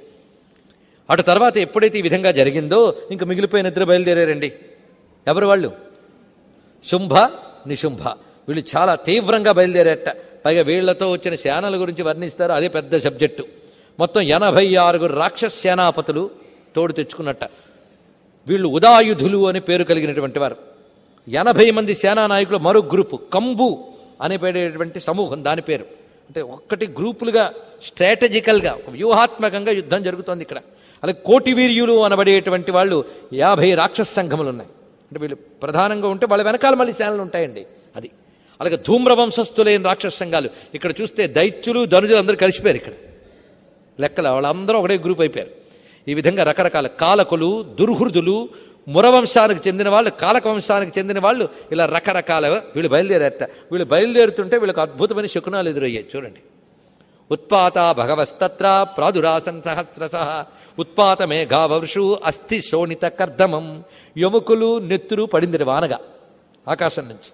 A: అటు తర్వాత ఎప్పుడైతే ఈ విధంగా జరిగిందో ఇంక మిగిలిపోయిన ఇద్దరు బయలుదేరారండి ఎవరు వాళ్ళు శుంభ నిశుంభ వీళ్ళు చాలా తీవ్రంగా బయలుదేరేట పైగా వీళ్లతో వచ్చిన సేనల గురించి వర్ణిస్తారు అదే పెద్ద సబ్జెక్టు మొత్తం ఎనభై ఆరుగురు రాక్షస సేనాపతులు తోడు తెచ్చుకున్నట్ట వీళ్ళు ఉదాయుధులు అని పేరు కలిగినటువంటి వారు ఎనభై మంది సేనా నాయకులు మరో గ్రూపు కంబు అనే పేరేటువంటి సమూహం దాని పేరు అంటే ఒక్కటి గ్రూపులుగా స్ట్రాటజికల్గా ఒక వ్యూహాత్మకంగా యుద్ధం జరుగుతోంది ఇక్కడ అలాగే కోటి వీర్యులు అనబడేటువంటి వాళ్ళు యాభై రాక్షస సంఘములు ఉన్నాయి అంటే వీళ్ళు ప్రధానంగా ఉంటే వాళ్ళ వెనకాల మళ్ళీ సేనలు ఉంటాయండి అది అలాగే ధూమ్ర వంశస్థులైన రాక్షస సంఘాలు ఇక్కడ చూస్తే దైత్యులు ధనుజులు అందరూ కలిసిపోయారు ఇక్కడ లెక్కల వాళ్ళందరూ ఒకటే గ్రూప్ అయిపోయారు ఈ విధంగా రకరకాల కాలకులు దుర్హృదులు మురవంశానికి చెందిన వాళ్ళు కాలక వంశానికి చెందిన వాళ్ళు ఇలా రకరకాల వీళ్ళు బయలుదేరారట వీళ్ళు బయలుదేరుతుంటే వీళ్ళకి అద్భుతమైన శకునాలు ఎదురయ్యాయి చూడండి ఉత్పాత భగవస్తత్ర ప్రాదురాసన్ సహస్రస ఉత్పాత మేఘావృషు అస్థి శోణిత కర్దమం ఎముకలు నెత్తురు పడింది వానగా ఆకాశం నుంచి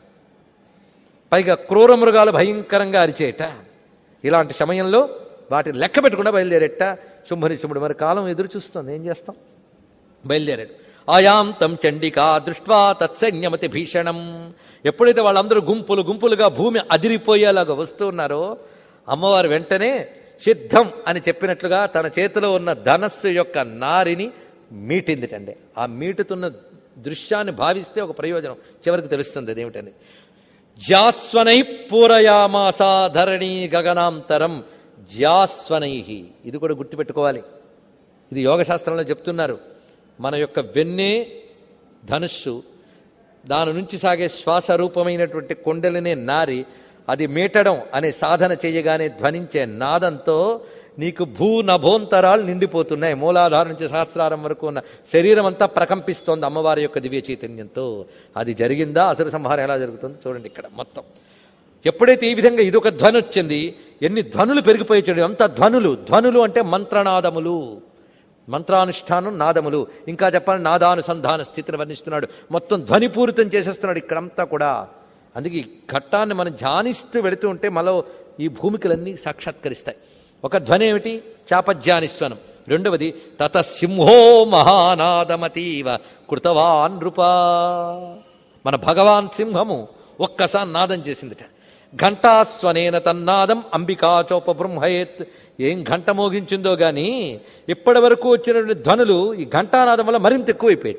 A: పైగా క్రూర మృగాలు భయంకరంగా అరిచేట ఇలాంటి సమయంలో వాటిని లెక్క పెట్టకుండా బయలుదేరేట శుంభని శుంభుడు మరి కాలం ఎదురు చూస్తుంది ఏం చేస్తాం బయలుదేరాడు ఆయాంతం చండికా దృష్ట్వా తత్సైన్యమతి భీషణం ఎప్పుడైతే వాళ్ళందరూ గుంపులు గుంపులుగా భూమి అదిరిపోయేలాగా వస్తూ ఉన్నారో అమ్మవారు వెంటనే సిద్ధం అని చెప్పినట్లుగా తన చేతిలో ఉన్న ధనస్సు యొక్క నారిని మీటిందిటండి ఆ మీటుతున్న దృశ్యాన్ని భావిస్తే ఒక ప్రయోజనం చివరికి తెలుస్తుంది అదేమిటని జాస్వనై పూరయామాసా ధరణి గగనాంతరం జాస్వనై ఇది కూడా గుర్తుపెట్టుకోవాలి ఇది యోగశాస్త్రంలో చెప్తున్నారు మన యొక్క వెన్నే ధనుస్సు దాని నుంచి సాగే శ్వాస రూపమైనటువంటి కొండలనే నారి అది మీటడం అనే సాధన చేయగానే ధ్వనించే నాదంతో నీకు భూ నభోంతరాలు నిండిపోతున్నాయి మూలాధారం నుంచి సహస్రారం వరకు ఉన్న శరీరం అంతా ప్రకంపిస్తోంది అమ్మవారి యొక్క దివ్య చైతన్యంతో అది జరిగిందా అసుర సంహారం ఎలా జరుగుతుందో చూడండి ఇక్కడ మొత్తం ఎప్పుడైతే ఈ విధంగా ఇదొక ధ్వని వచ్చింది ఎన్ని ధ్వనులు పెరిగిపోయి చూడండి అంత ధ్వనులు ధ్వనులు అంటే మంత్రనాదములు మంత్రానుష్ఠానం నాదములు ఇంకా చెప్పాలి నాదానుసంధాన స్థితిని వర్ణిస్తున్నాడు మొత్తం ధ్వనిపూరితం చేసేస్తున్నాడు ఇక్కడంతా కూడా అందుకే ఈ ఘట్టాన్ని మనం ధ్యానిస్తూ వెళుతూ ఉంటే మనలో ఈ భూమికలన్నీ సాక్షాత్కరిస్తాయి ఒక ధ్వని ఏమిటి చాపజ్యానిస్వనం రెండవది తత సింహో మహానాదమతీవ కృతవాన్ నృపా మన భగవాన్ సింహము ఒక్కసారి నాదం చేసిందిట ఘంటాస్వనేన తన్నాదం అంబికాచోప బ్రహ్మయేత్ ఏం ఘంట మోగించిందో గాని ఇప్పటి వరకు వచ్చినటువంటి ధ్వనులు ఈ ఘంటానాదం వల్ల మరింత ఎక్కువైపోయాట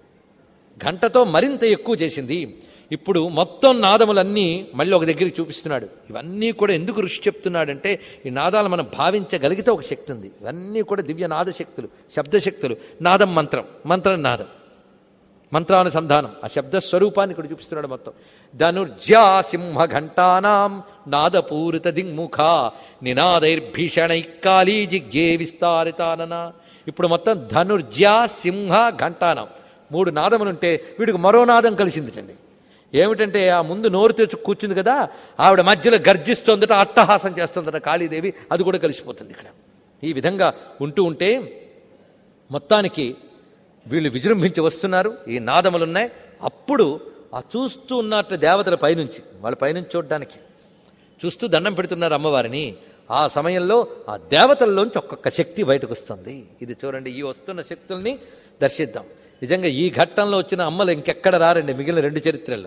A: గంటతో మరింత ఎక్కువ చేసింది ఇప్పుడు మొత్తం నాదములన్నీ మళ్ళీ ఒక దగ్గరికి చూపిస్తున్నాడు ఇవన్నీ కూడా ఎందుకు ఋషి చెప్తున్నాడంటే ఈ నాదాలు మనం భావించగలిగితే ఒక శక్తి ఉంది ఇవన్నీ కూడా దివ్య నాద శక్తులు శబ్దశక్తులు నాదం మంత్రం మంత్రం నాదం మంత్రానుసంధానం ఆ శబ్ద స్వరూపాన్ని ఇక్కడ చూపిస్తున్నాడు మొత్తం ధనుర్జ్యా సింహ ఘంటానాం నాదపూరిత దింగ్ముఖ నినాదైర్భీషణైకాళీ జిగ్గే విస్తారితానన ఇప్పుడు మొత్తం ధనుర్జ్యా సింహ ఘంటానం మూడు నాదములుంటే వీడికి మరో నాదం కలిసిందిటండి ఏమిటంటే ఆ ముందు నోరు తెచ్చు కూర్చుంది కదా ఆవిడ మధ్యలో గర్జిస్తోందట అట్టహాసం చేస్తుందట కాళీదేవి అది కూడా కలిసిపోతుంది ఇక్కడ ఈ విధంగా ఉంటూ ఉంటే మొత్తానికి వీళ్ళు విజృంభించి వస్తున్నారు ఈ నాదములున్నాయి అప్పుడు ఆ చూస్తూ ఉన్నట్టు దేవతల పైనుంచి వాళ్ళ పైనుంచి చూడడానికి చూస్తూ దండం పెడుతున్నారు అమ్మవారిని ఆ సమయంలో ఆ దేవతల్లోంచి ఒక్కొక్క శక్తి బయటకు వస్తుంది ఇది చూడండి ఈ వస్తున్న శక్తుల్ని దర్శిద్దాం నిజంగా ఈ ఘట్టంలో వచ్చిన అమ్మలు ఇంకెక్కడ రారండి మిగిలిన రెండు చరిత్రల్లో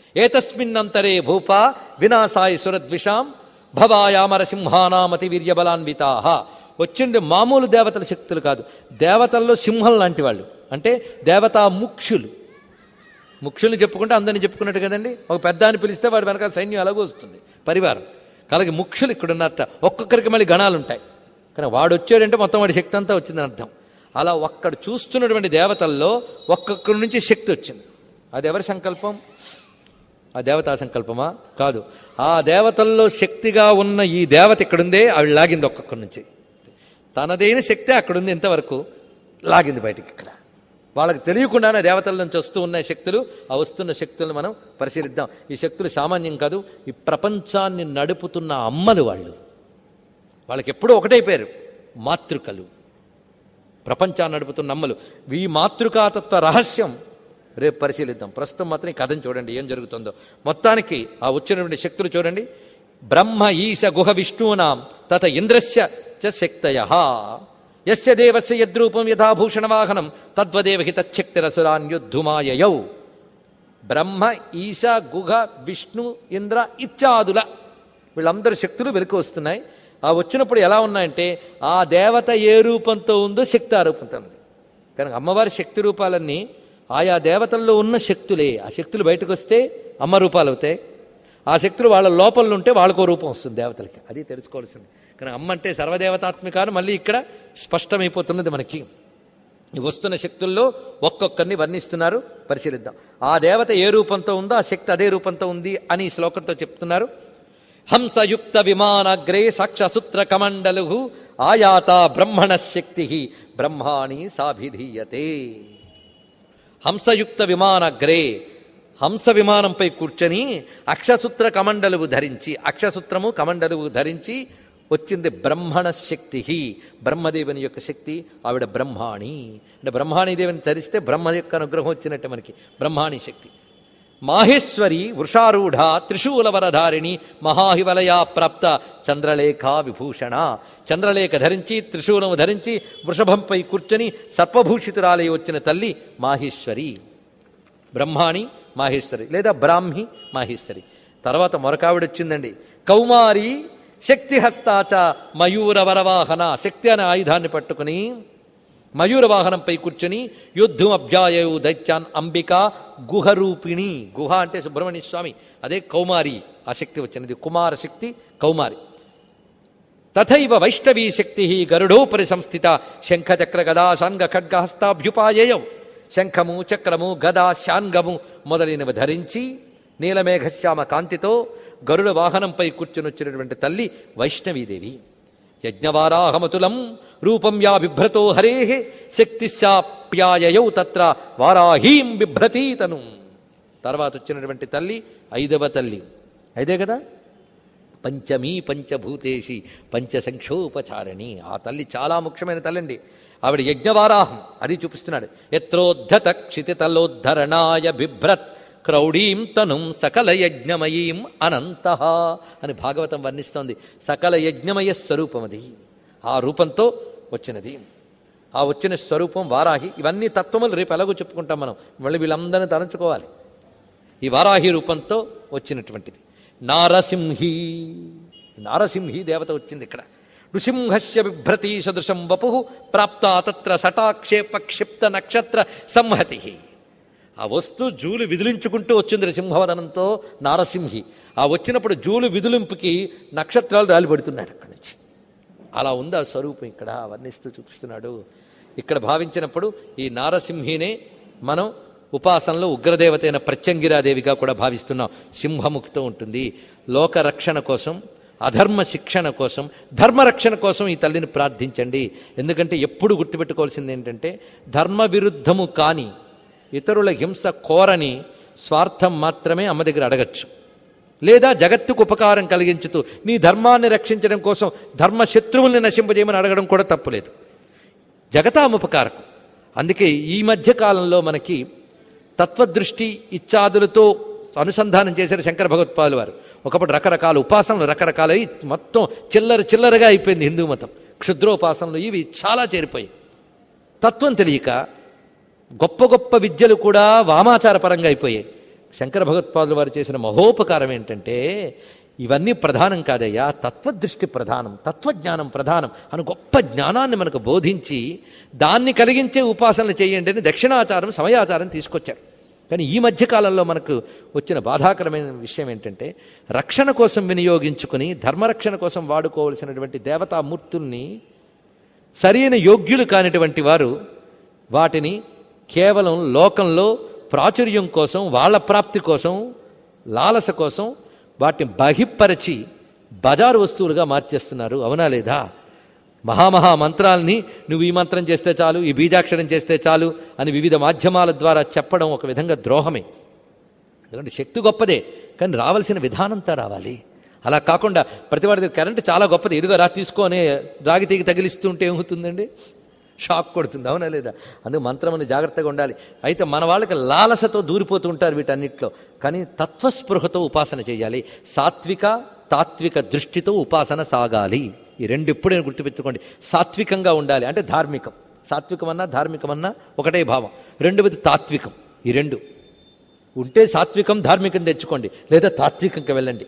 A: ఏతస్మిన్నంతరే భూప వినాశాయ సురద్విషాం భవాయామర సింహానామతి వీర్యబలాన్వితా వచ్చింది మామూలు దేవతల శక్తులు కాదు దేవతల్లో సింహం లాంటి వాళ్ళు అంటే దేవతా ముఖ్యులు ముఖ్యుల్ని చెప్పుకుంటే అందరిని చెప్పుకున్నట్టు కదండి ఒక పెద్ద అని పిలిస్తే వాడి వెనకాల సైన్యం అలాగో వస్తుంది పరివారం అలాగే ముఖ్యులు ఇక్కడ ఉన్నట్ట ఒక్కొక్కరికి మళ్ళీ గణాలు ఉంటాయి కానీ వాడు వచ్చాడంటే మొత్తం వాడి శక్తి అంతా వచ్చిందని అర్థం అలా ఒక్కడ చూస్తున్నటువంటి దేవతల్లో ఒక్కొక్కరి నుంచి శక్తి వచ్చింది అది ఎవరి సంకల్పం ఆ దేవతా సంకల్పమా కాదు ఆ దేవతల్లో శక్తిగా ఉన్న ఈ దేవత ఇక్కడుందే ఆవిడ లాగింది ఒక్కొక్కరి నుంచి తనదైన శక్తి అక్కడుంది ఇంతవరకు లాగింది బయటికి ఇక్కడ వాళ్ళకి తెలియకుండానే దేవతల నుంచి వస్తూ ఉన్న శక్తులు ఆ వస్తున్న శక్తులను మనం పరిశీలిద్దాం ఈ శక్తులు సామాన్యం కాదు ఈ ప్రపంచాన్ని నడుపుతున్న అమ్మలు వాళ్ళు వాళ్ళకి ఎప్పుడూ ఒకటైపోయారు మాతృకలు ప్రపంచాన్ని నడుపుతున్న అమ్మలు ఈ మాతృకాతత్వ రహస్యం రేపు పరిశీలిద్దాం ప్రస్తుతం మాత్రం ఈ కథను చూడండి ఏం జరుగుతుందో మొత్తానికి ఆ వచ్చినటువంటి శక్తులు చూడండి బ్రహ్మ ఈశ గుహ విష్ణూనాం తత ఇంద్రస్య చ శక్తయ యస్య దేవస్య యద్రూపం యథాభూషణ వాహనం తద్వదేవ హి తచ్చక్తిరసురాన్యుద్ధుమాయయౌ బ్రహ్మ ఈశ గుహ విష్ణు ఇంద్ర ఇత్యాదుల వీళ్ళందరి శక్తులు వెలుకు వస్తున్నాయి ఆ వచ్చినప్పుడు ఎలా ఉన్నాయంటే ఆ దేవత ఏ రూపంతో ఉందో శక్తి ఆ రూపంతో ఉంది కనుక అమ్మవారి శక్తి రూపాలన్నీ ఆయా దేవతల్లో ఉన్న శక్తులే ఆ శక్తులు బయటకు వస్తే అమ్మ రూపాలు అవుతాయి ఆ శక్తులు వాళ్ళ లోపల ఉంటే వాళ్ళకో రూపం వస్తుంది దేవతలకి అది తెలుసుకోవాల్సింది కానీ అమ్మ అంటే సర్వదేవతాత్మిక అని మళ్ళీ ఇక్కడ స్పష్టమైపోతున్నది మనకి ఈ వస్తున్న శక్తుల్లో ఒక్కొక్కరిని వర్ణిస్తున్నారు పరిశీలిద్దాం ఆ దేవత ఏ రూపంతో ఉందో ఆ శక్తి అదే రూపంతో ఉంది అని ఈ శ్లోకంతో చెప్తున్నారు హంసయుక్త విమానగ్రే సాక్షసూత్ర కమండలు ఆయాత బ్రహ్మణ శక్తి బ్రహ్మాణి సాభిధీయతే హంసయుక్త విమానగ్రే హంస విమానంపై కూర్చొని అక్షసూత్ర కమండలువు ధరించి అక్షసూత్రము కమండలువు ధరించి వచ్చింది బ్రహ్మణ శక్తి బ్రహ్మదేవుని యొక్క శక్తి ఆవిడ బ్రహ్మాణి అంటే బ్రహ్మాణిదేవిని ధరిస్తే బ్రహ్మ యొక్క అనుగ్రహం వచ్చినట్టే మనకి బ్రహ్మాణి శక్తి మాహేశ్వరి వృషారూఢ త్రిశూలవరధారిణి మహాహివలయా ప్రాప్త చంద్రలేఖ విభూషణ చంద్రలేఖ ధరించి త్రిశూలము ధరించి వృషభంపై కూర్చొని సర్పభూషితురాలై వచ్చిన తల్లి మాహేశ్వరి బ్రహ్మాణి మాహేశ్వరి లేదా బ్రాహ్మి మాహేశ్వరి తర్వాత మరొకావిడ వచ్చిందండి కౌమారి శక్తి హస్తాచ మయూర వరవాహన శక్తి అనే ఆయుధాన్ని పట్టుకుని మయూర వాహనంపై కూర్చుని యుద్ధం అభ్యాయు దైత్యాన్ అంబిక గుహరూపిణి గుహ అంటే సుబ్రహ్మణ్య స్వామి అదే కౌమారి ఆ శక్తి వచ్చినది కుమార శక్తి కౌమారి తథైవ వైష్ణవీ శక్తి గరుడోపరి సంస్థిత శంఖచక్ర గదా శాంగ ఖడ్గహస్తాభ్యుపాయయం శంఖము చక్రము గద శాంగము మొదలైనవి ధరించి నీలమేఘశ్యామ కాంతితో గరుడ వాహనంపై కూర్చుని వచ్చినటువంటి తల్లి వైష్ణవీదేవి యజ్ఞవారాహమతులం రూపం యా బిభ్రతో హరే శక్తిశాప్యాయయౌ తత్ర వారాహీం బిభ్రతీతను తర్వాత వచ్చినటువంటి తల్లి ఐదవ తల్లి ఐదే కదా పంచమీ పంచభూతేషి పంచసంక్షోపచారిణి ఆ తల్లి చాలా ముఖ్యమైన తల్లండి ఆవిడ యజ్ఞవారాహం అది చూపిస్తున్నాడు ఎత్రోద్ధత క్షితితలోద్ధరణాయ బిభ్రత్ క్రౌడీం తనుం సకల యజ్ఞమయీం అనంత అని భాగవతం వర్ణిస్తోంది సకల యజ్ఞమయ స్వరూపం అది ఆ రూపంతో వచ్చినది ఆ వచ్చిన స్వరూపం వారాహి ఇవన్నీ తత్వములు రేపు ఎలాగో చెప్పుకుంటాం మనం మళ్ళీ వీళ్ళందరినీ తలంచుకోవాలి ఈ వారాహి రూపంతో వచ్చినటువంటిది నారసింహి నారసింహి దేవత వచ్చింది ఇక్కడ నృసింహస్య బిభ్రతి సదృశం వపు ప్రాప్త తత్ర సటాక్షేప క్షిప్త నక్షత్ర సంహతి ఆ వస్తు జూలు విదిలించుకుంటూ వచ్చింది నృసింహవదనంతో నారసింహి ఆ వచ్చినప్పుడు జూలు విదిలింపుకి నక్షత్రాలు రాలిపడుతున్నాడు అక్కడి నుంచి అలా ఉంది ఆ స్వరూపం ఇక్కడ వర్ణిస్తూ చూపిస్తున్నాడు ఇక్కడ భావించినప్పుడు ఈ నారసింహినే మనం ఉపాసనలో ఉగ్రదేవత అయిన ప్రత్యంగిరాదేవిగా కూడా భావిస్తున్నాం సింహముఖితో ఉంటుంది లోక రక్షణ కోసం అధర్మ శిక్షణ కోసం ధర్మరక్షణ కోసం ఈ తల్లిని ప్రార్థించండి ఎందుకంటే ఎప్పుడు గుర్తుపెట్టుకోవాల్సింది ఏంటంటే ధర్మ విరుద్ధము కాని ఇతరుల హింస కోరని స్వార్థం మాత్రమే అమ్మ దగ్గర అడగచ్చు లేదా జగత్తుకు ఉపకారం కలిగించుతూ నీ ధర్మాన్ని రక్షించడం కోసం ధర్మ శత్రువుల్ని నశింపజేయమని అడగడం కూడా తప్పులేదు జగతాముపకారకం అందుకే ఈ మధ్య కాలంలో మనకి తత్వదృష్టి ఇత్యాదులతో అనుసంధానం చేశారు శంకర భగవత్పాదులు వారు ఒకప్పుడు రకరకాల ఉపాసనలు రకరకాలవి మొత్తం చిల్లర చిల్లరగా అయిపోయింది హిందూ మతం క్షుద్రోపాసనలు ఇవి చాలా చేరిపోయాయి తత్వం తెలియక గొప్ప గొప్ప విద్యలు కూడా వామాచార పరంగా అయిపోయాయి శంకర భగవత్పాదులు వారు చేసిన మహోపకారం ఏంటంటే ఇవన్నీ ప్రధానం కాదయ్యా తత్వదృష్టి ప్రధానం తత్వజ్ఞానం ప్రధానం అని గొప్ప జ్ఞానాన్ని మనకు బోధించి దాన్ని కలిగించే ఉపాసనలు చేయండి అని దక్షిణాచారం సమయాచారం తీసుకొచ్చారు కానీ ఈ మధ్య కాలంలో మనకు వచ్చిన బాధాకరమైన విషయం ఏంటంటే రక్షణ కోసం వినియోగించుకుని ధర్మరక్షణ కోసం వాడుకోవలసినటువంటి దేవతామూర్తుల్ని సరైన యోగ్యులు కానిటువంటి వారు వాటిని కేవలం లోకంలో ప్రాచుర్యం కోసం వాళ్ళ ప్రాప్తి కోసం లాలస కోసం వాటిని బహిప్పరచి బజారు వస్తువులుగా మార్చేస్తున్నారు అవునా లేదా మహామహా మంత్రాల్ని నువ్వు ఈ మంత్రం చేస్తే చాలు ఈ బీజాక్షరం చేస్తే చాలు అని వివిధ మాధ్యమాల ద్వారా చెప్పడం ఒక విధంగా ద్రోహమే ఎందుకంటే శక్తి గొప్పదే కానీ రావాల్సిన విధానంతో రావాలి అలా కాకుండా ప్రతివాడి కరెంట్ చాలా గొప్పది ఇదిగో రా తీసుకొని రాగి తీగి తగిలిస్తుంటే ఏమవుతుందండి షాక్ కొడుతుంది అవునా లేదా అందుకు మంత్రమని జాగ్రత్తగా ఉండాలి అయితే మన వాళ్ళకి లాలసతో దూరిపోతూ ఉంటారు వీటన్నిటిలో కానీ తత్వస్పృహతో ఉపాసన చేయాలి సాత్విక తాత్విక దృష్టితో ఉపాసన సాగాలి ఈ రెండు ఎప్పుడైనా గుర్తుపెట్టుకోండి సాత్వికంగా ఉండాలి అంటే ధార్మికం సాత్వికమన్నా ధార్మికమన్నా ఒకటే భావం రెండవది తాత్వికం ఈ రెండు ఉంటే సాత్వికం ధార్మికం తెచ్చుకోండి లేదా తాత్వికంగా వెళ్ళండి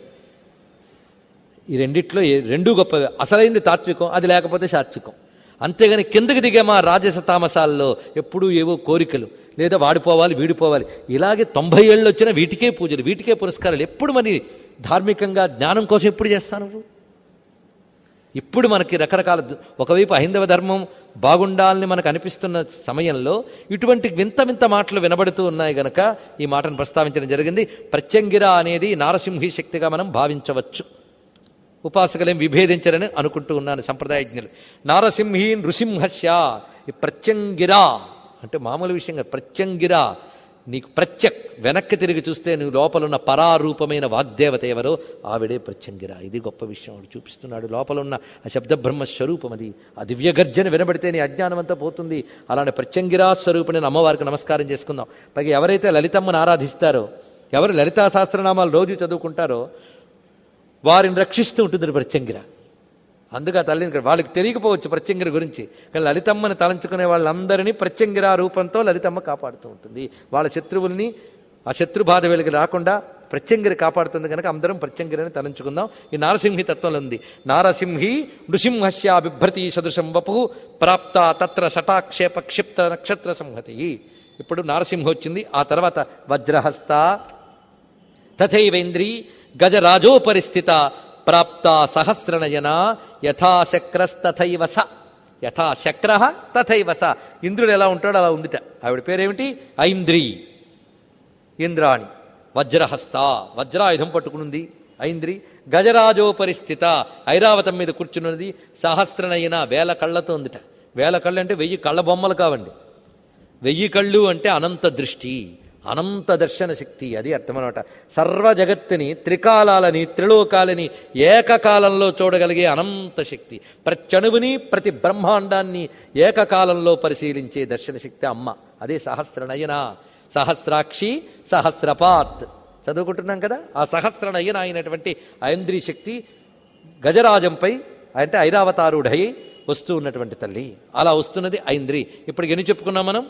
A: ఈ రెండిట్లో ఏ- రెండూ గొప్పవే అసలైంది తాత్వికం అది లేకపోతే సాత్వికం అంతేగాని కిందకి దిగామా రాజస తామసాల్లో ఎప్పుడూ ఏవో కోరికలు లేదా వాడిపోవాలి వీడిపోవాలి ఇలాగే తొంభై ఏళ్ళు వచ్చినా వీటికే పూజలు వీటికే పురస్కారాలు ఎప్పుడు మరి ధార్మికంగా జ్ఞానం కోసం ఎప్పుడు చేస్తావు నువ్వు ఇప్పుడు మనకి రకరకాల దు- ఒకవైపు హైందవ ధర్మం బాగుండాలని మనకు అనిపిస్తున్న సమయంలో ఇటువంటి వింత వింత మాటలు వినబడుతూ ఉన్నాయి గనక ఈ మాటను ప్రస్తావించడం జరిగింది ప్రత్యంగిర అనేది నారసింహి శక్తిగా మనం భావించవచ్చు ఉపాసకులేం విభేదించరని అనుకుంటూ ఉన్నాను సంప్రదాయజ్ఞులు నారసింహి నృసింహస్య ఈ ప్రత్యంగిరా అంటే మామూలు విషయం కాదు ప్రత్యంగిరా నీకు ప్రత్యక్ వెనక్కి తిరిగి చూస్తే నువ్వు లోపల ఉన్న పరారూపమైన వాగ్దేవత ఎవరో ఆవిడే ప్రత్యంగిర ఇది గొప్ప విషయం ఆవిడ చూపిస్తున్నాడు లోపల ఉన్న ఆ శబ్దబ్రహ్మ స్వరూపం అది ఆ దివ్య గర్జన వినబడితే నీ అజ్ఞానం అంతా పోతుంది అలాంటి ప్రత్యంగిరా స్వరూపిణి అమ్మవారికి నమస్కారం చేసుకుందాం పైగా ఎవరైతే లలితమ్మను ఆరాధిస్తారో ఎవరు లలితా సహస్రనామాలు రోజు చదువుకుంటారో వారిని రక్షిస్తూ ఉంటుంది ప్రత్యంగిర అందుకు ఆ తల్లిని ఇక్కడ వాళ్ళకి తెలియకపోవచ్చు ప్రత్యంగిర గురించి కానీ లలితమ్మని తలంచుకునే వాళ్ళందరినీ ప్రత్యంగిర రూపంతో లలితమ్మ కాపాడుతూ ఉంటుంది వాళ్ళ శత్రువుల్ని ఆ శత్రు బాధ వీళ్ళకి రాకుండా ప్రత్యంగిరి కాపాడుతుంది కనుక అందరం ప్రత్యంగిరిని తలంచుకుందాం ఈ నారసింహి తత్వంలో ఉంది నారసింహి నృసింహస్య బిభ్రతి సదృశం వపు ప్రాప్త తత్ర సటాక్షేప క్షిప్త నక్షత్ర సంహతి ఇప్పుడు నారసింహ వచ్చింది ఆ తర్వాత వజ్రహస్త తథైవేంద్రీ గజరాజోపరిస్థిత ప్రాప్త సహస్రనయన యథాశక్రస్తథైవ స యథాశక్ర తథైవ స ఇంద్రుడు ఎలా ఉంటాడో అలా ఉందిట ఆవిడ పేరేమిటి ఐంద్రీ ఇంద్రాణి వజ్రహస్త వజ్రాయుధం పట్టుకునుంది ఐంద్రి గజరాజోపరిస్థిత ఐరావతం మీద కూర్చున్నది సహస్రనయన వేల కళ్ళతో ఉందిట వేల కళ్ళు అంటే వెయ్యి కళ్ళ బొమ్మలు కావండి వెయ్యి కళ్ళు అంటే అనంత దృష్టి అనంత దర్శన శక్తి అది అర్థమనమాట సర్వ జగత్తుని త్రికాలాలని త్రిలోకాలని ఏకకాలంలో చూడగలిగే అనంత శక్తి ప్రత్యణువుని ప్రతి బ్రహ్మాండాన్ని ఏకకాలంలో పరిశీలించే దర్శన శక్తి అమ్మ అదే సహస్రనయన సహస్రాక్షి సహస్రపాత్ చదువుకుంటున్నాం కదా ఆ సహస్రనయన అయినటువంటి ఐంద్రీ శక్తి గజరాజంపై అంటే ఐరావతారుడై వస్తూ ఉన్నటువంటి తల్లి అలా వస్తున్నది ఐంద్రి ఇప్పుడు ఎన్ని చెప్పుకున్నాం మనం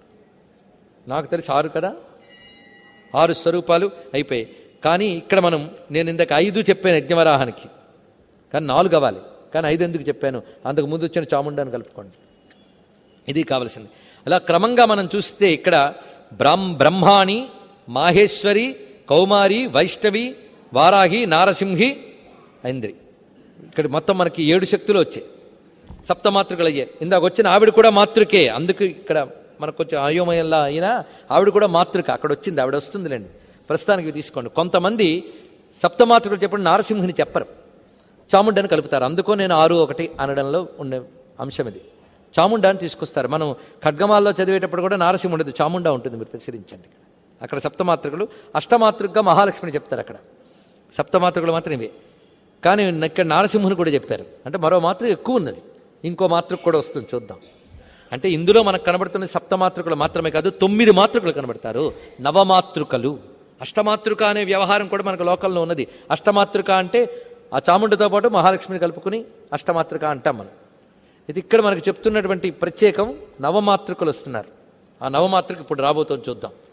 A: నాకు తెలిసి ఆరు కదా ఆరు స్వరూపాలు అయిపోయాయి కానీ ఇక్కడ మనం నేను ఇందాక ఐదు చెప్పాను యజ్ఞవరాహానికి కానీ నాలుగు అవ్వాలి కానీ ఐదు ఎందుకు చెప్పాను అంతకు ముందు వచ్చిన చాముండాన్ని కలుపుకోండి ఇది కావలసింది అలా క్రమంగా మనం చూస్తే ఇక్కడ బ్రహ్మ బ్రహ్మాణి మాహేశ్వరి కౌమారి వైష్ణవి వారాహి నారసింహి ఐంద్రి ఇక్కడ మొత్తం మనకి ఏడు శక్తులు వచ్చాయి సప్తమాతృకలు అయ్యాయి ఇందాక వచ్చిన ఆవిడ కూడా మాతృకే అందుకు ఇక్కడ మనకు కొంచెం అయోమయంలా అయినా ఆవిడ కూడా మాతృక అక్కడ వచ్చింది ఆవిడ వస్తుందిలేండి ప్రస్తుతానికి ఇవి తీసుకోండి కొంతమంది సప్తమాతృకలు చెప్పండి నారసింహుని చెప్పరు చాముండని కలుపుతారు అందుకో నేను ఆరు ఒకటి అనడంలో ఉండే అంశం ఇది చాముండాన్ని తీసుకొస్తారు మనం ఖడ్గమాల్లో చదివేటప్పుడు కూడా నారసింహ ఉండదు చాముండా ఉంటుంది మీరు పరిశీలించండి అక్కడ సప్తమాతృకలు అష్టమాతృకగా మహాలక్ష్మిని చెప్తారు అక్కడ సప్తమాతృకలు మాత్రం ఇవే కానీ ఇక్కడ నారసింహుని కూడా చెప్పారు అంటే మరో మాతృక ఎక్కువ ఉన్నది ఇంకో మాతృక కూడా వస్తుంది చూద్దాం అంటే ఇందులో మనకు కనబడుతున్న సప్తమాతృకలు మాత్రమే కాదు తొమ్మిది మాతృకలు కనబడతారు నవమాతృకలు అష్టమాతృక అనే వ్యవహారం కూడా మనకు లోకల్లో ఉన్నది అష్టమాతృక అంటే ఆ చాముండితో పాటు మహాలక్ష్మిని కలుపుకుని అష్టమాతృక అంటాం మనం ఇది ఇక్కడ మనకు చెప్తున్నటువంటి ప్రత్యేకం నవమాతృకలు వస్తున్నారు ఆ నవమాతృక ఇప్పుడు రాబోతుంది చూద్దాం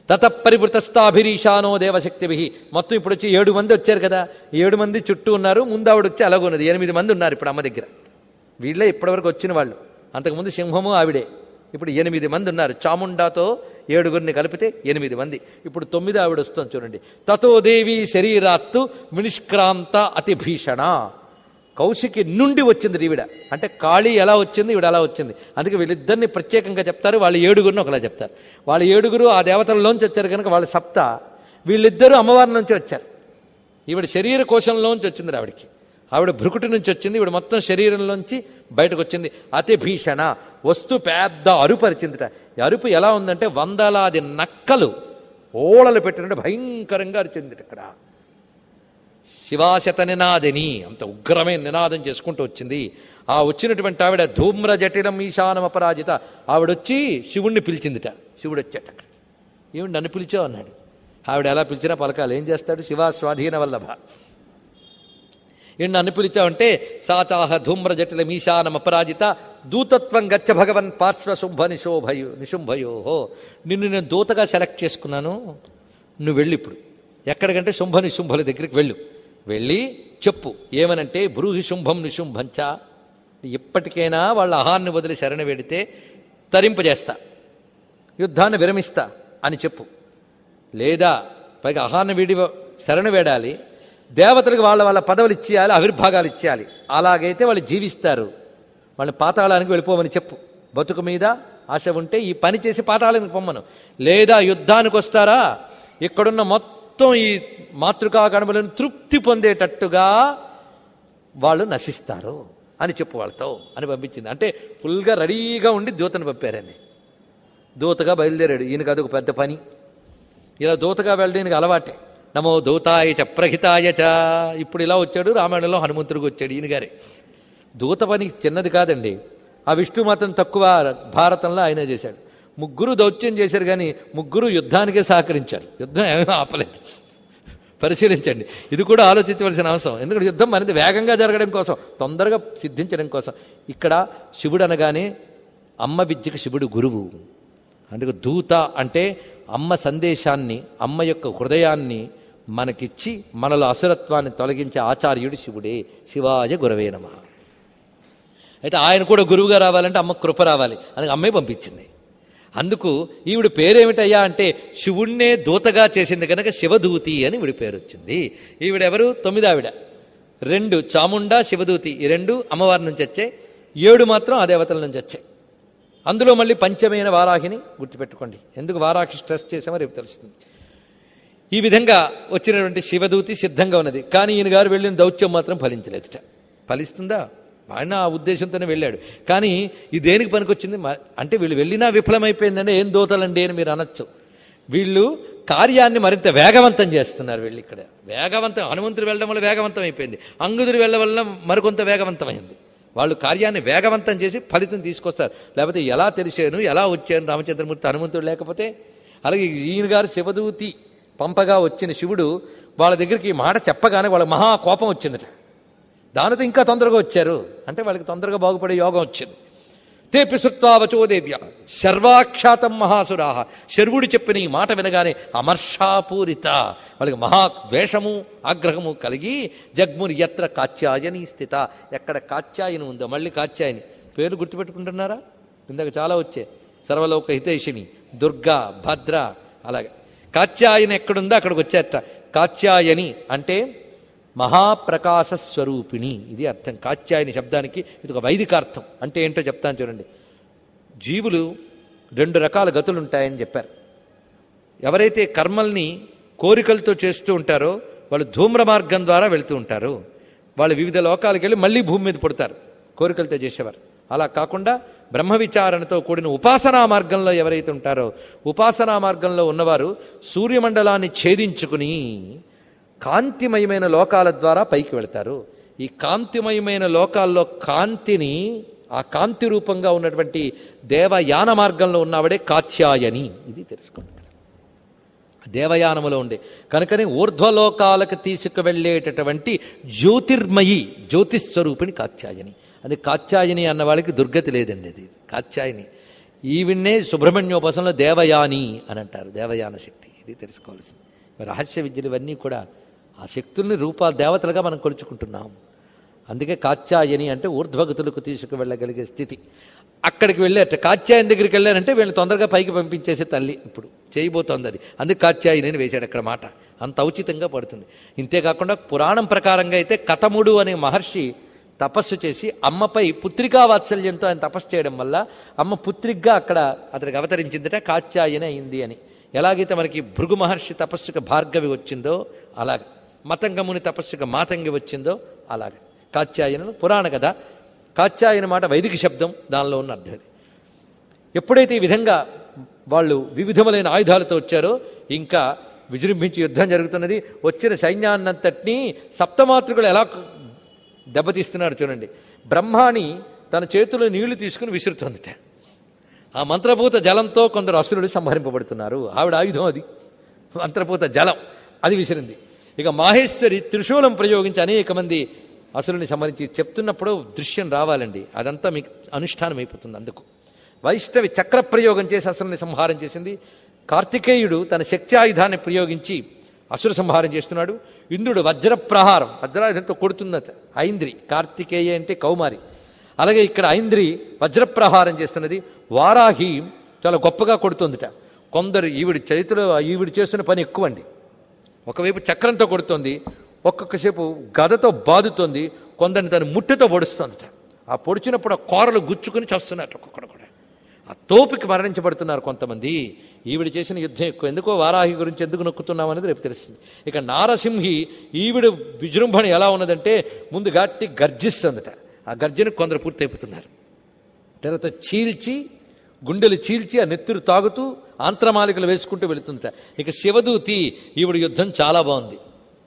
A: తతపరివృతస్థాభిరీషానో దేవశక్తిభి మొత్తం ఇప్పుడు వచ్చి ఏడు మంది వచ్చారు కదా ఈ ఏడు మంది చుట్టూ ఉన్నారు ముందు ఆవిడ వచ్చి అలాగున్నది ఎనిమిది మంది ఉన్నారు ఇప్పుడు అమ్మ దగ్గర వీళ్ళే ఇప్పటివరకు వచ్చిన వాళ్ళు అంతకుముందు సింహము ఆవిడే ఇప్పుడు ఎనిమిది మంది ఉన్నారు చాముండాతో ఏడుగురిని కలిపితే ఎనిమిది మంది ఇప్పుడు తొమ్మిది ఆవిడ వస్తుంది చూడండి తతో దేవి శరీరాత్తు వినిష్క్రాంత అతి భీషణ కౌశికి నుండి వచ్చింది ఈవిడ అంటే కాళీ ఎలా వచ్చింది ఈవిడ ఎలా వచ్చింది అందుకే వీళ్ళిద్దరిని ప్రత్యేకంగా చెప్తారు వాళ్ళు ఏడుగురిని ఒకలా చెప్తారు వాళ్ళ ఏడుగురు ఆ దేవతలలోంచి వచ్చారు కనుక వాళ్ళ సప్త వీళ్ళిద్దరూ అమ్మవారి నుంచి వచ్చారు ఈవిడ శరీర కోశంలోంచి వచ్చింది ఆవిడకి ఆవిడ భృకుటి నుంచి వచ్చింది ఈవిడ మొత్తం శరీరంలోంచి బయటకు వచ్చింది అతి భీషణ వస్తు పెద్ద అరుపు అరిచిందిట ఈ అరుపు ఎలా ఉందంటే వందలాది నక్కలు ఓళలు పెట్టినట్టు భయంకరంగా అరిచిందిట ఇక్కడ శివాశత నినాదిని అంత ఉగ్రమైన నినాదం చేసుకుంటూ వచ్చింది ఆ వచ్చినటువంటి ఆవిడ ధూమ్ర జటిలం ఈశానం అపరాజిత ఆవిడొచ్చి శివుణ్ణి పిలిచిందిట శివుడు వచ్చాట అక్కడ ఏమిటి నన్ను పిలిచావు అన్నాడు ఆవిడ ఎలా పిలిచినా పలకాలు ఏం చేస్తాడు శివ స్వాధీన వల్లభ ఏంటి నన్ను పిలిచావంటే సాచాహ ధూమ్ర జటిల మీశానం అపరాజిత దూతత్వం గచ్చ భగవన్ పార్శ్వ శుంభ నిశోభయో నిశుంభయోహో నిన్ను నేను దూతగా సెలెక్ట్ చేసుకున్నాను నువ్వు వెళ్ళి ఇప్పుడు ఎక్కడికంటే శుంభ నిశుంభల దగ్గరికి వెళ్ళు వెళ్ళి చెప్పు ఏమనంటే బ్రూహి శుంభం నిశుంభంచ ఇప్పటికైనా వాళ్ళ అహాన్ని వదిలి శరణ వేడితే తరింపజేస్తా యుద్ధాన్ని విరమిస్తా అని చెప్పు లేదా పైగా అహాన్ని వీడి శరణ వేడాలి దేవతలకు వాళ్ళ వాళ్ళ పదవులు ఇచ్చేయాలి ఆవిర్భాగాలు ఇచ్చేయాలి అలాగైతే వాళ్ళు జీవిస్తారు వాళ్ళని పాతాళానికి వెళ్ళిపోమని చెప్పు బతుకు మీద ఆశ ఉంటే ఈ పని చేసి పాతాళానికి పొమ్మను లేదా యుద్ధానికి వస్తారా ఇక్కడున్న మొత్తం ఈ మాతృకా గణములను తృప్తి పొందేటట్టుగా వాళ్ళు నశిస్తారు అని చెప్పు వాళ్ళతో అని పంపించింది అంటే ఫుల్గా రెడీగా ఉండి దూతను పంపారండి దూతగా బయలుదేరాడు ఈయనకు అదొక పెద్ద పని ఇలా దూతగా వెళ్ళడానికి అలవాటే నమో దూతాయ చ ప్రహితాయ చ ఇప్పుడు ఇలా వచ్చాడు రామాయణంలో హనుమంతుడికి వచ్చాడు ఈయన గారే దూత పని చిన్నది కాదండి ఆ విష్ణు మాత్రం తక్కువ భారతంలో ఆయన చేశాడు ముగ్గురు దౌత్యం చేశారు కానీ ముగ్గురు యుద్ధానికే సహకరించారు యుద్ధం ఏమీ ఆపలేదు పరిశీలించండి ఇది కూడా ఆలోచించవలసిన అవసరం ఎందుకంటే యుద్ధం మరింత వేగంగా జరగడం కోసం తొందరగా సిద్ధించడం కోసం ఇక్కడ శివుడు అనగానే అమ్మ విద్యకు శివుడు గురువు అందుకు దూత అంటే అమ్మ సందేశాన్ని అమ్మ యొక్క హృదయాన్ని మనకిచ్చి మనలో అసురత్వాన్ని తొలగించే ఆచార్యుడు శివుడే శివాయ గురవే నమ అయితే ఆయన కూడా గురువుగా రావాలంటే అమ్మ కృప రావాలి అందుకు అమ్మే పంపించింది అందుకు ఈవిడ పేరేమిటయ్యా అంటే శివుణ్ణే దూతగా చేసింది కనుక శివదూతి అని ఈవిడ పేరు వచ్చింది ఈవిడెవరు తొమ్మిది ఆవిడ రెండు చాముండా శివదూతి ఈ రెండు అమ్మవారి నుంచి వచ్చాయి ఏడు మాత్రం ఆ దేవతల నుంచి వచ్చాయి అందులో మళ్ళీ పంచమైన వారాహిని గుర్తుపెట్టుకోండి ఎందుకు వారాహి స్ట్రెస్ చేసామో రేపు తెలుస్తుంది ఈ విధంగా వచ్చినటువంటి శివదూతి సిద్ధంగా ఉన్నది కానీ ఈయన గారు వెళ్ళిన దౌత్యం మాత్రం ఫలించలేదుట ఫలిస్తుందా ఆయన ఆ ఉద్దేశంతోనే వెళ్ళాడు కానీ ఇది దేనికి పనికొచ్చింది మ- అంటే వీళ్ళు వెళ్ళినా విఫలమైపోయిందంటే ఏం దోతలండి అని మీరు అనొచ్చు వీళ్ళు కార్యాన్ని మరింత వేగవంతం చేస్తున్నారు వీళ్ళు ఇక్కడ వేగవంతం హనుమంతుడు వెళ్ళడం వల్ల వేగవంతం అయిపోయింది అంగుదురు వెళ్ళడం వల్ల మరికొంత వేగవంతమైంది వాళ్ళు కార్యాన్ని వేగవంతం చేసి ఫలితం తీసుకొస్తారు లేకపోతే ఎలా తెలిసాను ఎలా వచ్చాను రామచంద్రమూర్తి హనుమంతుడు లేకపోతే అలాగే ఈయన గారు శివదూతి పంపగా వచ్చిన శివుడు వాళ్ళ దగ్గరికి ఈ మాట చెప్పగానే వాళ్ళ మహా కోపం వచ్చిందట దానితో ఇంకా తొందరగా వచ్చారు అంటే వాళ్ళకి తొందరగా బాగుపడే యోగం వచ్చింది తేపి సుత్వావచోదేవ్య శర్వాఖ్యాతం మహాసురాహ శర్వుడు చెప్పిన ఈ మాట వినగానే అమర్షాపూరిత వాళ్ళకి మహా ద్వేషము ఆగ్రహము కలిగి జగ్ముని ఎత్ర కాత్యాయని స్థిత ఎక్కడ కాత్యాయని ఉందో మళ్ళీ కాత్యాయని పేరు గుర్తుపెట్టుకుంటున్నారా ఇందాక చాలా వచ్చే సర్వలోక హితైషిణి దుర్గా భద్ర అలాగే కాత్యాయని ఎక్కడుందో అక్కడికి వచ్చేట కాత్యాయని అంటే మహాప్రకాశ స్వరూపిణి ఇది అర్థం కాత్యాయని శబ్దానికి ఇది ఒక వైదికార్థం అంటే ఏంటో చెప్తాను చూడండి జీవులు రెండు రకాల గతులు ఉంటాయని చెప్పారు ఎవరైతే కర్మల్ని కోరికలతో చేస్తూ ఉంటారో వాళ్ళు ధూమ్ర మార్గం ద్వారా వెళ్తూ ఉంటారు వాళ్ళు వివిధ లోకాలకు వెళ్ళి మళ్ళీ భూమి మీద పుడతారు కోరికలతో చేసేవారు అలా కాకుండా బ్రహ్మ విచారణతో కూడిన ఉపాసనా మార్గంలో ఎవరైతే ఉంటారో ఉపాసనా మార్గంలో ఉన్నవారు సూర్యమండలాన్ని ఛేదించుకుని కాంతిమయమైన లోకాల ద్వారా పైకి వెళ్తారు ఈ కాంతిమయమైన లోకాల్లో కాంతిని ఆ కాంతి రూపంగా ఉన్నటువంటి దేవయాన మార్గంలో ఉన్నవాడే కాత్యాయని ఇది తెలుసుకోండి దేవయానములో ఉండే కనుకనే ఊర్ధ్వలోకాలకు తీసుకువెళ్ళేటటువంటి జ్యోతిర్మయి జ్యోతిస్వరూపిణి కాత్యాయని అది కాత్యాయని అన్న వాళ్ళకి దుర్గతి లేదండి అది కాత్యాయని ఈవిన్నే సుబ్రహ్మణ్యోపాసనలో దేవయాని అని అంటారు దేవయాన శక్తి ఇది తెలుసుకోవాల్సింది రహస్య విద్యలు ఇవన్నీ కూడా ఆ శక్తుల్ని రూపాల దేవతలుగా మనం కొలుచుకుంటున్నాం అందుకే కాత్యాయని అంటే ఊర్ధ్వగతులకు తీసుకువెళ్ళగలిగే స్థితి అక్కడికి వెళ్ళారట కాత్యాయని దగ్గరికి వెళ్ళారంటే వీళ్ళని తొందరగా పైకి పంపించేసే తల్లి ఇప్పుడు చేయబోతోంది అది అందుకే కాత్యాయని అని వేశాడు అక్కడ మాట అంత ఔచితంగా పడుతుంది ఇంతేకాకుండా పురాణం ప్రకారంగా అయితే కథముడు అనే మహర్షి తపస్సు చేసి అమ్మపై పుత్రికా వాత్సల్యంతో ఆయన తపస్సు చేయడం వల్ల అమ్మ పుత్రిగ్గా అక్కడ అతనికి అవతరించిందట కాత్యాయని అయింది అని ఎలాగైతే మనకి భృగు మహర్షి తపస్సుకు భార్గవి వచ్చిందో అలాగ మతంగముని తపస్సుకు మాతంగి వచ్చిందో అలాగ కాత్యాయనను పురాణ కథ కాత్యాయన మాట వైదిక శబ్దం దానిలో ఉన్న అర్థం ఇది ఎప్పుడైతే ఈ విధంగా వాళ్ళు వివిధములైన ఆయుధాలతో వచ్చారో ఇంకా విజృంభించి యుద్ధం జరుగుతున్నది వచ్చిన సైన్యాన్నంతటినీ సప్తమాతృకులు ఎలా దెబ్బతీస్తున్నారు చూడండి బ్రహ్మాని తన చేతిలో నీళ్లు తీసుకుని విసురుతోందిట ఆ మంత్రభూత జలంతో కొందరు అసురులు సంహరింపబడుతున్నారు ఆవిడ ఆయుధం అది మంత్రభూత జలం అది విసిరింది ఇక మాహేశ్వరి త్రిశూలం ప్రయోగించి అనేక మంది అసురుని సంహరించి చెప్తున్నప్పుడు దృశ్యం రావాలండి అదంతా మీకు అనుష్ఠానం అయిపోతుంది అందుకు వైష్ణవి చక్ర ప్రయోగం చేసి అసురుని సంహారం చేసింది కార్తికేయుడు తన శక్తి ఆయుధాన్ని ప్రయోగించి అసుర సంహారం చేస్తున్నాడు ఇంద్రుడు వజ్ర ప్రహారం వజ్రాయుధంతో కొడుతున్నది ఐంద్రి కార్తికేయ అంటే కౌమారి అలాగే ఇక్కడ ఐంద్రి వజ్రప్రహారం చేస్తున్నది వారాహి చాలా గొప్పగా కొడుతుందిట కొందరు ఈవిడి చేతిలో ఈవిడి చేస్తున్న పని ఎక్కువండి ఒకవైపు చక్రంతో కొడుతోంది ఒక్కొక్కసేపు గదతో బాదుతోంది కొందరిని తను ముట్టెతో పొడుస్తుందట ఆ పొడిచినప్పుడు ఆ కూరలు గుచ్చుకుని చస్తున్నట్టు ఒక్కొక్కడు కూడా ఆ తోపుకి మరణించబడుతున్నారు కొంతమంది ఈవిడ చేసిన యుద్ధం ఎక్కువ ఎందుకో వారాహి గురించి ఎందుకు నొక్కుతున్నాం అనేది రేపు తెలుస్తుంది ఇక నారసింహి ఈవిడ విజృంభణ ఎలా ఉన్నదంటే ముందు గట్టి గర్జిస్తుందట ఆ గర్జన కొందరు పూర్తయిపోతున్నారు తర్వాత చీల్చి గుండెలు చీల్చి ఆ నెత్తురు తాగుతూ ఆంత్రమాలికలు వేసుకుంటూ వెళుతుందట ఇక శివదూతి ఈవిడ యుద్ధం చాలా బాగుంది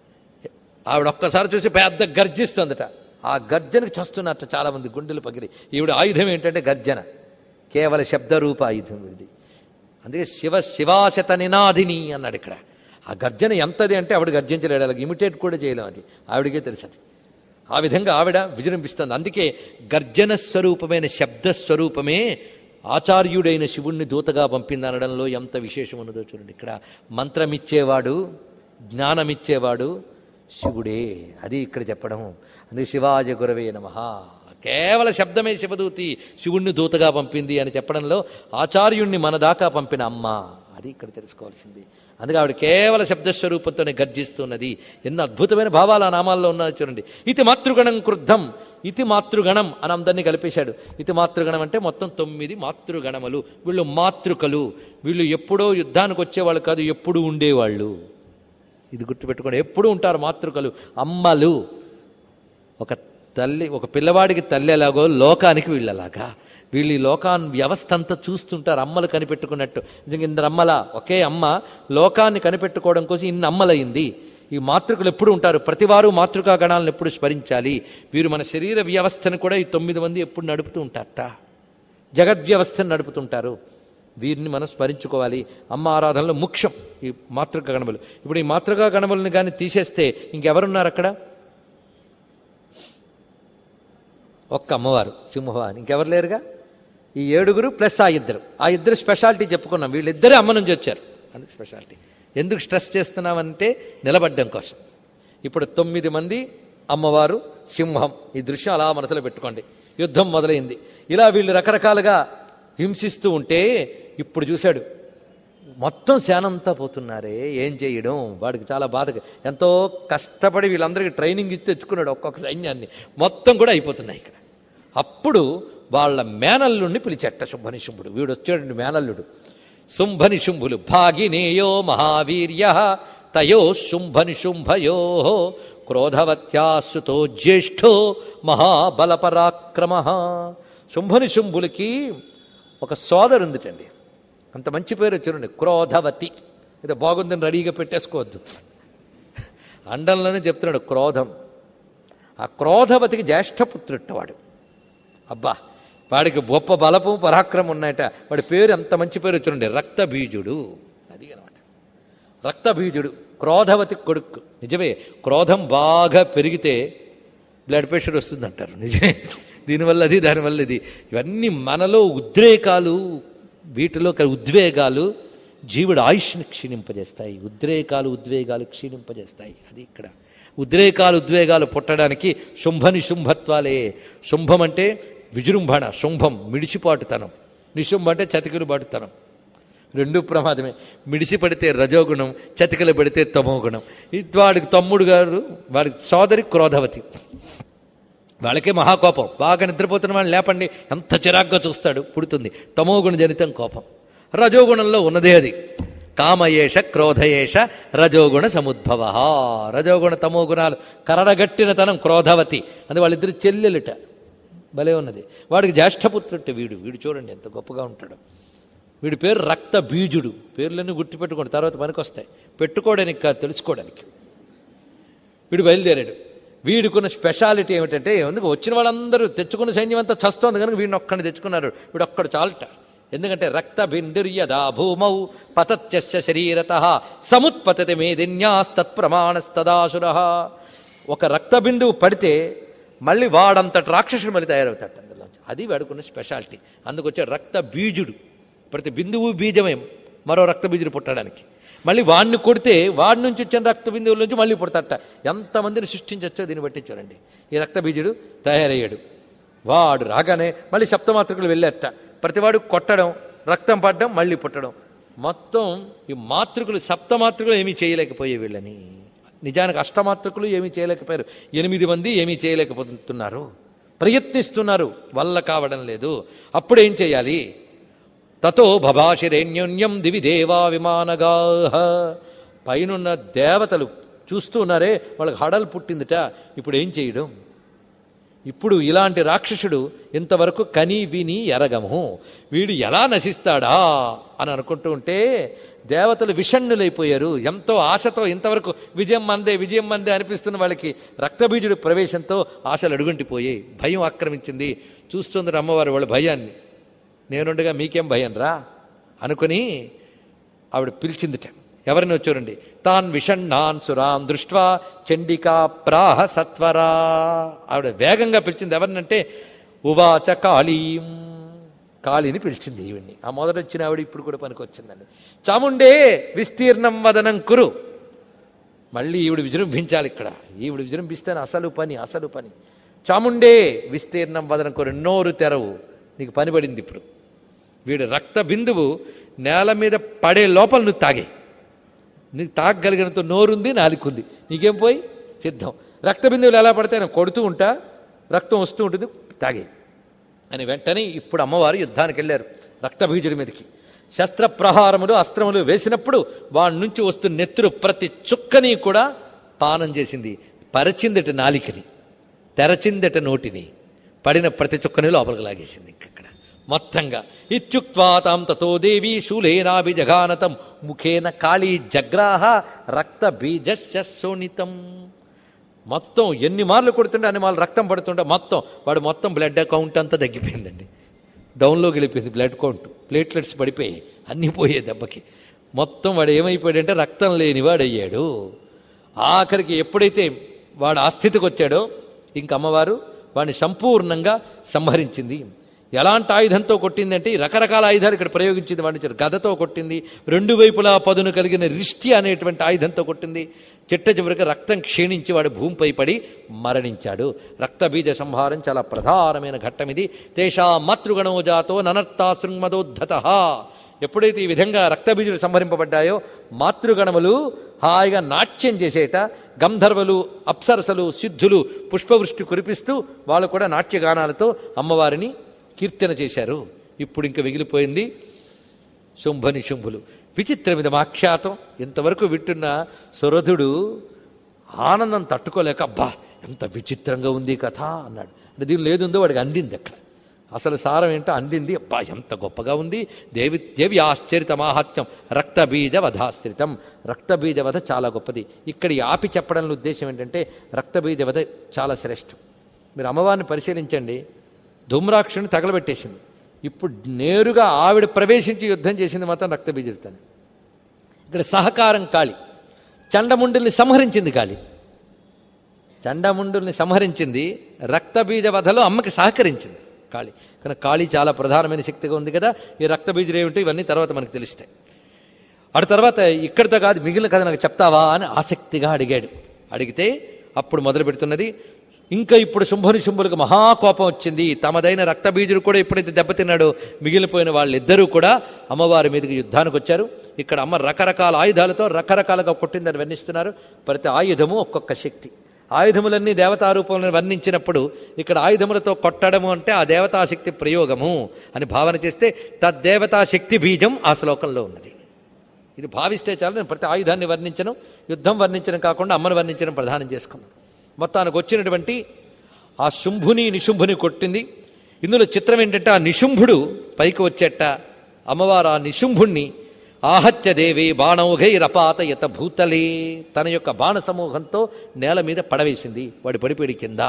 A: ఆవిడ ఒక్కసారి చూసి పెద్ద గర్జిస్తుందట ఆ గర్జనకు చస్తున్నట్ట చాలా మంది గుండెలు పగిలి ఈవిడ ఆయుధం ఏంటంటే గర్జన కేవల శబ్దరూప ఆయుధం ఇది అందుకే శివ శివాశత నినాదిని అన్నాడు ఇక్కడ ఆ గర్జన ఎంతది అంటే ఆవిడ గర్జించలేడు అలాగ ఇమిటేట్ కూడా చేయలేం అది ఆవిడకే తెలుసు అది ఆ విధంగా ఆవిడ విజృంభిస్తుంది అందుకే గర్జన స్వరూపమైన శబ్ద స్వరూపమే ఆచార్యుడైన శివుణ్ణి దూతగా పంపిందనడంలో ఎంత విశేషం ఉన్నదో చూడండి ఇక్కడ మంత్రమిచ్చేవాడు జ్ఞానమిచ్చేవాడు శివుడే అది ఇక్కడ చెప్పడం అందుకే శివాజ గురవే నమ కేవల శబ్దమే శివదూతి శివుణ్ణి దూతగా పంపింది అని చెప్పడంలో ఆచార్యుణ్ణి మన దాకా పంపిన అమ్మ అది ఇక్కడ తెలుసుకోవాల్సింది అందుకే ఆవిడ కేవల శబ్దస్వరూపంతోనే గర్జిస్తున్నది ఎన్నో అద్భుతమైన భావాలు ఆ నామాల్లో ఉన్నాయి చూడండి ఇది మాతృగణం క్రుద్ధం ఇతి మాతృగణం అని అందరినీ కలిపేశాడు ఇతి మాతృగణం అంటే మొత్తం తొమ్మిది మాతృగణములు వీళ్ళు మాతృకలు వీళ్ళు ఎప్పుడో యుద్ధానికి వచ్చేవాళ్ళు కాదు ఎప్పుడు ఉండేవాళ్ళు ఇది గుర్తుపెట్టుకోండి ఎప్పుడు ఉంటారు మాతృకలు అమ్మలు ఒక తల్లి ఒక పిల్లవాడికి తల్లి ఎలాగో లోకానికి వీళ్ళలాగా వీళ్ళు ఈ లోకాన్ వ్యవస్థ అంతా చూస్తుంటారు అమ్మలు కనిపెట్టుకున్నట్టు నిజంగా ఇందరు అమ్మల ఒకే అమ్మ లోకాన్ని కనిపెట్టుకోవడం కోసం ఇన్ని అమ్మలయ్యింది ఈ మాతృకలు ఎప్పుడు ఉంటారు ప్రతివారు మాతృకా గణాలను ఎప్పుడు స్మరించాలి వీరు మన శరీర వ్యవస్థను కూడా ఈ తొమ్మిది మంది ఎప్పుడు నడుపుతూ ఉంటారట జగద్వ్యవస్థను నడుపుతుంటారు వీరిని మనం స్మరించుకోవాలి అమ్మ ఆరాధనలో ముఖ్యం ఈ మాతృకా గణములు ఇప్పుడు ఈ మాతృకా గణములను కానీ తీసేస్తే ఇంకెవరున్నారు అక్కడ ఒక్క అమ్మవారు సింహవాని ఇంకెవరు లేరుగా ఈ ఏడుగురు ప్లస్ ఆ ఇద్దరు ఆ ఇద్దరు స్పెషాలిటీ చెప్పుకున్నాం వీళ్ళిద్దరే అమ్మ నుంచి వచ్చారు అందుకు స్పెషాలిటీ ఎందుకు స్ట్రెస్ చేస్తున్నామంటే నిలబడ్డం కోసం ఇప్పుడు తొమ్మిది మంది అమ్మవారు సింహం ఈ దృశ్యం అలా మనసులో పెట్టుకోండి యుద్ధం మొదలైంది ఇలా వీళ్ళు రకరకాలుగా హింసిస్తూ ఉంటే ఇప్పుడు చూశాడు మొత్తం శానంతా పోతున్నారే ఏం చేయడం వాడికి చాలా బాధ ఎంతో కష్టపడి వీళ్ళందరికీ ట్రైనింగ్ ఇచ్చి తెచ్చుకున్నాడు ఒక్కొక్క సైన్యాన్ని మొత్తం కూడా అయిపోతున్నాయి ఇక్కడ అప్పుడు వాళ్ళ మేనల్లుడిని పిలిచెట్ట శుంభని శుంభుడు వీడు వచ్చాడు మేనల్లుడు శుంభని శుంభులు భాగినేయో మహావీర్య తయో శుంభని శుంభయో క్రోధవత్యాసుతో జ్యేష్ఠో మహాబలపరాక్రమ శుంభని శుంభులకి ఒక సోదరు ఉందిటండి అంత మంచి పేరు చూడండి క్రోధవతి ఏదో బాగుందని రెడీగా పెట్టేసుకోవద్దు అండంలోనే చెప్తున్నాడు క్రోధం ఆ క్రోధవతికి జ్యేష్ఠపుత్రుట్ట వాడు అబ్బా వాడికి గొప్ప బలపు పరాక్రమం ఉన్నాయట వాడి పేరు ఎంత మంచి పేరు చూడండి రక్తబీజుడు అది అనమాట రక్తబీజుడు క్రోధవతి కొడుకు నిజమే క్రోధం బాగా పెరిగితే బ్లడ్ ప్రెషర్ వస్తుందంటారు నిజమే దీనివల్ల అది దానివల్ల ఇది ఇవన్నీ మనలో ఉద్రేకాలు వీటిలో కల ఉద్వేగాలు జీవుడు ఆయుష్ని క్షీణింపజేస్తాయి ఉద్రేకాలు ఉద్వేగాలు క్షీణింపజేస్తాయి అది ఇక్కడ ఉద్రేకాలు ఉద్వేగాలు పుట్టడానికి శుంభ నిశుంభత్వాలే శుంభం అంటే విజృంభణ శుంభం మిడిసిపాటుతనం నిశుంభ అంటే చతికిలు బాటుతనం రెండు ప్రమాదమే మిడిసి పడితే రజోగుణం చతికలు పడితే తమోగుణం ఇది వాడికి తమ్ముడు గారు వాడికి సోదరి క్రోధవతి వాళ్ళకే మహాకోపం బాగా నిద్రపోతున్న వాళ్ళని లేపండి ఎంత చిరాగ్గా చూస్తాడు పుడుతుంది తమోగుణ జనితం కోపం రజోగుణంలో ఉన్నదే అది కామయేష క్రోధయేష రజోగుణ సముద్భవ రజోగుణ తమో గుణాలు కరడగట్టిన తనం క్రోధవతి అది వాళ్ళిద్దరు చెల్లెలుట భలే ఉన్నది వాడికి జ్యేష్ఠపుత్రుట్టు వీడు వీడు చూడండి ఎంత గొప్పగా ఉంటాడు వీడి పేరు రక్త బీజుడు పేర్లన్నీ గుర్తుపెట్టుకోండి తర్వాత పనికొస్తాయి పెట్టుకోవడానికి కాదు తెలుసుకోవడానికి వీడు బయలుదేరాడు వీడికున్న స్పెషాలిటీ ఏమిటంటే ఎందుకు వచ్చిన వాళ్ళందరూ తెచ్చుకున్న సైన్యం అంతా చస్తోంది కనుక వీడిని ఒక్కడిని తెచ్చుకున్నారు వీడు ఒక్కడు చాలట ఎందుకంటే రక్త బిందుర్యదా భూమౌ పతత్యస్య శరీరత సముత్పతతి మేదిన్యాస్తత్ప్రమాణస్తదాసుర ఒక రక్త బిందువు పడితే మళ్ళీ వాడంతటి రాక్షసుడు మళ్ళీ తయారవుతాడు అందులోంచి అది వాడుకున్న స్పెషాలిటీ అందుకొచ్చే రక్త బీజుడు ప్రతి బిందువు బీజమే మరో రక్త బీజుడు పుట్టడానికి మళ్ళీ వాడిని కొడితే వాడి నుంచి వచ్చిన రక్త బిందువుల నుంచి మళ్ళీ పుడతాట ఎంతమందిని సృష్టించచ్చో దీన్ని బట్టి చూడండి ఈ రక్త బీజుడు తయారయ్యాడు వాడు రాగానే మళ్ళీ సప్తమాతృకులు వెళ్ళేట ప్రతివాడు కొట్టడం రక్తం పడడం మళ్ళీ పుట్టడం మొత్తం ఈ మాతృకులు సప్తమాతృకులు ఏమీ చేయలేకపోయే వీళ్ళని నిజానికి అష్టమాతృకులు ఏమీ చేయలేకపోయారు ఎనిమిది మంది ఏమీ చేయలేకపోతున్నారు ప్రయత్నిస్తున్నారు వల్ల కావడం లేదు అప్పుడేం చేయాలి తతో భభాషిరేణ్యోన్యం దివి దేవా విమానగా పైనున్న దేవతలు చూస్తూ ఉన్నారే వాళ్ళకి హడలు పుట్టిందిట ఇప్పుడు ఏం చేయడం ఇప్పుడు ఇలాంటి రాక్షసుడు ఇంతవరకు కని విని ఎరగము వీడు ఎలా నశిస్తాడా అని అనుకుంటూ ఉంటే దేవతలు విషణ్ణులైపోయారు ఎంతో ఆశతో ఇంతవరకు విజయం మందే విజయం మందే అనిపిస్తున్న వాళ్ళకి రక్తబీజుడు ప్రవేశంతో ఆశలు అడుగుంటిపోయాయి భయం ఆక్రమించింది చూస్తుంది అమ్మవారు వాళ్ళ భయాన్ని నేనుండగా మీకేం భయం రా అనుకుని ఆవిడ పిలిచిందిట ఎవరిని వచ్చారండి తాన్ విషణ్ణాన్ సురాన్ దృష్ట్వా చండికా ప్రాహ సత్వరా ఆవిడ వేగంగా పిలిచింది ఎవరినంటే ఉవాచ కాళీం కాళీని పిలిచింది ఈవిడ్ని ఆ మొదట వచ్చిన ఆవిడ ఇప్పుడు కూడా పనికి వచ్చిందండి చాముండే విస్తీర్ణం వదనం కురు మళ్ళీ ఈవిడ విజృంభించాలి ఇక్కడ ఈవిడ విజృంభిస్తేనే అసలు పని అసలు పని చాముండే విస్తీర్ణం వదనం కురు నోరు తెరవు నీకు పని పడింది ఇప్పుడు వీడు రక్త బిందువు నేల మీద పడే లోపల నువ్వు తాగే నీకు తాగగలిగినంత నోరుంది నాలుగుంది నీకేం పోయి సిద్ధం రక్త బిందువులు ఎలా పడితే నేను కొడుతూ ఉంటా రక్తం వస్తూ ఉంటుంది తాగే అని వెంటనే ఇప్పుడు అమ్మవారు యుద్ధానికి వెళ్ళారు రక్తబీజుడి మీదకి శస్త్ర ప్రహారములు అస్త్రములు వేసినప్పుడు వాడి నుంచి వస్తున్న నెత్తురు ప్రతి చుక్కని కూడా పానం చేసింది పరిచిందట నాలికని తెరచిందట నోటిని పడిన ప్రతి చుక్కని లోపలికి లాగేసింది ఇక్కడ మొత్తంగా ఇత్యుక్వా తాం తతో దేవి శూలేనాభిజఘానతం ముఖేన కాళీ జగ్రాహ రక్త బీజస్య శోణితం మొత్తం ఎన్ని మార్లు కొడుతుంటే అన్ని మార్లు రక్తం పడుతుంటే మొత్తం వాడు మొత్తం బ్లడ్ కౌంట్ అంతా తగ్గిపోయిందండి డౌన్లోకి వెళ్ళిపోయింది బ్లడ్ కౌంట్ ప్లేట్లెట్స్ పడిపోయి అన్నీ పోయే దెబ్బకి మొత్తం వాడు ఏమైపోయాడంటే రక్తం లేనివాడు అయ్యాడు ఆఖరికి ఎప్పుడైతే వాడు ఆ స్థితికి వచ్చాడో ఇంక అమ్మవారు వాడిని సంపూర్ణంగా సంహరించింది ఎలాంటి ఆయుధంతో కొట్టిందంటే ఈ రకరకాల ఆయుధాలు ఇక్కడ ప్రయోగించింది వాడిని చెప్పారు. గదతో కొట్టింది రెండు వైపులా పదును కలిగిన రిష్టి అనేటువంటి ఆయుధంతో కొట్టింది చిట్ట చివరికి రక్తం క్షీణించి వాడు భూమిపై పడి మరణించాడు రక్తబీజ సంహారం చాలా ప్రధానమైన ఘట్టం ఇది తేషా మాతృగణో జాతో ననర్తా శృంగమదోద్ధత ఎప్పుడైతే ఈ విధంగా రక్తబీజులు సంహరింపబడ్డాయో మాతృగణములు హాయిగా నాట్యం చేసేట గంధర్వులు అప్సరసలు సిద్ధులు పుష్పవృష్టి కురిపిస్తూ వాళ్ళు కూడా నాట్యగానాలతో అమ్మవారిని కీర్తన చేశారు ఇప్పుడు ఇంక మిగిలిపోయింది శుంభని శుంభులు విచిత్రమిదం ఆఖ్యాతం ఇంతవరకు వింటున్న సురధుడు ఆనందం తట్టుకోలేక అబ్బా ఎంత విచిత్రంగా ఉంది ఈ కథ అన్నాడు అంటే దీనిలో ఏది ఉందో వాడికి అందింది అక్కడ అసలు సారం ఏంటో అందింది అబ్బా ఎంత గొప్పగా ఉంది దేవి దేవి ఆశ్చర్యత మాహాత్మ్యం రక్తబీజ వధాశ్రితం రక్తబీజ వధ చాలా గొప్పది ఇక్కడ ఈ ఆపి చెప్పడంలో ఉద్దేశం ఏంటంటే రక్తబీజ వధ చాలా శ్రేష్టం మీరు అమ్మవారిని పరిశీలించండి ధూమ్రాక్షుని తగలబెట్టేసింది ఇప్పుడు నేరుగా ఆవిడ ప్రవేశించి యుద్ధం చేసింది మాత్రం రక్తబీజుడితోనే ఇక్కడ సహకారం కాళి చండముండుల్ని సంహరించింది కాళి చండముండుల్ని సంహరించింది రక్తబీజ వధలో అమ్మకి సహకరించింది కాళీ కానీ కాళీ చాలా ప్రధానమైన శక్తిగా ఉంది కదా ఈ రక్తబీజులు ఏమిటో ఇవన్నీ తర్వాత మనకు తెలుస్తాయి అటు తర్వాత ఇక్కడితో కాదు మిగిలిన కథ నాకు చెప్తావా అని ఆసక్తిగా అడిగాడు అడిగితే అప్పుడు మొదలు పెడుతున్నది ఇంకా ఇప్పుడు శుంభని శుంభులకు మహాకోపం వచ్చింది తమదైన రక్తబీజుడు కూడా ఎప్పుడైతే దెబ్బతిన్నాడో మిగిలిపోయిన వాళ్ళిద్దరూ కూడా అమ్మవారి మీదకి యుద్ధానికి వచ్చారు ఇక్కడ అమ్మ రకరకాల ఆయుధాలతో రకరకాలుగా కొట్టిందని వర్ణిస్తున్నారు ప్రతి ఆయుధము ఒక్కొక్క శక్తి ఆయుధములన్నీ దేవతారూపంలో వర్ణించినప్పుడు ఇక్కడ ఆయుధములతో కొట్టడము అంటే ఆ దేవతాశక్తి ప్రయోగము అని భావన చేస్తే తద్దేవతాశక్తి బీజం ఆ శ్లోకంలో ఉన్నది ఇది భావిస్తే చాలు నేను ప్రతి ఆయుధాన్ని వర్ణించను యుద్ధం వర్ణించడం కాకుండా అమ్మను వర్ణించడం ప్రధానం చేసుకున్నాను మొత్తానికి వచ్చినటువంటి ఆ శుంభుని నిశుంభుని కొట్టింది ఇందులో చిత్రం ఏంటంటే ఆ నిశుంభుడు పైకి వచ్చేట అమ్మవారు ఆ నిశుంభుణ్ణి ఆహత్య దేవి బాణౌఘైరపాత యత భూతలే తన యొక్క బాణ సమూహంతో నేల మీద పడవేసింది వాడి పడిపోయి కింద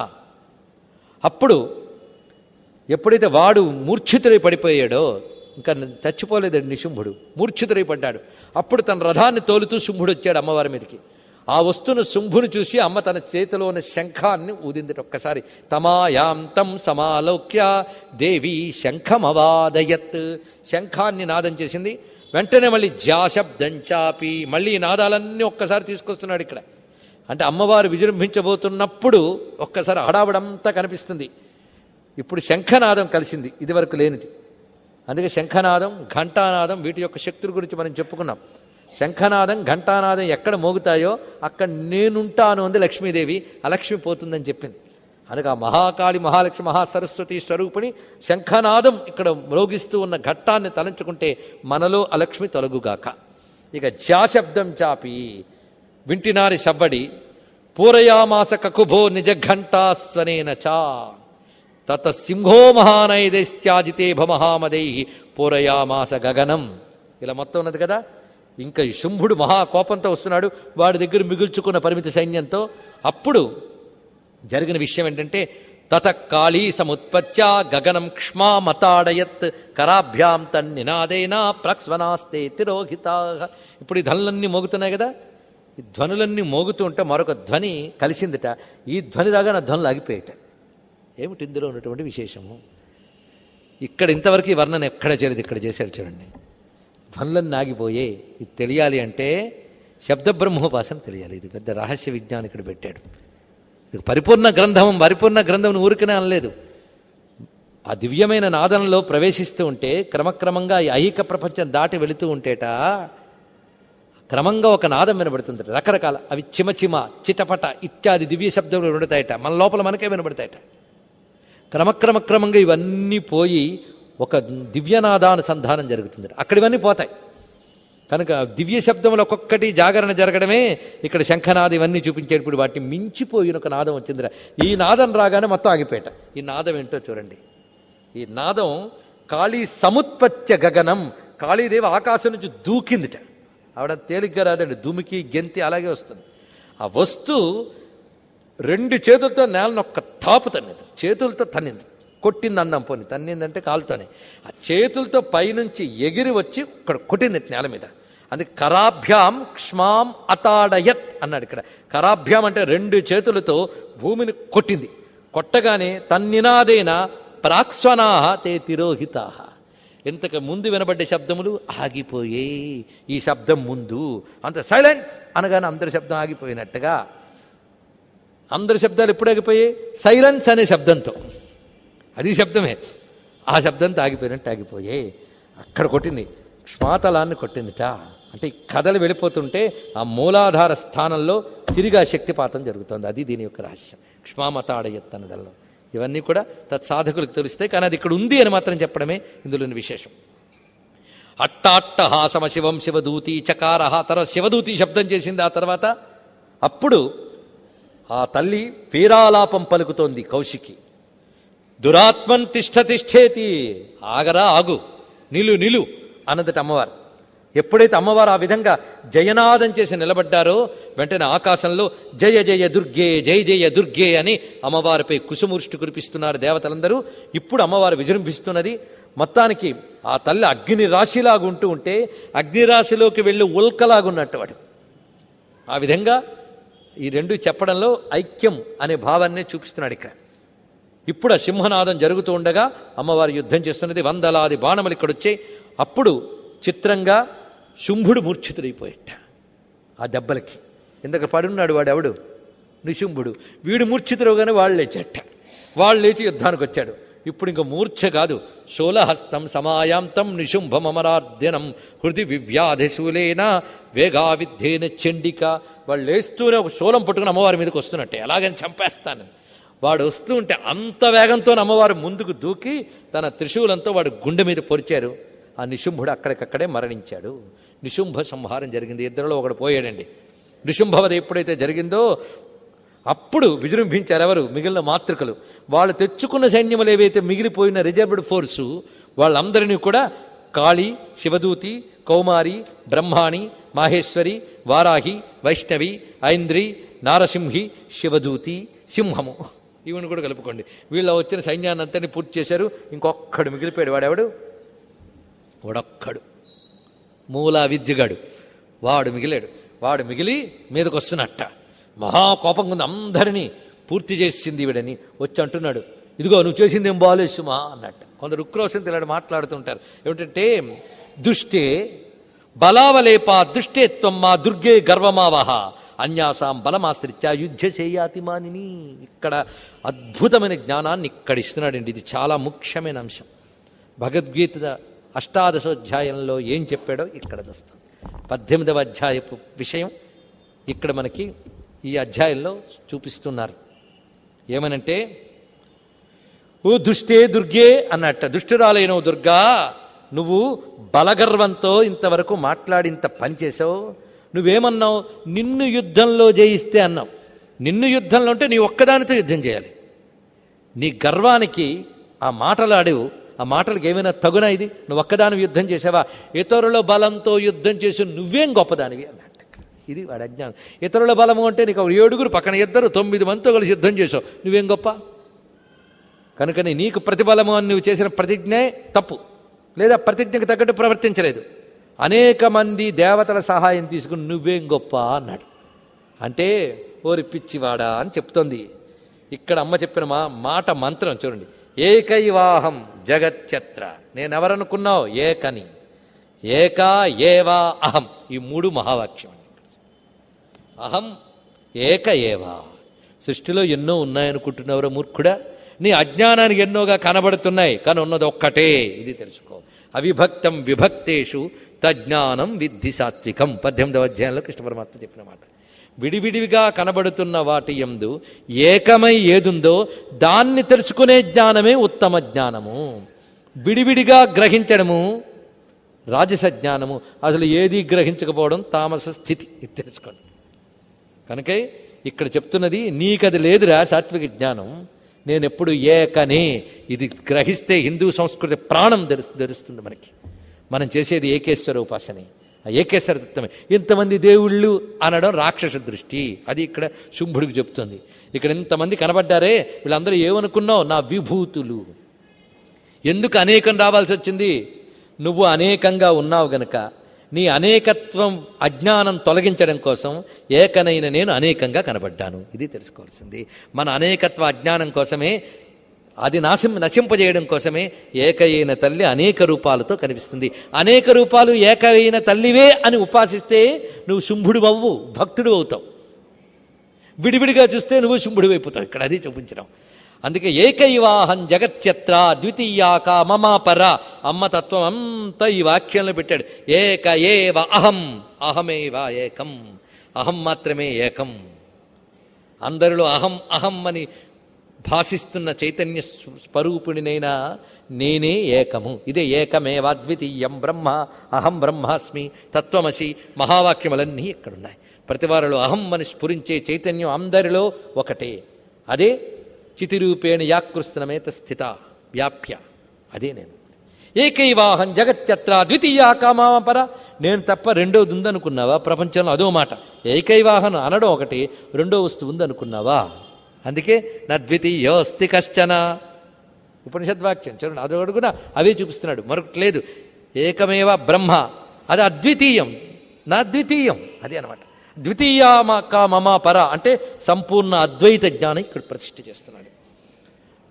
A: అప్పుడు ఎప్పుడైతే వాడు మూర్ఛితుడై పడిపోయాడో ఇంకా చచ్చిపోలేదండి నిశుంభుడు మూర్ఛితుడై పడ్డాడు అప్పుడు తన రథాన్ని తోలుతూ శుంభుడు వచ్చాడు అమ్మవారి మీదకి ఆ వస్తున్న శుంభుని చూసి అమ్మ తన చేతిలో ఉన్న శంఖాన్ని ఊదింది ఒక్కసారి తమాయాంతం సమాలోక్య దేవి శంఖమవాదయత్ శంఖాన్ని నాదం చేసింది వెంటనే మళ్ళీ జాశబ్దం చాపి మళ్ళీ ఈ నాదాలన్నీ ఒక్కసారి తీసుకొస్తున్నాడు ఇక్కడ అంటే అమ్మవారు విజృంభించబోతున్నప్పుడు ఒక్కసారి హడావుడంతా కనిపిస్తుంది ఇప్పుడు శంఖనాదం కలిసింది ఇదివరకు లేనిది అందుకే శంఖనాదం ఘంటానాదం వీటి యొక్క శక్తుల గురించి మనం చెప్పుకున్నాం శంఖనాదం ఘంటానాదం ఎక్కడ మోగుతాయో అక్కడ నేనుంటాను అంది లక్ష్మీదేవి అలక్ష్మి పోతుందని చెప్పింది అందుకే ఆ మహాకాళి మహాలక్ష్మి మహాసరస్వతి స్వరూపిణి శంఖనాదం ఇక్కడ మ్రోగిస్తూ ఉన్న ఘట్టాన్ని తలంచుకుంటే మనలో అలక్ష్మి తొలగుగాక ఇక జాశబ్దం చాపి వింటినారి సవ్వడి పూరయామాస కకుభో నిజ ఘంటాస్వనేన చా తత సింహో మహానైదైత్యాజితే భమహామదై పూరయామాస గగనం ఇలా మొత్తం ఉన్నది కదా ఇంకా ఈ శుంభుడు మహా కోపంతో వస్తున్నాడు వాడి దగ్గర మిగుల్చుకున్న పరిమిత సైన్యంతో అప్పుడు జరిగిన విషయం ఏంటంటే తత కాళీ సముత్పత్య గగనం క్ష్మా మతాడయత్ కరాభ్యాం తన్నినాదైనా ప్రక్స్వనాస్తే తిరోహితా ఇప్పుడు ఈ ధ్వనులన్నీ మోగుతున్నాయి కదా ఈ ధ్వనులన్నీ మోగుతూ ఉంటే మరొక ధ్వని కలిసిందిట ఈ ధ్వని రాగా నా ధ్వనులు ఆగిపోయేట ఏమిటి ఇందులో ఉన్నటువంటి విశేషము ఇక్కడ ఇంతవరకు ఈ వర్ణన ఎక్కడ చేయలేదు ఇక్కడ చేశారు చూడండి ధ్వనులన్నీ ఆగిపోయే ఇది తెలియాలి అంటే శబ్ద బ్రహ్మోపాసన తెలియాలి ఇది పెద్ద రహస్య విజ్ఞానం ఇక్కడ పెట్టాడు ఇది పరిపూర్ణ గ్రంథం పరిపూర్ణ గ్రంథం ఊరికనే అనలేదు ఆ దివ్యమైన నాదంలో ప్రవేశిస్తూ ఉంటే క్రమక్రమంగా ఈ ఐహిక ప్రపంచం దాటి వెళుతూ ఉంటేట క్రమంగా ఒక నాదం వినబడుతుంది రకరకాల అవి చిమచిమ చిటపట ఇత్యాది దివ్య శబ్దములు వినబడతాయట మన లోపల మనకే వినబడతాయట క్రమక్రమ క్రమంగా ఇవన్నీ పోయి ఒక దివ్యనాదానుసంధానం జరుగుతుంది అక్కడ ఇవన్నీ పోతాయి కనుక దివ్య శబ్దములు ఒక్కొక్కటి జాగరణ జరగడమే ఇక్కడ శంఖనాదం ఇవన్నీ చూపించేటప్పుడు వాటిని మించిపోయిన ఒక నాదం వచ్చిందిరా ఈ నాదం రాగానే మొత్తం ఆగిపోయాట ఈ నాదం ఏంటో చూడండి ఈ నాదం కాళీ సముత్పత్య గగనం కాళీదేవి ఆకాశం నుంచి దూకిందిట ఆవిడ తేలిగ్గా రాదండి దుమికి గెంతి అలాగే వస్తుంది ఆ వస్తు రెండు చేతులతో నేలను ఒక్క తాపు తన్నింది చేతులతో తన్నింది కొట్టింది అందం పోని తన్నిందంటే కాలుతోనే ఆ చేతులతో పైనుంచి ఎగిరి వచ్చి ఇక్కడ కొట్టింది నేల మీద అందుకే కరాభ్యాం క్ష్మాం అతాడయత్ అన్నాడు ఇక్కడ కరాభ్యాం అంటే రెండు చేతులతో భూమిని కొట్టింది కొట్టగానే తన్నినాదేన ప్రాక్స్వనాహ తే తిరోహితాహ ఇంతకు ముందు వినబడ్డ శబ్దములు ఆగిపోయే ఈ శబ్దం ముందు అంత సైలెన్స్ అనగానే అందరి శబ్దం ఆగిపోయినట్టుగా అందరి శబ్దాలు ఎప్పుడు ఆగిపోయాయి సైలెన్స్ అనే శబ్దంతో అది శబ్దమే ఆ శబ్దంతో ఆగిపోయినట్టు ఆగిపోయాయి అక్కడ కొట్టింది క్షమాతలాన్ని కొట్టిందిట అంటే ఈ కథలు వెళ్ళిపోతుంటే ఆ మూలాధార స్థానంలో తిరిగి ఆ శక్తిపాతం జరుగుతుంది అది దీని యొక్క రహస్యం క్షమామతాడయత్తనడల్లో ఇవన్నీ కూడా తత్సాధకులకు తెలుస్తాయి కానీ అది ఇక్కడ ఉంది అని మాత్రం చెప్పడమే ఇందులోని విశేషం అట్టాట్టహాసమ శివం శివదూతి చకారహ తర్వాత శివదూతి శబ్దం చేసింది ఆ తర్వాత అప్పుడు ఆ తల్లి వీరాలాపం పలుకుతోంది కౌశికి దురాత్మన్ తిష్ట తిష్టేతి ఆగరా ఆగు నిలు నిలు అన్నదట అమ్మవారు ఎప్పుడైతే అమ్మవారు ఆ విధంగా జయనాదం చేసి నిలబడ్డారో వెంటనే ఆకాశంలో జయ జయ దుర్గే జయ జయ దుర్గే అని అమ్మవారిపై కుసుముష్టి కురిపిస్తున్నారు దేవతలందరూ ఇప్పుడు అమ్మవారు విజృంభిస్తున్నది మొత్తానికి ఆ తల్లి అగ్ని రాశిలాగా ఉంటూ ఉంటే అగ్ని రాశిలోకి వెళ్ళి ఉల్కలాగున్నట్టు వాడు ఆ విధంగా ఈ రెండు చెప్పడంలో ఐక్యం అనే భావాన్ని చూపిస్తున్నాడు ఇక్కడ ఇప్పుడు ఆ సింహనాదం జరుగుతూ ఉండగా అమ్మవారు యుద్ధం చేస్తున్నది వందలాది బాణములు ఇక్కడ వచ్చాయి అప్పుడు చిత్రంగా శుంభుడు మూర్ఛితుడైపోయట ఆ దెబ్బలకి ఇందాక పడున్నాడు వాడు ఎవడు నిశుంభుడు వీడు మూర్ఛితురుగానే వాళ్ళు లేచట వాళ్ళు లేచి యుద్ధానికి వచ్చాడు ఇప్పుడు ఇంక మూర్ఛ కాదు శూలహస్తం సమాయాంతం నిశుంభమరార్ద్యనం హృది వివ్యాధిశూలేన వేగా విద్యేన చండిక వాళ్ళు లేస్తూనే ఒక శూలం పట్టుకుని అమ్మవారి మీదకి వస్తున్నట్టే ఎలాగని చంపేస్తానని వాడు వస్తూ ఉంటే అంత వేగంతో అమ్మవారు ముందుకు దూకి తన త్రిశూలంతో వాడు గుండె మీద పొరిచారు ఆ నిశుంభుడు అక్కడికక్కడే మరణించాడు నిశుంభ సంహారం జరిగింది ఇద్దరిలో ఒకడు పోయాడండి నిశుంభవది ఎప్పుడైతే జరిగిందో అప్పుడు విజృంభించారు ఎవరు మిగిలిన మాతృకలు వాళ్ళు తెచ్చుకున్న సైన్యములు ఏవైతే మిగిలిపోయిన రిజర్వ్డ్ ఫోర్సు వాళ్ళందరినీ కూడా కాళి శివదూతి కౌమారి బ్రహ్మాణి మాహేశ్వరి వారాహి వైష్ణవి ఐంద్రి నారసింహి శివదూతి సింహము ఈవెన్ కూడా కలుపుకోండి వీళ్ళ వచ్చిన సైన్యాన్ని అంతని పూర్తి చేశారు ఇంకొక్కడు మిగిలిపోయాడు వాడెవడు వాడొక్కడు మూల విద్యగాడు వాడు మిగిలాడు వాడు మిగిలి మీదకి వస్తున్నట్ట మహా కోపం ఉంది అందరినీ పూర్తి చేసింది వీడని వచ్చి అంటున్నాడు ఇదిగో నువ్వు చేసింది ఏం బాగాలేదు సుమా అన్నట్టు కొందరు ఉక్రోషం తెలియడు మాట్లాడుతుంటారు ఏమిటంటే దుష్టే బలావలేపా దుష్టే త్వమ్మా దుర్గే గర్వమావహ అన్యాసాం బలమాశ్రిత్య యుద్ధ చేయాతి మానిని ఇక్కడ అద్భుతమైన జ్ఞానాన్ని ఇక్కడ ఇస్తున్నాడండి ఇది చాలా ముఖ్యమైన అంశం భగవద్గీత అష్టాదశోధ్యాయంలో ఏం చెప్పాడో ఇక్కడ వస్తుంది పద్దెనిమిదవ అధ్యాయపు విషయం ఇక్కడ మనకి ఈ అధ్యాయంలో చూపిస్తున్నారు ఏమనంటే ఓ దుష్టే దుర్గే అన్నట్ట దుష్టురాలైన దుర్గా నువ్వు బలగర్వంతో ఇంతవరకు మాట్లాడి ఇంత పని చేసావు నువ్వేమన్నావు నిన్ను యుద్ధంలో జయిస్తే అన్నావు నిన్ను యుద్ధంలో అంటే నీ ఒక్కదానితో యుద్ధం చేయాలి నీ గర్వానికి ఆ మాటలు ఆడేవు ఆ మాటలకు ఏమైనా తగునా ఇది నువ్వు ఒక్కదాని యుద్ధం చేసావా ఇతరుల బలంతో యుద్ధం చేసి నువ్వేం గొప్పదానివి అన్నట్టు ఇది వాడి అజ్ఞానం ఇతరుల బలము అంటే నీకు ఒక ఏడుగురు పక్కన ఇద్దరు తొమ్మిది మందితో కలిసి యుద్ధం చేసావు నువ్వేం గొప్ప కనుకని నీకు ప్రతిబలము అని నువ్వు చేసిన ప్రతిజ్ఞే తప్పు లేదా ప్రతిజ్ఞకు తగ్గట్టు ప్రవర్తించలేదు అనేక మంది దేవతల సహాయం తీసుకుని నువ్వేం గొప్ప అన్నాడు అంటే ఓరి పిచ్చివాడా అని చెప్తోంది ఇక్కడ అమ్మ చెప్పిన మా మాట మంత్రం చూడండి ఏకైవాహం జగత్యత్ర నేనెవరనుకున్నావు ఏకని ఏకా ఏవా అహం ఈ మూడు మహావాక్యం అహం ఏక ఏవా సృష్టిలో ఎన్నో ఉన్నాయనుకుంటున్నావురా మూర్ఖుడా నీ అజ్ఞానానికి ఎన్నోగా కనబడుతున్నాయి కానీ ఉన్నది ఒక్కటే ఇది తెలుసుకో అవిభక్తం విభక్తేషు తజ్ఞానం విద్ధి సాత్వికం పద్దెనిమిదవ అధ్యాయంలో కృష్ణ పరమాత్మ చెప్పిన మాట విడివిడివిగా కనబడుతున్న వాటి ఎందు ఏకమై ఏదుందో దాన్ని తెలుసుకునే జ్ఞానమే ఉత్తమ జ్ఞానము విడివిడిగా గ్రహించడము రాజస జ్ఞానము అసలు ఏది గ్రహించకపోవడం తామస స్థితి ఇది తెలుసుకోండి కనుక ఇక్కడ చెప్తున్నది నీకది లేదురా సాత్విక జ్ఞానం నేను ఎప్పుడు ఏకనే ఇది గ్రహిస్తే హిందూ సంస్కృతి ప్రాణం తెరు తెరుస్తుంది మనకి మనం చేసేది ఏకేశ్వర ఉపాసనే ఆ ఏకేశ్వర తత్వమే ఇంతమంది దేవుళ్ళు అనడం రాక్షస దృష్టి అది ఇక్కడ శుంభుడికి చెప్తుంది ఇక్కడ ఇంతమంది కనబడ్డారే వీళ్ళందరూ ఏమనుకున్నావు నా విభూతులు ఎందుకు అనేకం రావాల్సి వచ్చింది నువ్వు అనేకంగా ఉన్నావు గనక నీ అనేకత్వం అజ్ఞానం తొలగించడం కోసం ఏకనైన నేను అనేకంగా కనబడ్డాను ఇది తెలుసుకోవాల్సింది మన అనేకత్వ అజ్ఞానం కోసమే అది నాశం నశింపజేయడం కోసమే ఏకైన తల్లి అనేక రూపాలతో కనిపిస్తుంది అనేక రూపాలు ఏకైన తల్లివే అని ఉపాసిస్తే నువ్వు శుంభుడు అవ్వు భక్తుడు అవుతావు విడివిడిగా చూస్తే నువ్వు శుంభుడు అయిపోతావు ఇక్కడ అది చూపించడం అందుకే ఏకైవాహం జగత్యత్ర ద్వితీయాక మమా పర అమ్మ తత్వం అంతా ఈ వాక్యంలో పెట్టాడు ఏక ఏవ అహం అహమేవ ఏకం అహం మాత్రమే ఏకం అందరిలో అహం అహం అని భాషిస్తున్న చైతన్య స్వ- స్వరూపిణినైన నేనే ఏకము ఇదే ఏకమేవ అద్వితీయం బ్రహ్మ అహం బ్రహ్మాస్మి తత్వమసి మహావాక్యములన్నీ ఇక్కడున్నాయి ప్రతివారిలో అహం అని స్ఫురించే చైతన్యం అందరిలో ఒకటే అదే చితిరూపేణ యాకృష్ణమేత స్థిత వ్యాప్య అదే నేను ఏకైవాహం జగత్యత్ర ద్వితీయ కామాపర నేను తప్ప రెండోది ఉందనుకున్నావా ప్రపంచంలో అదో మాట ఏకైవాహం అనడం ఒకటి రెండో వస్తువు ఉందనుకున్నావా అందుకే నా ద్వితీయోస్తి కశ్చన ఉపనిషద్వాక్యం చూడండి అది అడుగున అవే చూపిస్తున్నాడు మరొకటి లేదు ఏకమేవ బ్రహ్మ అది అద్వితీయం నా ద్వితీయం అది అనమాట ద్వితీయ కా మమ పర అంటే సంపూర్ణ అద్వైత జ్ఞానం ఇక్కడ ప్రతిష్ఠ చేస్తున్నాడు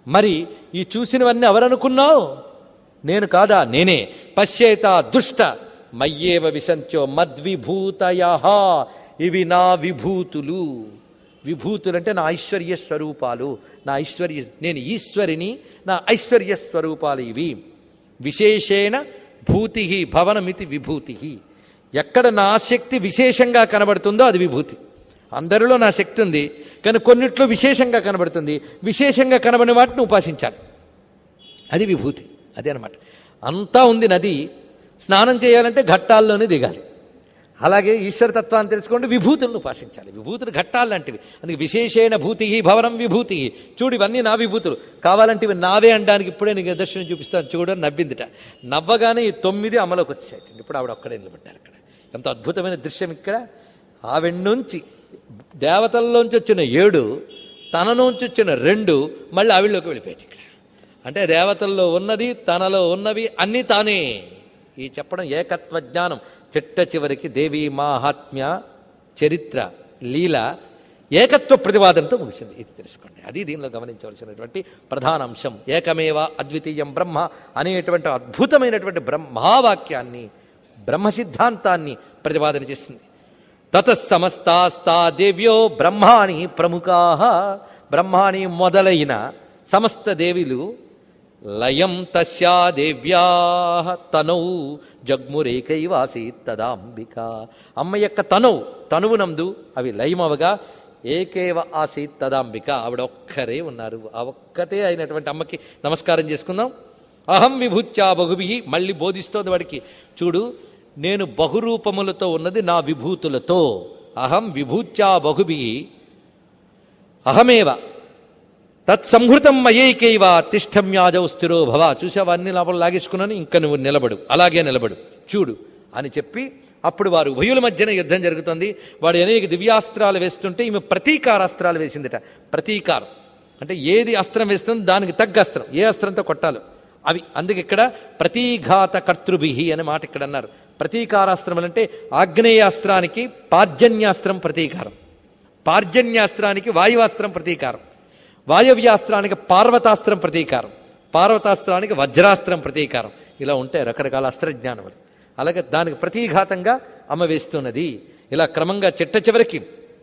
A: మరి ఈ చూసినవన్నీ ఎవరనుకున్నావు నేను కాదా నేనే పశ్చేత దుష్ట మయ్యేవ విశంచో మద్విభూతయ ఇవి నా విభూతులు విభూతులు అంటే నా ఐశ్వర్య స్వరూపాలు నా ఐశ్వర్య నేను ఈశ్వరిని నా ఐశ్వర్య స్వరూపాలు ఇవి విశేషేణ భూతి భవనమితి విభూతి ఎక్కడ నా శక్తి విశేషంగా కనబడుతుందో అది విభూతి అందరిలో నా శక్తి ఉంది కానీ కొన్నిట్లో విశేషంగా కనబడుతుంది విశేషంగా కనబడిన వాటిని ఉపాసించాలి అది విభూతి అదే అనమాట అంతా ఉంది నది స్నానం చేయాలంటే ఘట్టాల్లోనే దిగాలి అలాగే ఈశ్వరతత్వాన్ని తెలుసుకోండి విభూతులను ఉపాసించాలి విభూతులు ఘట్టాలు లాంటివి అందుకే విశేషమైన భూతి భవనం విభూతి చూడు ఇవన్నీ నా విభూతులు కావాలంటే ఇవి నావే అనడానికి ఇప్పుడే నీకు నిదర్శనం చూపిస్తాను చూడ నవ్విందిట నవ్వగానే ఈ తొమ్మిది అమలోకి వచ్చాయి ఇప్పుడు ఆవిడ ఒక్కడే నిలబడ్డారు అక్కడ ఎంత అద్భుతమైన దృశ్యం ఇక్కడ ఆవిడ నుంచి దేవతల్లోంచి వచ్చిన ఏడు తన నుంచి వచ్చిన రెండు మళ్ళీ ఆవిడలోకి వెళ్ళిపోయాయి ఇక్కడ అంటే దేవతల్లో ఉన్నది తనలో ఉన్నవి అన్నీ తానే ఈ చెప్పడం ఏకత్వ జ్ఞానం చిట్ట చివరికి దేవీ మాహాత్మ్య చరిత్ర లీల ఏకత్వ ప్రతిపాదనతో ముగిసింది ఇది తెలుసుకోండి అది దీనిలో గమనించవలసినటువంటి ప్రధాన అంశం ఏకమేవ అద్వితీయం బ్రహ్మ అనేటువంటి అద్భుతమైనటువంటి బ్రహ్మావాక్యాన్ని బ్రహ్మ సిద్ధాంతాన్ని ప్రతిపాదన చేసింది తతసమస్తాస్తా దేవ్యో బ్రహ్మాణి ప్రముఖా బ్రహ్మాణి మొదలైన సమస్త దేవిలు లయం తస్యా దేవ్యా తనౌ జగ్మురేకైవాసీత్ తదాంబిక అమ్మ యొక్క తనవు తనువునందు అవి లయమవగా ఏకేవ ఆసీత్ తదాంబిక ఆవిడ ఒక్కరే ఉన్నారు ఆ ఒక్కతే అయినటువంటి అమ్మకి నమస్కారం చేసుకుందాం అహం విభూత్యా బహుభి మళ్ళీ బోధిస్తోంది వాడికి చూడు నేను బహురూపములతో ఉన్నది నా విభూతులతో అహం విభూత్యా బహుభి అహమేవ తత్సంహృతం మయేకైవ తిష్టమ్యాజౌ స్థిరో భవ చూసావా అన్ని లోపల లాగేసుకున్నాను ఇంకా నువ్వు నిలబడు అలాగే నిలబడు చూడు అని చెప్పి అప్పుడు వారు ఉభయుల మధ్యన యుద్ధం జరుగుతుంది వాడు అనేక దివ్యాస్త్రాలు వేస్తుంటే ఈమె ప్రతీకారాస్త్రాలు వేసిందిట ప్రతీకారం అంటే ఏది అస్త్రం వేస్తుందో దానికి తగ్గ అస్త్రం ఏ అస్త్రంతో కొట్టాలో అవి అందుకే ఇక్కడ ప్రతీఘాత కర్తృభిహి అనే మాట ఇక్కడ అన్నారు ప్రతీకారాస్త్రం అంటే ఆగ్నేయాస్త్రానికి పార్జన్యాస్త్రం ప్రతీకారం పార్జన్యాస్త్రానికి వాయువాస్త్రం ప్రతీకారం వాయవ్యాస్త్రానికి పార్వతాస్త్రం ప్రతీకారం పార్వతాస్త్రానికి వజ్రాస్త్రం ప్రతీకారం ఇలా ఉంటాయి రకరకాల అస్త్రజ్ఞానములు అలాగే దానికి ప్రతీఘాతంగా అమ్మ వేస్తున్నది ఇలా క్రమంగా చిట్ట చివరికి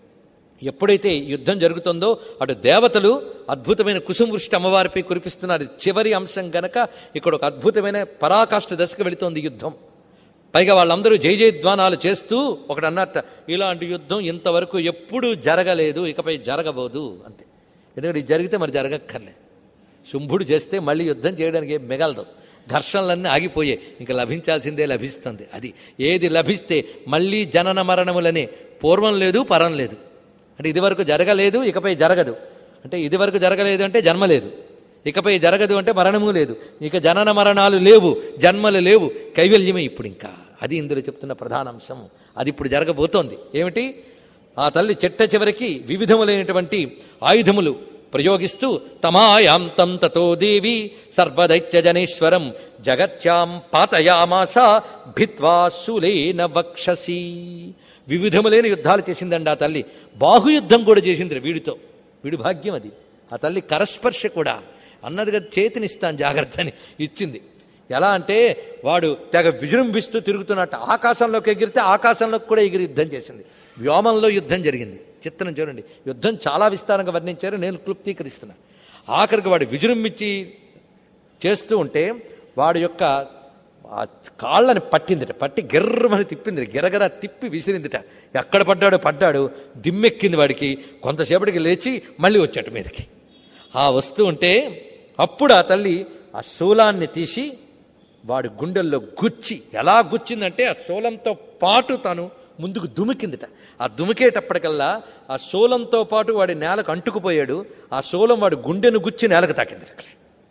A: ఎప్పుడైతే యుద్ధం జరుగుతుందో అటు దేవతలు అద్భుతమైన కుసుమవృష్టి అమ్మవారిపై కురిపిస్తున్నారు చివరి అంశం గనక ఇక్కడ ఒక అద్భుతమైన పరాకాష్ఠ దశకు వెళుతోంది యుద్ధం పైగా వాళ్ళందరూ జయ జయధ్వానాలు చేస్తూ ఒకటి అన్నట్ట ఇలాంటి యుద్ధం ఇంతవరకు ఎప్పుడూ జరగలేదు ఇకపై జరగబోదు అంతే ఎందుకంటే ఇది జరిగితే మరి జరగక్కర్లే శుంభుడు చేస్తే మళ్ళీ యుద్ధం చేయడానికి ఏం మిగలదు ఘర్షణలన్నీ ఆగిపోయాయి ఇంకా లభించాల్సిందే లభిస్తుంది అది ఏది లభిస్తే మళ్ళీ జనన మరణములనే పూర్వం లేదు పరం లేదు అంటే ఇదివరకు జరగలేదు ఇకపై జరగదు అంటే ఇదివరకు జరగలేదు అంటే జన్మ లేదు ఇకపై జరగదు అంటే మరణము లేదు ఇక జనన మరణాలు లేవు జన్మలు లేవు కైవల్యమే ఇప్పుడు ఇంకా అది ఇందులో చెప్తున్న ప్రధాన అంశం అది ఇప్పుడు జరగబోతోంది ఏమిటి ఆ తల్లి చెట్ట చివరికి వివిధములైనటువంటి ఆయుధములు ప్రయోగిస్తూ తమాయాం తం తతో దేవి సర్వదైత్యజనేశ్వరం జగత్యాం పాతయామాస భిత్వా శూలేన వక్షసి వివిధములైన యుద్ధాలు చేసిందండి ఆ తల్లి బాహుయుద్ధం కూడా చేసింది వీడితో వీడి భాగ్యం అది ఆ తల్లి కరస్పర్శ కూడా అన్నది కదా చేతినిస్తాను జాగ్రత్త అని ఇచ్చింది ఎలా అంటే వాడు తెగ విజృంభిస్తూ తిరుగుతున్నట్టు ఆకాశంలోకి ఎగిరితే ఆకాశంలోకి కూడా ఎగిరి యుద్ధం చేసింది వ్యోమంలో యుద్ధం జరిగింది చిత్రం చూడండి యుద్ధం చాలా విస్తారంగా వర్ణించారు నేను క్లుప్తీకరిస్తున్నా ఆఖరికి వాడు విజృంభించి చేస్తూ ఉంటే వాడి యొక్క ఆ కాళ్ళని పట్టిందిట పట్టి గిర్రమని తిప్పింది గిరగర తిప్పి విసిరిందిట ఎక్కడ పడ్డాడో పడ్డాడు దిమ్మెక్కింది వాడికి కొంతసేపటికి లేచి మళ్ళీ వచ్చాడు మీదకి ఆ వస్తూ ఉంటే అప్పుడు ఆ తల్లి ఆ శూలాన్ని తీసి వాడి గుండెల్లో గుచ్చి ఎలా గుచ్చిందంటే ఆ శూలంతో పాటు తాను ముందుకు దుమికిందిట ఆ దుమికేటప్పటికల్లా ఆ శూలంతో పాటు వాడి నేలకు అంటుకుపోయాడు ఆ శూలం వాడి గుండెను గుచ్చి నేలకు తాకింది అక్కడ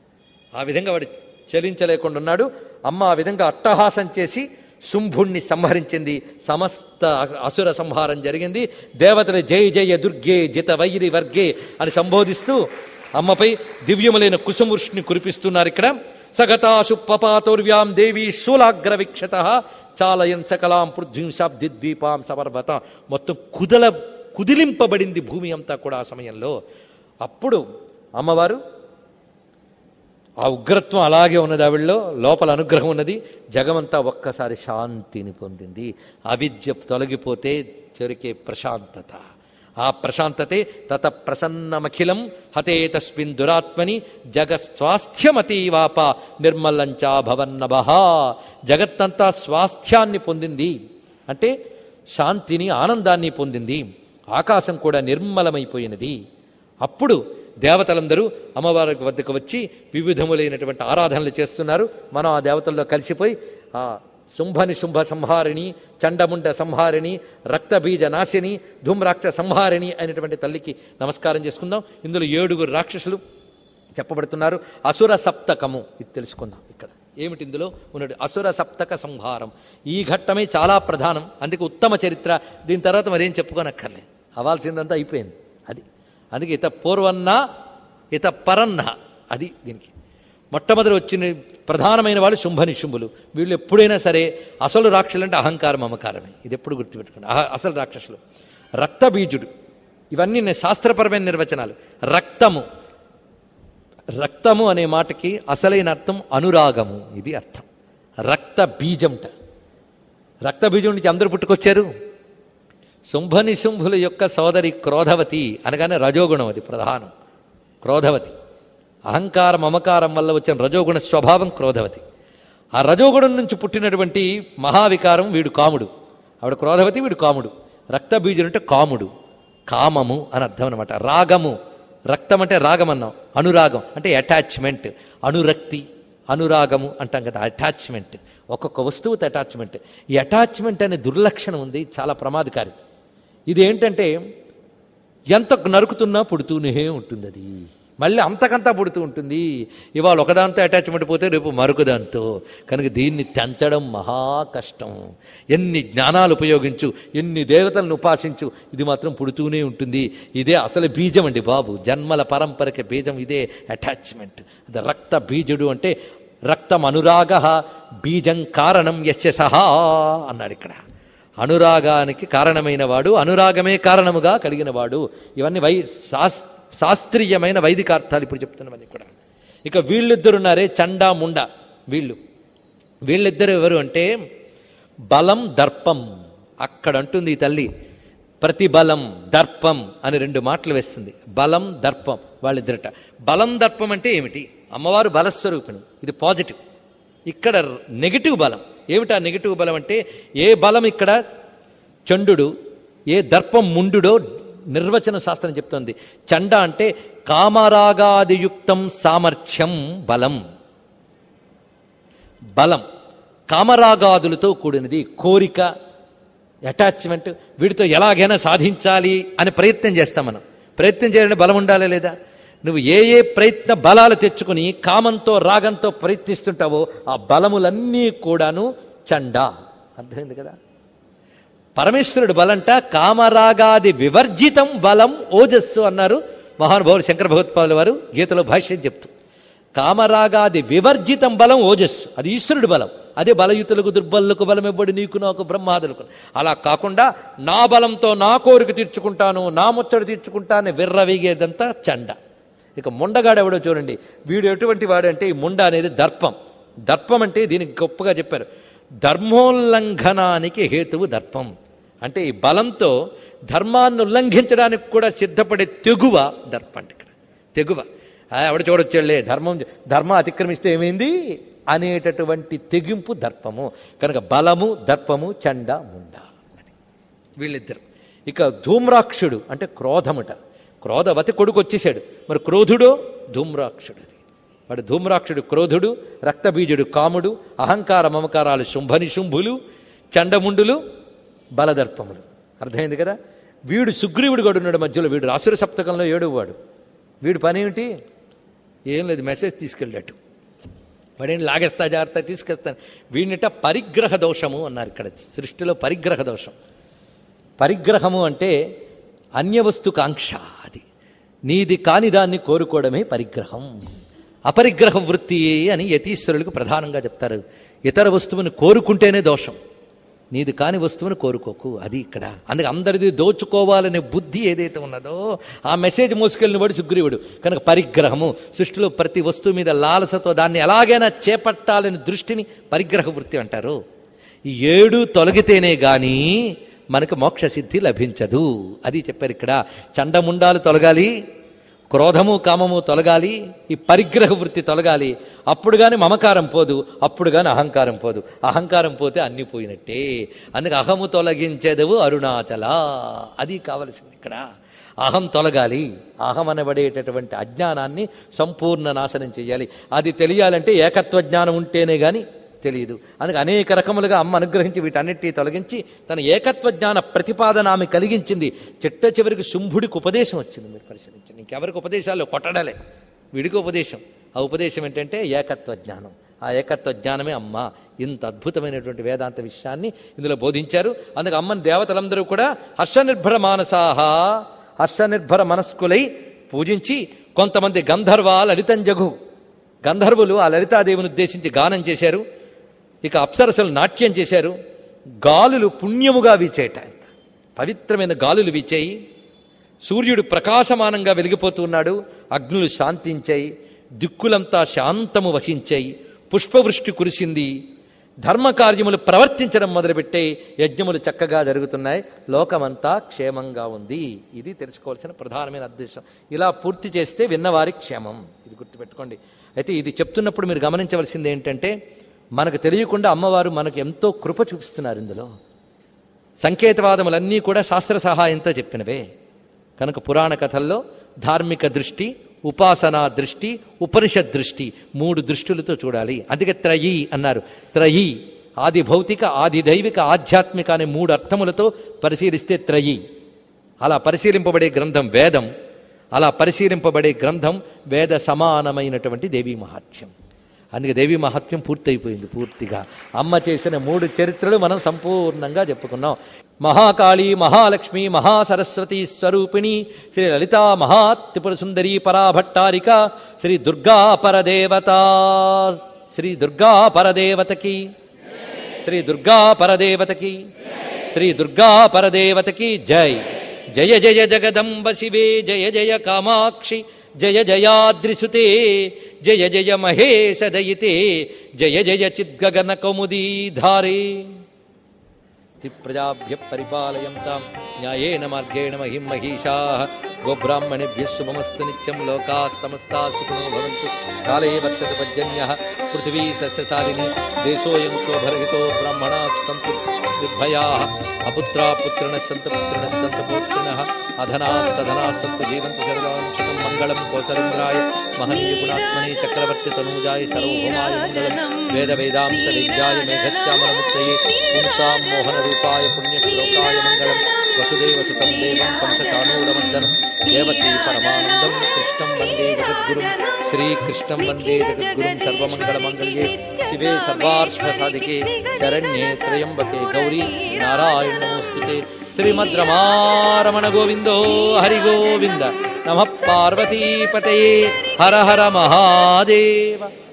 A: ఆ విధంగా వాడు చలించలేకుండా ఉన్నాడు అమ్మ ఆ విధంగా అట్టహాసం చేసి శుంభుణ్ణి సంహరించింది సమస్త అసుర సంహారం జరిగింది దేవతలు జయ జయ దుర్గే జిత వైరి వర్గే అని సంబోధిస్తూ అమ్మపై దివ్యములైన కుసుమృష్ణి కురిపిస్తున్నారు ఇక్కడ సగతాశు పపాతోర్వ్యాం దేవి శూలాగ్ర విక్షత చాలయన్ సకలాం పృథ్వీం శాబ్ది ద్వీపాం సపర్వత మొత్తం కుదల కుదిలింపబడింది భూమి అంతా కూడా ఆ సమయంలో అప్పుడు అమ్మవారు ఆ ఉగ్రత్వం అలాగే ఉన్నది ఆవిడలో లోపల అనుగ్రహం ఉన్నది జగమంతా ఒక్కసారి శాంతిని పొందింది అవిద్య తొలగిపోతే చెరికే ప్రశాంతత ఆ ప్రశాంతతే తత ప్రసన్నమఖిలం హతే తస్మిన్ దురాత్మని జగస్వాస్థ్యమతీవాప నిర్మలంచా భవన్నభ జగత్తంతా స్వాస్థ్యాన్ని పొందింది అంటే శాంతిని ఆనందాన్ని పొందింది ఆకాశం కూడా నిర్మలమైపోయినది అప్పుడు దేవతలందరూ అమ్మవారి వద్దకు వచ్చి వివిధములైనటువంటి ఆరాధనలు చేస్తున్నారు మనం ఆ దేవతల్లో కలిసిపోయి ఆ శుంభని శుంభ సంహారిణి చండముండ సంహారిణి రక్తబీజ నాశిని ధూమ్రాక్ష సంహారిణి అయినటువంటి తల్లికి నమస్కారం చేసుకుందాం ఇందులో ఏడుగురు రాక్షసులు చెప్పబడుతున్నారు అసుర సప్తకము ఇది తెలుసుకుందాం ఇక్కడ ఏమిటి ఇందులో ఉన్నది అసుర సప్తక సంహారం ఈ ఘట్టమే చాలా ప్రధానం అందుకే ఉత్తమ చరిత్ర దీని తర్వాత మరేం చెప్పుకోనక్కర్లే అవ్వాల్సిందంతా అయిపోయింది అది అందుకే ఇత పూర్వన్న ఇత పరన్న అది దీనికి మొట్టమొదటి వచ్చిన ప్రధానమైన వాళ్ళు శుంభనిశుంభులు వీళ్ళు ఎప్పుడైనా సరే అసలు రాక్షసులు అంటే అహంకారం మమకారమే ఇది ఎప్పుడు గుర్తుపెట్టుకోండి అహ- అసలు రాక్షసులు రక్తబీజుడు ఇవన్నీ నే- శాస్త్రపరమైన నిర్వచనాలు రక్తము రక్తము అనే మాటకి అసలైన అర్థం అనురాగము ఇది అర్థం రక్త బీజంట రక్త బీజం నుంచి అందరూ పుట్టుకొచ్చారు శుంభని శుంభుల యొక్క సోదరి క్రోధవతి అనగానే రజోగుణం అది ప్రధానం క్రోధవతి అహంకార మమకారం వల్ల వచ్చిన రజోగుణ స్వభావం క్రోధవతి ఆ రజోగుణం నుంచి పుట్టినటువంటి మహావికారం వీడు కాముడు ఆవిడ క్రోధవతి వీడు కాముడు రక్తబీజుడు అంటే కాముడు కామము అని అర్థం అనమాట రాగము రక్తం అంటే రాగం అన్నాం అనురాగం అంటే అటాచ్మెంట్ అనురక్తి అనురాగము అంటాం కదా అటాచ్మెంట్ ఒక్కొక్క వస్తువుతో అటాచ్మెంట్ ఈ అటాచ్మెంట్ అనే దుర్లక్షణం ఉంది చాలా ప్రమాదకారి ఇది ఏంటంటే ఎంత నరుకుతున్నా పుడుతూనే ఉంటుంది అది మళ్ళీ అంతకంతా పుడుతూ ఉంటుంది ఇవాళ ఒకదాంతో అటాచ్మెంట్ పోతే రేపు మరొకదాంతో కనుక దీన్ని తెంచడం మహా కష్టం ఎన్ని జ్ఞానాలు ఉపయోగించు ఎన్ని దేవతలను ఉపాసించు ఇది మాత్రం పుడుతూనే ఉంటుంది ఇదే అసలు బీజం అండి బాబు జన్మల పరంపరకి బీజం ఇదే అటాచ్మెంట్ అది రక్త బీజుడు అంటే రక్తం అనురాగ బీజం కారణం యస్య సహా అన్నాడు ఇక్కడ అనురాగానికి కారణమైన వాడు అనురాగమే కారణముగా కలిగిన వాడు ఇవన్నీ వై శాస్ శాస్త్రీయమైన వైదికార్థాలు ఇప్పుడు చెప్తున్నవన్నీ కూడా ఇక వీళ్ళిద్దరున్నారే చండా ముండ వీళ్ళు వీళ్ళిద్దరు ఎవరు అంటే బలం దర్పం అక్కడ అంటుంది ఈ తల్లి ప్రతిబలం దర్పం అని రెండు మాటలు వేస్తుంది బలం దర్పం వాళ్ళిద్దరట బలం దర్పం అంటే ఏమిటి అమ్మవారు బలస్వరూపిణి ఇది పాజిటివ్ ఇక్కడ నెగిటివ్ బలం ఏమిటా నెగిటివ్ బలం అంటే ఏ బలం ఇక్కడ చండు ఏ దర్పం ముండుడో నిర్వచన శాస్త్రం చెప్తోంది చండ అంటే కామరాగాదియుక్తం సామర్థ్యం బలం బలం కామరాగాదులతో కూడినది కోరిక అటాచ్మెంట్ వీటితో ఎలాగైనా సాధించాలి అని ప్రయత్నం చేస్తాం మనం ప్రయత్నం చేయాలంటే బలం ఉండాలి లేదా నువ్వు ఏ ఏ ప్రయత్న బలాలు తెచ్చుకుని కామంతో రాగంతో ప్రయత్నిస్తుంటావో ఆ బలములన్నీ కూడాను చండా అర్థమైంది కదా పరమేశ్వరుడు బలంట కామరాగాది వివర్జితం బలం ఓజస్సు అన్నారు మహానుభావుడు శంకర భగవత్పాదుల వారు గీతలో భాష్యం చెప్తూ కామరాగాది వివర్జితం బలం ఓజస్సు అది ఈశ్వరుడు బలం అదే బలయుతులకు దుర్బలులకు బలం ఇవ్వడు నీకు నాకు బ్రహ్మాదులకు అలా కాకుండా నా బలంతో నా కోరిక తీర్చుకుంటాను నా ముచ్చట తీర్చుకుంటాను విర్రవీగేదంతా చండ ఇక ముండగాడు ఎవడో చూడండి వీడు ఎటువంటి వాడు అంటే ఈ ముండ అనేది దర్పం దర్పం అంటే దీనికి గొప్పగా చెప్పారు ధర్మోల్లంఘనానికి హేతువు దర్పం అంటే ఈ బలంతో ధర్మాన్ని ఉల్లంఘించడానికి కూడా సిద్ధపడే తెగువ దర్పం అంటే ఇక్కడ తెగువ ఆ, ఎవడ చూడొచ్చాడులే ధర్మం ధర్మం అతిక్రమిస్తే ఏమైంది అనేటటువంటి తెగింపు దర్పము కనుక బలము దర్పము చండ ముండ అది వీళ్ళిద్దరు ఇక ధూమ్రాక్షుడు అంటే క్రోధముట క్రోధవతి కొడుకు వచ్చేసాడు మరి క్రోధుడో ధూమ్రాక్షుడు అది వాడు ధూమ్రాక్షుడు క్రోధుడు రక్తబీజుడు కాముడు అహంకార మమకారాలు శుంభని శుంభులు చండముండులు బలదర్పములు అర్థమైంది కదా వీడు సుగ్రీవుడు గడు ఉన్నాడు మధ్యలో వీడు రాసుర సప్తకంలో ఏడువాడు వీడు పని ఏమిటి ఏం లేదు మెసేజ్ తీసుకెళ్ళాడు వాడేం లాగేస్తా జాగ్రత్త తీసుకెళ్తాను వీడినిట పరిగ్రహ దోషము అన్నారు ఇక్కడ సృష్టిలో పరిగ్రహ దోషం పరిగ్రహము అంటే అన్యవస్తు కాంక్ష అది నీది కాని దాన్ని కోరుకోవడమే పరిగ్రహం అపరిగ్రహ వృత్తి అని యతీశ్వరులకు ప్రధానంగా చెప్తారు ఇతర వస్తువుని కోరుకుంటేనే దోషం నీది కాని వస్తువును కోరుకోకు అది ఇక్కడ అందుకే అందరిది దోచుకోవాలనే బుద్ధి ఏదైతే ఉన్నదో ఆ మెసేజ్ మోసుకెళ్ళిన వాడు సుగ్రీవుడు కనుక పరిగ్రహము సృష్టిలో ప్రతి వస్తువు మీద లాలసతో దాన్ని ఎలాగైనా చేపట్టాలని దృష్టిని పరిగ్రహ వృత్తి అంటారు ఈ ఏడు తొలగితేనే గాని మనకు మోక్ష సిద్ధి లభించదు అది చెప్పారు ఇక్కడ చండముండాలు తొలగాలి క్రోధము కామము తొలగాలి ఈ పరిగ్రహ వృత్తి తొలగాలి అప్పుడు కానీ మమకారం పోదు అప్పుడు కానీ అహంకారం పోదు అహంకారం పోతే అన్ని పోయినట్టే అందుకే అహము తొలగించేదవు అరుణాచల అది కావలసింది ఇక్కడ అహం తొలగాలి అహం అనబడేటటువంటి అజ్ఞానాన్ని సంపూర్ణ నాశనం చేయాలి అది తెలియాలంటే ఏకత్వ జ్ఞానం ఉంటేనే గాని తెలియదు అందుకే అనేక రకములుగా అమ్మ అనుగ్రహించి వీటన్నిటినీ తొలగించి తన ఏకత్వ జ్ఞాన ప్రతిపాదన ఆమె కలిగించింది చిట్ట చివరికి శుంభుడికి ఉపదేశం వచ్చింది మీరు పరిశీలించండి ఇంకెవరికి ఉపదేశాలు కొట్టడలే వీడికి ఉపదేశం ఆ ఉపదేశం ఏంటంటే ఏకత్వ జ్ఞానం ఆ ఏకత్వ జ్ఞానమే అమ్మ ఇంత అద్భుతమైనటువంటి వేదాంత విషయాన్ని ఇందులో బోధించారు అందుకే అమ్మని దేవతలందరూ కూడా హర్షనిర్భర మానసాహ హర్షనిర్భర మనస్కులై పూజించి కొంతమంది గంధర్వ లలితంజగు గంధర్వులు ఆ లలితాదేవిని ఉద్దేశించి గానం చేశారు ఇక అప్సరసలు నాట్యం చేశారు గాలులు పుణ్యముగా వీచేట పవిత్రమైన గాలులు వీచాయి సూర్యుడు ప్రకాశమానంగా వెలిగిపోతూ ఉన్నాడు అగ్నులు శాంతించాయి దిక్కులంతా శాంతము వహించాయి పుష్పవృష్టి కురిసింది ధర్మకార్యములు ప్రవర్తించడం మొదలుపెట్టాయి యజ్ఞములు చక్కగా జరుగుతున్నాయి లోకమంతా క్షేమంగా ఉంది ఇది తెలుసుకోవాల్సిన ప్రధానమైన ఉద్దేశం ఇలా పూర్తి చేస్తే విన్నవారి క్షేమం ఇది గుర్తుపెట్టుకోండి అయితే ఇది చెప్తున్నప్పుడు మీరు గమనించవలసింది ఏంటంటే మనకు తెలియకుండా అమ్మవారు మనకు ఎంతో కృప చూపిస్తున్నారు ఇందులో సంకేతవాదములన్నీ కూడా శాస్త్ర సహాయంతో చెప్పినవే కనుక పురాణ కథల్లో ధార్మిక దృష్టి ఉపాసనా దృష్టి ఉపనిషత్ దృష్టి మూడు దృష్టులతో చూడాలి అందుకే త్రయీ అన్నారు త్రయీ ఆది భౌతిక ఆది దైవిక ఆధ్యాత్మిక అనే మూడు అర్థములతో పరిశీలిస్తే త్రయీ అలా పరిశీలింపబడే గ్రంథం వేదం అలా పరిశీలింపబడే గ్రంథం వేద సమానమైనటువంటి దేవీ మహాత్మ్యం అందుకే దేవీ మహాత్మ్యం పూర్తయిపోయింది పూర్తిగా అమ్మ చేసిన మూడు చరిత్రలు మనం సంపూర్ణంగా చెప్పుకున్నాం మహాకాళి మహాలక్ష్మి మహాసరస్వతి స్వరూపిణి శ్రీ లలితా మహాత్రిపుర సుందరి పరాభట్టారిక శ్రీ దుర్గా పరదేవత శ్రీ దుర్గా పరదేవతకి శ్రీ దుర్గా పరదేవతకి శ్రీ దుర్గా పరదేవతకి జై జయ జయ జగదంబ శివే జయ జయ కామాక్షి జయ జయాద్రిసుతే జయ జయ మహేశ దయితే జయ జయ చిద్గగన కౌముదీ ధారే ప్రజాభ్య పరిపాలయంతాం న్యాయేన మార్గేణ మహిం మహిషా గోబ్రాహ్మణేభ్య శుభమస్తు నిత్యం లోకా సమస్తా సుఖినో భవంతు కాలే వర్షత పర్జన్య పృథివీ సస్యశాలిని దేశోయం శోభరహితో బ్రాహ్మణా సంతు నిర్భయా అపుత్రా పుత్రిణ సంతు పుత్రిణ సంతు పుత్రిణ అధనా సధనా సంతు జీవంతు సర్వాం శుభం మంగళం కోసలేంద్రాయ మహనీయ గుణాత్మనే చక్రవర్తి తనూజాయ సర్వభౌమాయ మంగళం వేద వేదాంత విద్యాయ మేఘశ్యామల ముక్తయే పుంసాం మోహన రూపాయ పుణ్యశ్లోకాయ మంగళం వసుదేవ సుతం దేవం కంసచానూరమందనం దేవతీ పరమానందం కృష్ణం వందే జగద్గురుం శ్రీకృష్ణం వందే జగద్గురుం సర్వమంగళమంగళ్యే శివే సర్వార్థ సాధికే శరణ్యే త్రయంబకే గౌరీ నారాయణ నమోస్తుతే శ్రీమద్రమారమణ గోవిందో హరి గోవింద నమ పార్వతీపతయే హర హర మహాదేవ